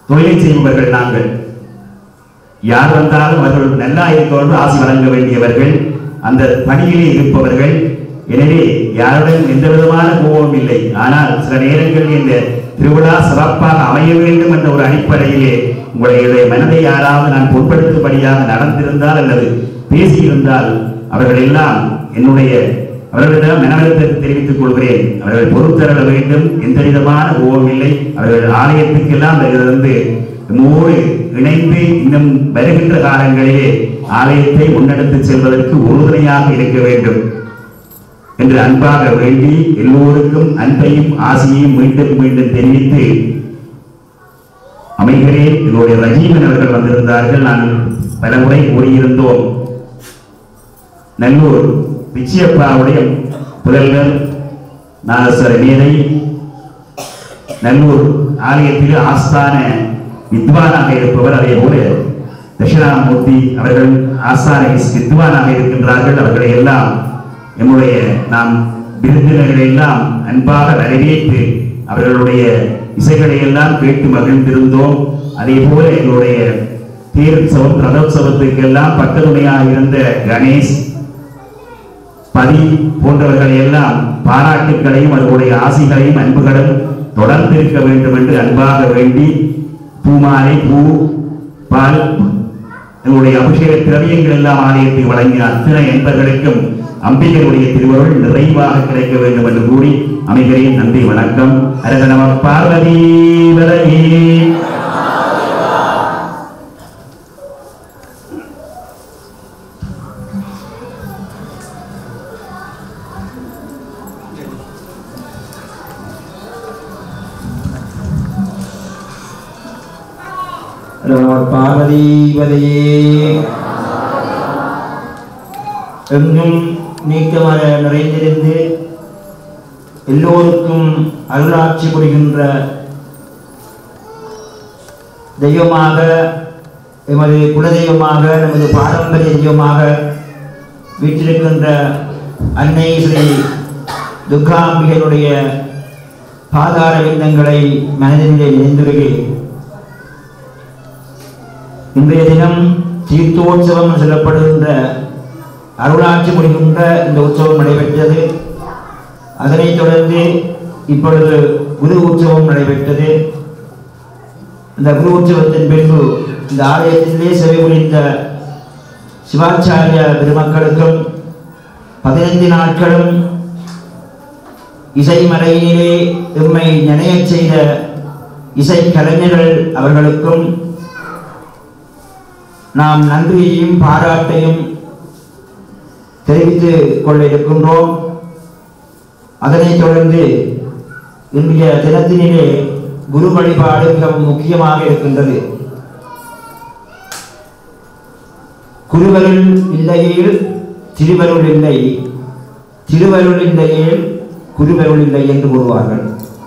தொழிலை செய்பவர்கள் நாங்கள் யார் வந்தாலும் அவர்கள் நல்லா இருக்கொண்டு ஆசி வழங்க வேண்டியவர்கள் அந்த பணியிலே இருப்பவர்கள் எனவே யாருடன் எந்த விதமான கோபமும் இல்லை ஆனால் சில நேரங்களில் இந்த திருவிழா சிறப்பாக அமைய வேண்டும் என்ற ஒரு அடிப்படையிலே உங்களுடைய மனதை யாராவது நான் பொருட்படுத்தும்படியாக நடந்திருந்தால் அல்லது பேசியிருந்தால் அவர்கள் எல்லாம் என்னுடைய அவர்களிடம் மனவருத்தத்தை தெரிவித்துக் கொள்கிறேன் அவர்கள் பொறுத்தரல வேண்டும் எந்த விதமான கோபம் இல்லை அவர்கள் ஆலயத்துக்கெல்லாம் வருகிறது நம்மோடு இணைந்து இன்னும் வருகின்ற காலங்களிலே ஆலயத்தை முன்னெடுத்து செல்வதற்கு உறுதுணையாக இருக்க வேண்டும் என்று அன்பாக வேண்டி எல்லோருக்கும் அன்பையும் ஆசையையும் மீண்டும் மீண்டும் தெரிவித்து அமைகிறேன் என்னுடைய ரஜீவன் அவர்கள் வந்திருந்தார்கள் நான் பலமுறை கூறியிருந்தோம் நல்லூர் பிச்சியப்பாவுடைய புதல்வர் நாகஸ்வர மேதை நல்லூர் ஆலயத்தில் ஆஸ்தான வித்வானாக இருப்பவர் அதே போல தட்சிணாமூர்த்தி அவர்கள் ஆஸ்தான வித்வானாக இருக்கின்றார்கள் அவர்களை எல்லாம் நம்முடைய நாம் விருந்தினர்களை எல்லாம் அன்பாக வரவேற்று அவர்களுடைய இசைகளை எல்லாம் கேட்டு மகிழ்ந்திருந்தோம் அதே போல எங்களுடைய தேரோத்சவம் ரதோத்சவத்துக்கெல்லாம் பக்கத்துணையாக இருந்த கணேஷ் பதி போன்றவர்களை எல்லாம் பாராட்டுக்களையும் அவர்களுடைய ஆசைகளையும் அன்புகளும் தொடர்ந்து இருக்க வேண்டும் என்று அன்பாக வேண்டி பூமாலை பூ பால் எங்களுடைய அபிஷேக திரவியங்கள் எல்லாம் ஆலயத்தில் வழங்கிய அத்தனை என்பர்களுக்கும் அம்பிகையுடைய திருவருள் நிறைவாக கிடைக்க வேண்டும் என்று கூறி அமைகிறேன் நன்றி வணக்கம் அரக நம பார்வதி வரையே நம பார்வதீபதையே எங்கும் நீக்கமர நிறைந்திருந்து எல்லோருக்கும் அருளாட்சி புரிகின்ற தெய்வமாக எமது குலதெய்வமாக நமது பாரம்பரிய தெய்வமாக வீற்றிருக்கின்ற அன்னை ஸ்ரீ துர்காம்பிகையினுடைய பாதார விந்தங்களை மனதிலே நினைந்துருகிறேன் இன்றைய தினம் தீர்த்தோற்சவம் என்று சொல்லப்படுகின்ற அருளாட்சி முடிகின்ற இந்த உற்சவம் நடைபெற்றது அதனைத் தொடர்ந்து இப்பொழுது குரு உற்சவம் நடைபெற்றது இந்த குரு உற்சவத்தின் பின்பு இந்த ஆலயத்திலே சேவை புரிந்த சிவாச்சாரிய பெருமக்களுக்கும் பதினைந்து நாட்களும் இசைமலையிலே எம்மை நினையச் செய்த இசை கலைஞர்கள் அவர்களுக்கும் நாம் நன்றியையும் பாராட்டையும் தெரிவித்துக் கொள்ள இருக்கின்றோம் அதனைத் தொடர்ந்து இன்றைய தினத்தினிலே குரு வழிபாடு மிகவும் முக்கியமாக இருக்கின்றது குருவருள் இல்லையில் திருவருள் இல்லை திருவருள் இல்லையில் குருவருள் இல்லை என்று கூறுவார்கள்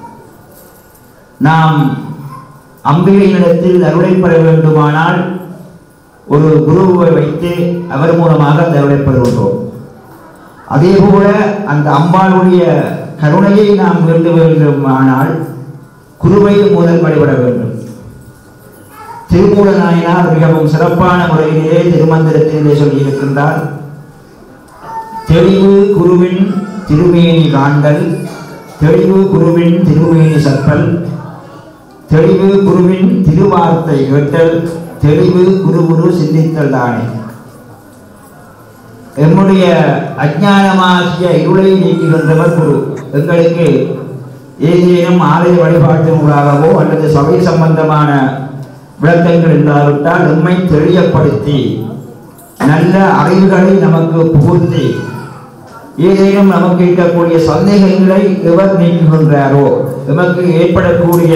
நாம் அம்பிகையினிடத்தில் அருளை பெற வேண்டுமானால் ஒரு குருவை வைத்து அவர் மூலமாக அந்த அருளை பெறுகின்றோம் அதே போல அந்த அம்பாளுடைய கருணையை நாம் வேண்ட வேண்டுமானால் குருவை முதல் வழிபட வேண்டும் திருமூல நாயனார் மிகவும் சிறப்பான முறையிலே திருமந்திரத்திலே சொல்லியிருக்கின்றார் தெளிவு குருவின் திருமேனி காண்டல் தெளிவு குருவின் திருமேனி சப்பல் தெளிவு குருவின் திருவார்த்தை கேட்டல் தெளிவு குரு குரு சிந்தித்தல் தானே எம்முடைய அஞ்ஞானமாகிய இருளை நீக்குகின்றவர் குரு எங்களுக்கு ஏதேனும் ஆலய வழிபாட்டின் ஊடாகவோ அல்லது சபை சம்பந்தமான விளக்கங்கள் இல்லாவிட்டால் நம்மை தெளியப்படுத்தி நல்ல அறிவுகளை நமக்கு புகுத்தி ஏதேனும் நமக்கு இருக்கக்கூடிய சந்தேகங்களை எவர் நீக்குகின்றாரோ எமக்கு ஏற்படக்கூடிய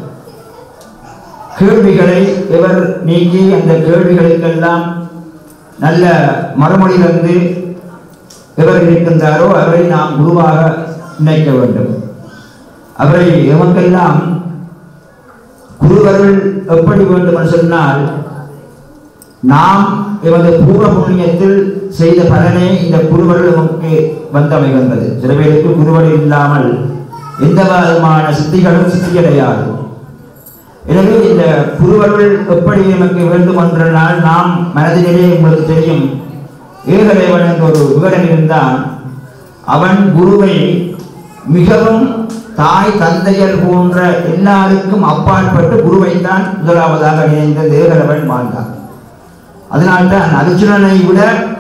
கேள்விகளை எவர் நீக்கி அந்த கேள்விகளுக்கெல்லாம் நல்ல மறுமொழி தந்து எவர் இருக்கின்றாரோ அவரை நாம் குருவாக நினைக்க வேண்டும் அவரை எமக்கெல்லாம் குருவர்கள் எப்படி வேண்டும் என்று சொன்னால் நாம் எமது பூர்வ புண்ணியத்தில் செய்த பலனே இந்த குருவர்கள் நமக்கு வந்தமைகின்றது சில பேருக்கு குருவர்கள் இல்லாமல் எந்த விதமான சித்திகளும் சித்தியடையாது எனவே இந்த குருவருள் எப்படி நமக்கு வேண்டும் என்றால் நாம் மனதிலே உங்களுக்கு தெரியும் ஏகதேவன் என்ற ஒரு விவரம் இருந்தால் அவன் குருவை மிகவும் தாய் தந்தையர் போன்ற எல்லாருக்கும் அப்பாற்பட்டு குருவைத்தான் முதலாவதாக நினைந்த தேகரவன் வாழ்ந்தான் அதனால்தான் அர்ஜுனனை விட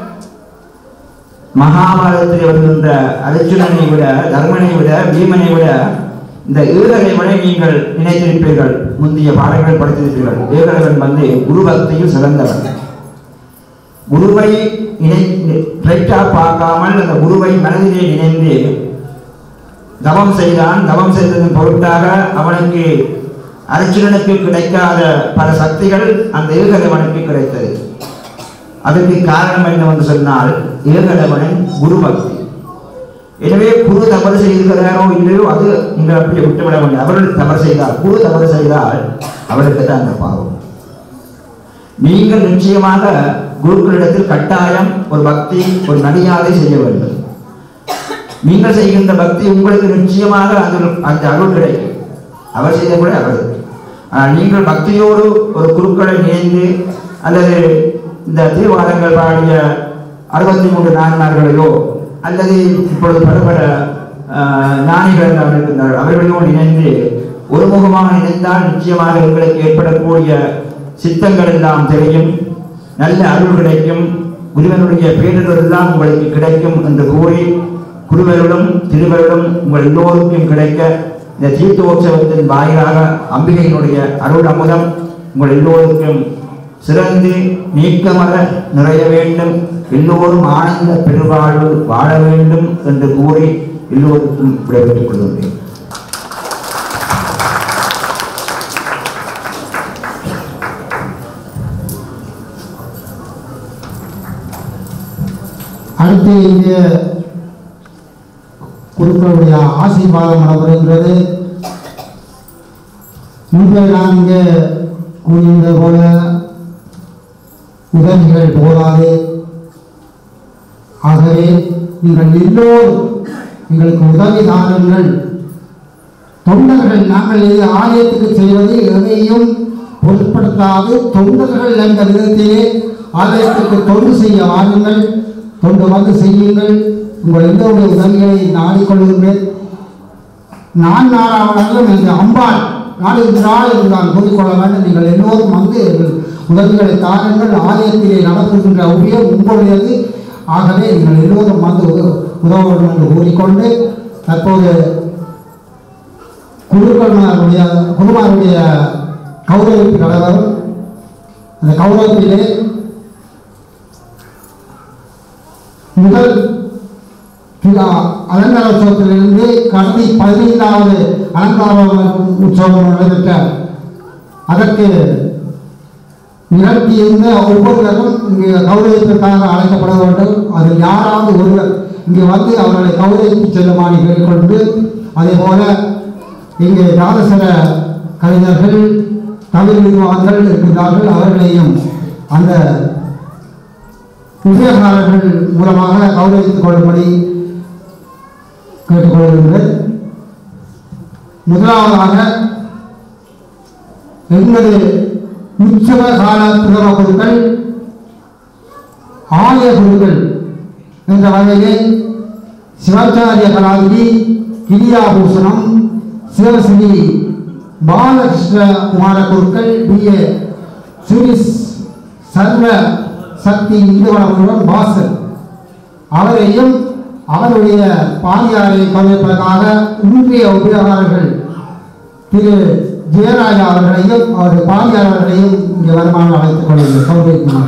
மகாபாரதத்தில் வருகின்ற அர்ஜுனனை விட தர்மனை விட பீமனை விட இந்த ஏகலைவனை நீங்கள் நினைத்திருப்பீர்கள் முந்தைய பாடங்கள் படித்திருப்பீர்கள் ஏகலைவன் வந்து குரு பக்தியில் சிறந்தவன் குருவை நினை ரைட்டா பார்க்காமல் அந்த குருவை மனதிலே நினைந்து தவம் செய்தான் தவம் செய்ததன் பொருட்டாக அவனுக்கு அர்ஜுனனுக்கு கிடைக்காத பல சக்திகள் அந்த ஏகலைவனுக்கு கிடைத்தது அதற்கு காரணம் என்னவென்று சொன்னால் ஏகலைவனின் குரு பக்தி எனவே குரு தவறு செய்கிறாரோ இல்லையோ அது நீங்கள் அப்படியே விட்டுவிட வேண்டும் அவர்கள் தவறு செய்தால் குரு தவறு செய்தால் அவருக்கு தான் அந்த பாவம் நீங்கள் நிச்சயமாக குருக்களிடத்தில் கட்டாயம் ஒரு பக்தி ஒரு மரியாதை செய்ய வேண்டும் நீங்கள் செய்கின்ற பக்தி உங்களுக்கு நிச்சயமாக அந்த அந்த அருள் கிடைக்கும் அவர் செய்த கூட அவருக்கு ஆனால் நீங்கள் பக்தியோடு ஒரு குருக்களை இணைந்து அல்லது இந்த தீர்வாதங்கள் பாடிய அறுபத்தி மூன்று நான்மார்களையோ அல்லது இப்பொழுது பல பல ஆஹ், ஞானிகள் எல்லாம் இருக்கின்றார்கள் அவர்களோடு இணைந்து ஒருமுகமாக இணைந்தால் நிச்சயமாக எங்களுக்கு ஏற்படக்கூடிய சித்தங்கள் எல்லாம் தெரியும் நல்ல அருள் கிடைக்கும் குருவனுடைய பேரருள் எல்லாம் உங்களுக்கு கிடைக்கும் என்று கூறி குருவருளும் திருவருளும் உங்கள் எல்லோருக்கும் கிடைக்க இந்த தீர்த்தோற்சவத்தின் வாயிலாக அம்பிகையினுடைய அருள் அமுதம் உங்கள் எல்லோருக்கும் சிறந்து நீக்கமர நிறைய வேண்டும் எல்லோரும் ஆனந்த பெருவாழ்வு வாழ வேண்டும் என்று கூறி எல்லோருக்கும் விடைபெற்றுக் கொள்கின்றேன் அடுத்து இங்கே குருக்களுடைய ஆசீர்வாதம் நடைபெறுகிறது முன்பே நான் இங்கே கூறியது போல உதவிகள் போதாது ஆகவே நீங்கள் எல்லோரும் எங்களுக்கு உதவி தாருங்கள் தொண்டர்கள் நாங்கள் இது ஆலயத்துக்கு செய்வது எதையும் பொருட்படுத்தாது தொண்டர்கள் என்ற விதத்திலே ஆலயத்துக்கு தொண்டு செய்ய வாருங்கள் தொண்டு வந்து செய்யுங்கள் உங்கள் எல்லோருடைய உதவிகளை நாடிக்கொள்கின்றேன் நான் நாளாவதாக இந்த அம்பாள் நாடுகின்றால் என்று நான் கூறிக்கொள்ள வேண்டும் நீங்கள் எல்லோரும் வந்து எங்கள் உதவிகளை தாருங்கள் ஆலயத்திலே நடத்துகின்ற உபயம் உங்களுடையது ஆகவே நீங்கள் எல்லோரும் வந்து உத- உதவ வேண்டும் என்று கூறிக்கொண்டு தற்போது குருக்கள்மாருடைய குருமாருடைய கௌரவிப்பு நடைபெறும் அந்த கௌரவத்திலே முதல் திரு அலங்கார உற்சவத்திலிருந்து கடைசி பதினைந்தாவது அலங்கார உற்சவம் நடைபெற்ற அதற்கு நிகழ்த்தியிருந்த ஒவ்வொருவரும் இங்கே கௌரவிப்பிற்காக அழைக்கப்பட வேண்டும் அதில் யாராவது ஒருவர் இங்கே வந்து அவர்களை கௌரவித்து செல்லுமாறு கேட்டுக்கொண்டு அதே போல இங்கே தாரசர கலைஞர்கள் தமிழ் விரிவார்கள் இருக்கின்றார்கள் அவர்களையும் அந்த விஜயகாரர்கள் மூலமாக கௌரவித்துக் கொள்ளும்படி கேட்டுக்கொள்கின்றேன் முதலாவதாக எங்களது உற்சவ கால பிரதம குருக்கள் ஆலய குருக்கள் என்ற வகையிலே சிவாச்சாரிய கலாநிதி கிரியாபூஷணம் சிவஸ்ரீ பாலகிருஷ்ண குமார குருக்கள் பி ஏ ஸ்ரீ சர்வ சக்தி இந்து வளமுடன் பாசன் அவரையும் அவருடைய பாதியாரை கவனிப்பதற்காக இன்றைய உபயோகாரர்கள் திரு ஜெயராஜா அவர்களையும் அவருடைய பாதியார் அவர்களையும் இங்கே வருமானம் அழைத்துக் கொள்ளுங்கள் கௌரவிக்குமார்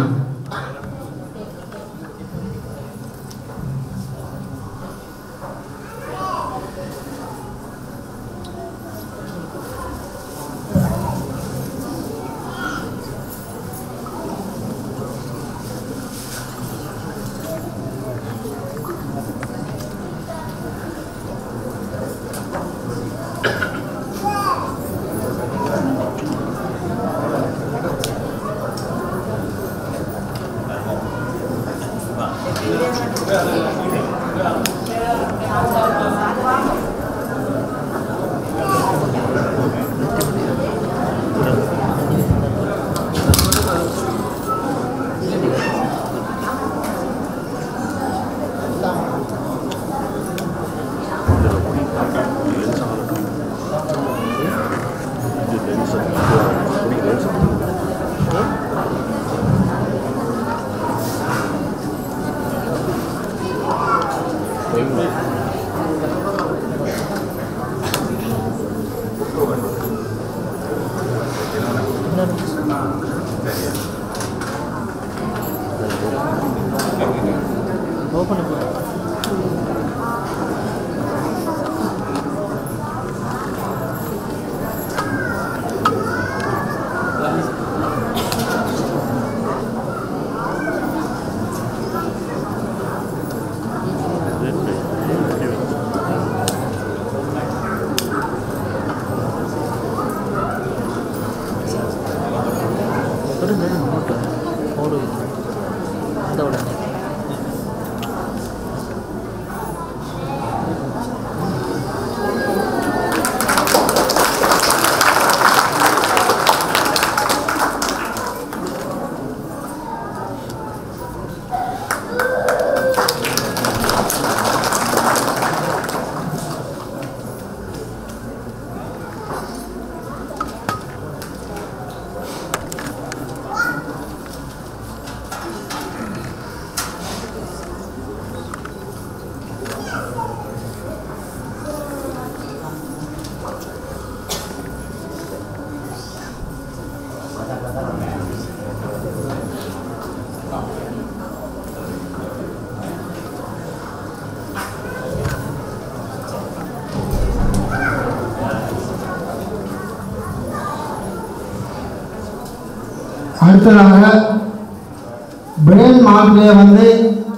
அடுத்ததாக பிரெயின் மார்க்கிலே வந்து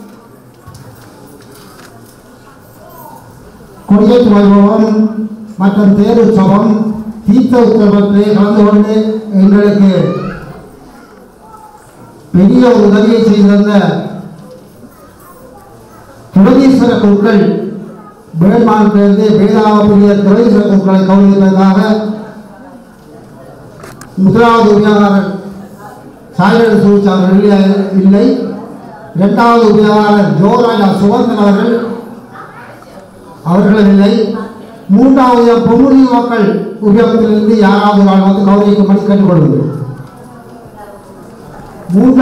கொடியேற்று வைபவம் மற்றும் தேர் உற்சவம் தீர்த்த உற்சவத்திலே கலந்து கொண்டு எங்களுக்கு பெரிய ஒரு உதவியை செய்திருந்த துரதீஸ்வர குழுக்கள் வேட்பாளர்களிருந்து வேதாபுரிய துரதீஸ்வர குழுக்களை கௌரவிப்பதற்காக முதலாவது உரிமையாளர் சாயல் சூழ்ச்சி அவர்கள் இல்லை- இல்லை இரண்டாவது உரிமையாளர் ஜோராஜா சுகந்தன் அவர்கள் அவர்கள் இல்லை மூன்றாவது பொம்முடி மக்கள் உபயோகத்திலிருந்து யாராவது ஒரு ஆள் வந்து கௌரவிக்கும்படி கேட்டுக்கொள்கிறோம் மூன்று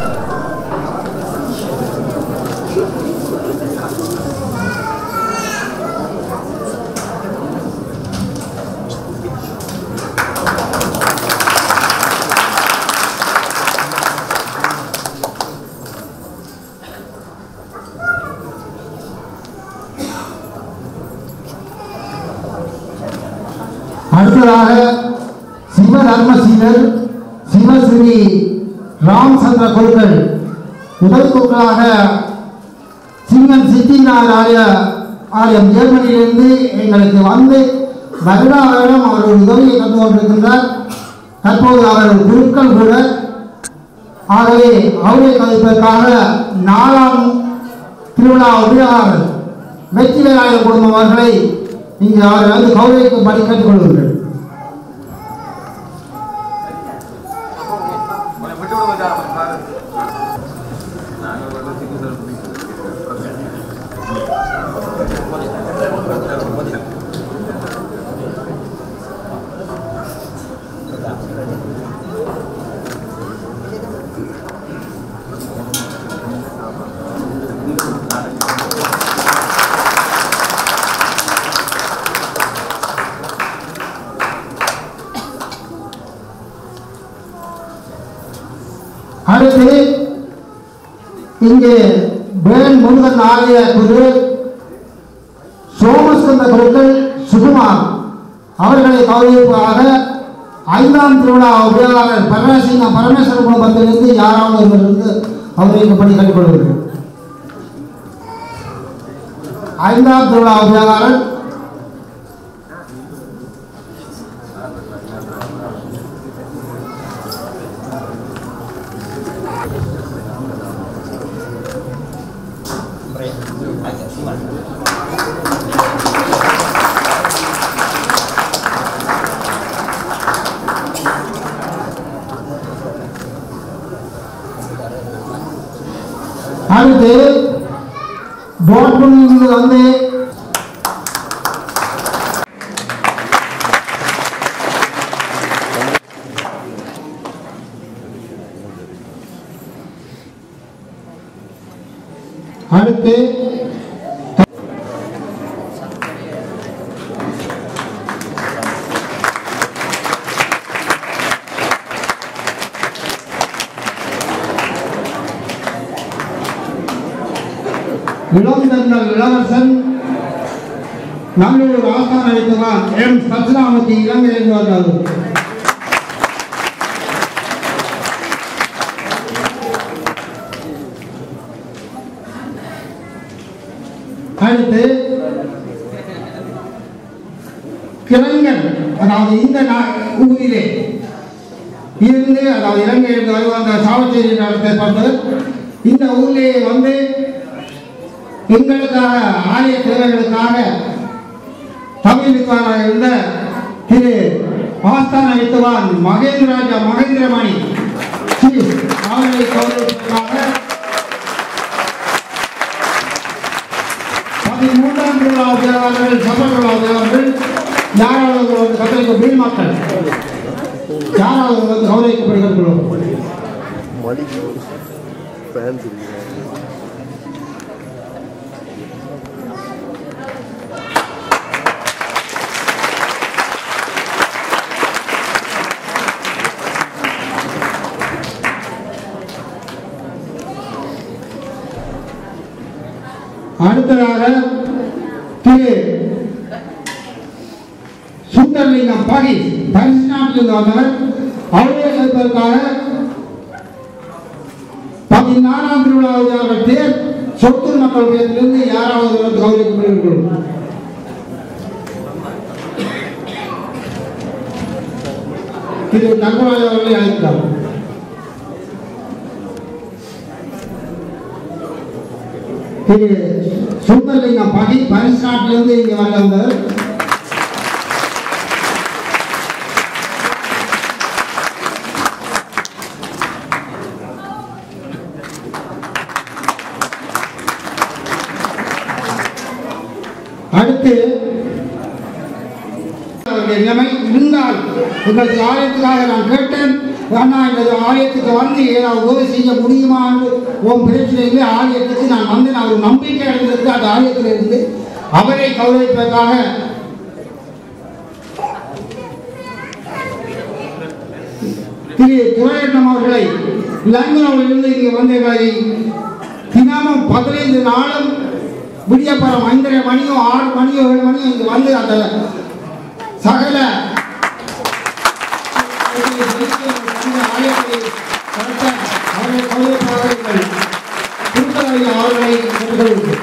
அடுத்ததாக சிவ தர்மசீலர் சிவஸ்ரீ ராமச்சந்திர குருக்கள் முதல் குருக்களாக சிங்கன் சித்திநாத் ஆலய ஆலயம் ஜெர்மனியிலிருந்து எங்களுக்கு வந்து வருடா வருடம் அவர் ஒரு உதவியை தந்து கொண்டிருக்கின்றார் தற்போது அவர் குருக்கள் கூட ஆகவே அவரை கதைப்பதற்காக நாலாம் திருவிழா உபயோகாளர் வெற்றிவேலாய குடும்பம் அவர்களை இங்கு அவரை வந்து கௌரவிக்கும்படி கேட்டுக்கொள்கிறேன் அடுத்து இங்கே வேன் முருகன் ஆலய குரு சோமஸ்கந்த குருக்கள் சுகுமார் அவர்களை கௌரவிப்பதாக ஐந்தாம் திருவிழா உபயோகாளர் பரமேசிங்க பரமேஸ்வர குடும்பத்திலிருந்து யாராவது ஒருவர் இருந்து கௌரவிக்கப்படி கேட்டுக்கொள்கிறேன் ஐந்தாம் திருவிழா உபயோகாளர் அடுத்து டோட்முண்டிலிருந்து வந்து அடுத்து இளந்தங்கள் இளவரசன் நல்லூர் ஆசான் அளித்தவான் எம் சத்ராமதி இலங்கையில் வந்தார் அடுத்து கிழங்கன் அதாவது இந்த நா- ஊரிலே இருந்து அதாவது இலங்கையிலிருந்து வருவாங்க சாவச்சேரி நடத்தை பார்த்து இந்த ஊரிலே வந்து எங்களுக்காக ஆலய தேவைகளுக்காக தமிழுக்காக இருந்த திரு ஆஸ்தான வித்துவான் மகேந்திரராஜா மகேந்திரமணி ஸ்ரீ அவர்களை கௌரவிப்பதற்காக பதிமூன்றாம் திருவிழாவுக்கு அவர்கள் சபைகளாவது அவர்கள் யாராவது ஒரு கத்தளிக்க வீண் மக்கள் யாராவது வந்து கௌரவிக்கப்படுகிறோம் அடுத்ததாக திரு சுந்தரலிங்கம் பாகி பரிசு நாட்டிலிருந்து வந்தவர் அவருடைய கேட்பதற்காக பதினாறாம் திருவிழாவது அவர்கள் தேர் சொத்து மக்கள் பேரிலிருந்து யாராவது வந்து கௌரவிக்கப்படுகிறோம் திரு தங்கராஜ் அவர்களை அழைக்கிறார் திரு சுந்தரலிங்கம் பகி பரிசு நாட்டிலிருந்து இங்கே வந்தவர் அடுத்து அவருடைய நிலைமை இருந்தால் எங்களது ஆலயத்துக்காக நான் கேட்டேன் அண்ணா எங்களது ஆலயத்துக்கு வந்து ஏதாவது உதவி செய்ய முடியுமா என்று உன் பிரச்சனையிலே ஆலயத்துக்கு நான் வந்து நான் ஒரு நம்பிக்கை அடைந்திருக்கு அந்த ஆலயத்தில் இருந்து அவரை கௌரவிப்பதற்காக திரு துரையண்ணம் அவர்களை இருந்து இங்கே வந்து எங்களை தினமும் பதினைந்து நாளும் விடியப்பறம் ஐந்தரை மணியோ ஆறு மணியோ ஏழு மணியோ இங்கே வந்து அந்த சகல ஆலயத்தை நடத்த அவர்களை கௌரவிப்பவர்கள் திருத்தலை அவர்களை கேட்டுக்கொள்கிறேன்.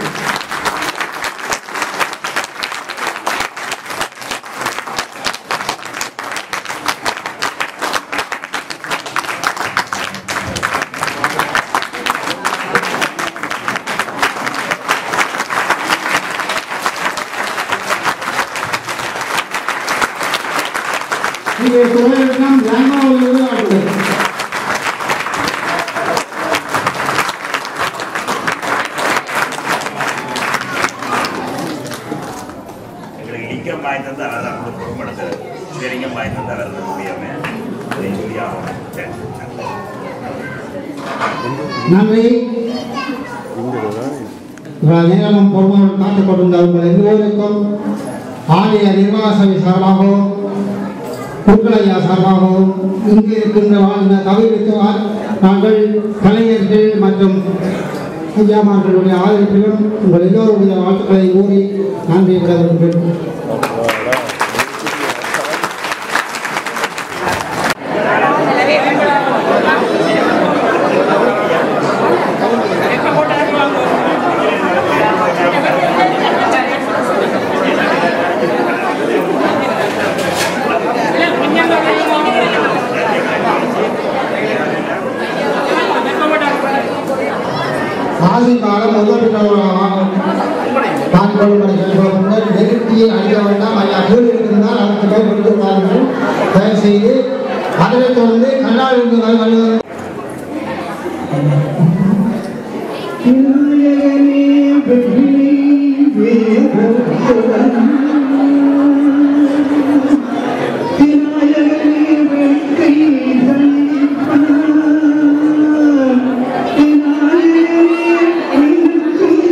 இங்கே துறையிடம் லங்கோவிலிருந்து அடுத்தது எங்களுக்கு லிங்கம் வாங்கி தந்தா அதான் கூட பொறுப்படுத்த லிங்கம் வாங்கி தந்தா வரது முடியாம அதை சொல்லி ஆகணும் சரி. நன்றி இவ்வளவு நேரமும் பொறுமையோடு காத்துக் கொண்டிருந்த உங்கள் எல்லோருக்கும் ஆலய நிர்வாக சபை சார்பாகவும் குருக்களையா சார்பாகவும் இங்கு இருக்கின்ற வாழ்ந்த கவிழ்த்து நாங்கள் கலைஞர்கள் மற்றும் ஐயாமார்களுடைய ஆதரவிலும் உங்கள் எல்லோருடைய வாழ்த்துக்களை கூறி நன்றி விட விரும்புகிறேன் ஆசி காலம் முதல் தான் கொள்ளும்படி கேட்பவர்கள் நெருக்கியை அழிய வேண்டாம் ஐயா கீழ் இருந்தால் அடுத்த பேர் கொடுத்திருப்பார்கள் தயவு செய்து அதனைத் தொடர்ந்து கண்ணாடிருந்து வருவது விநாயகனே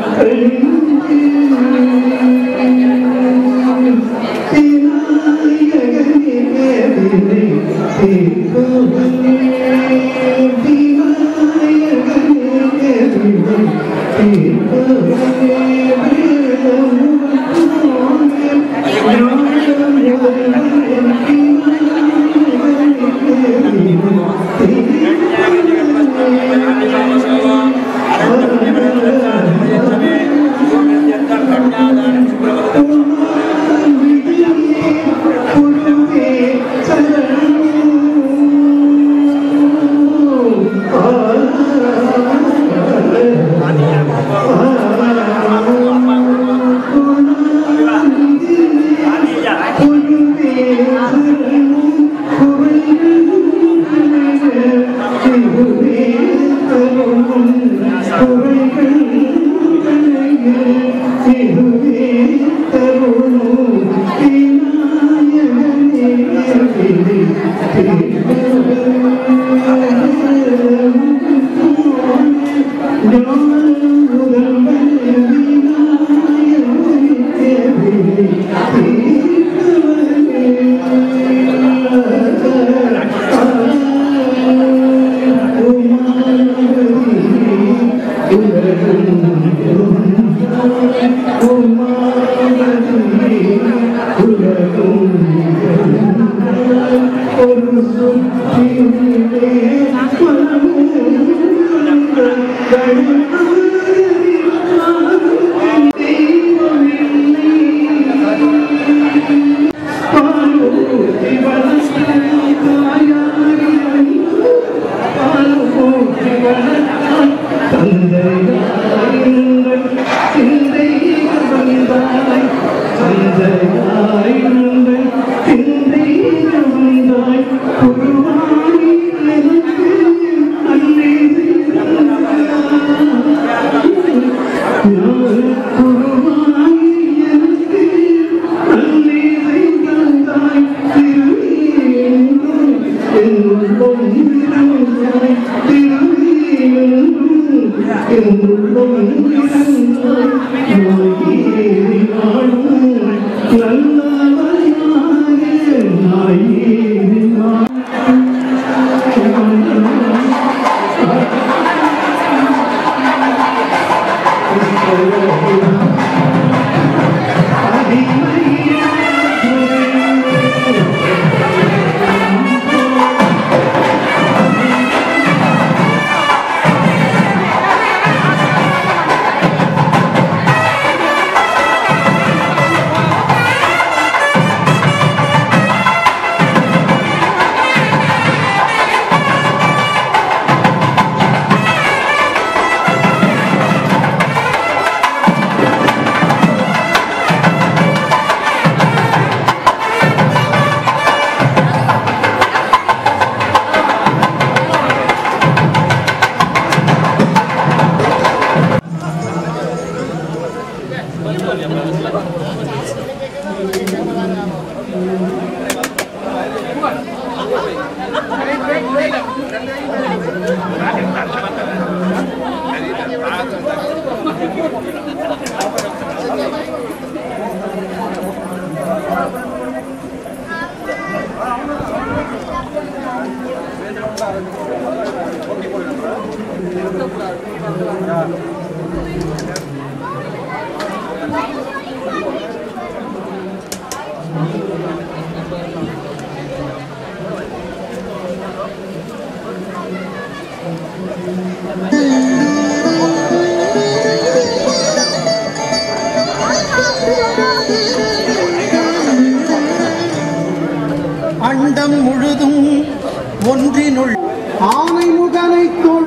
அண்டம் முழுதும் ஒன்றினுள் ஆனை முகனை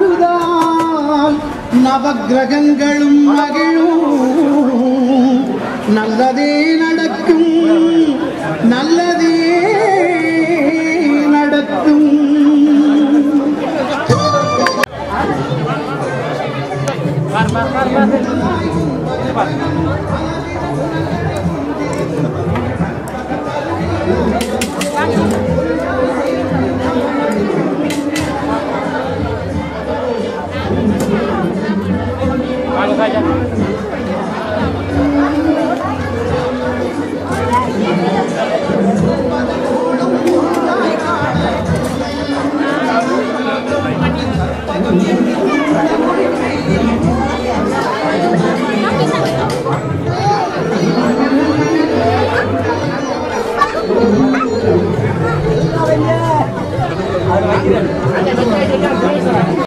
தொழுதால் நவக்கிரகங்களும் மகிழும் நல்லதே நடக்கும் நல்லதே நடக்கும் வாங்க காய்ச்சா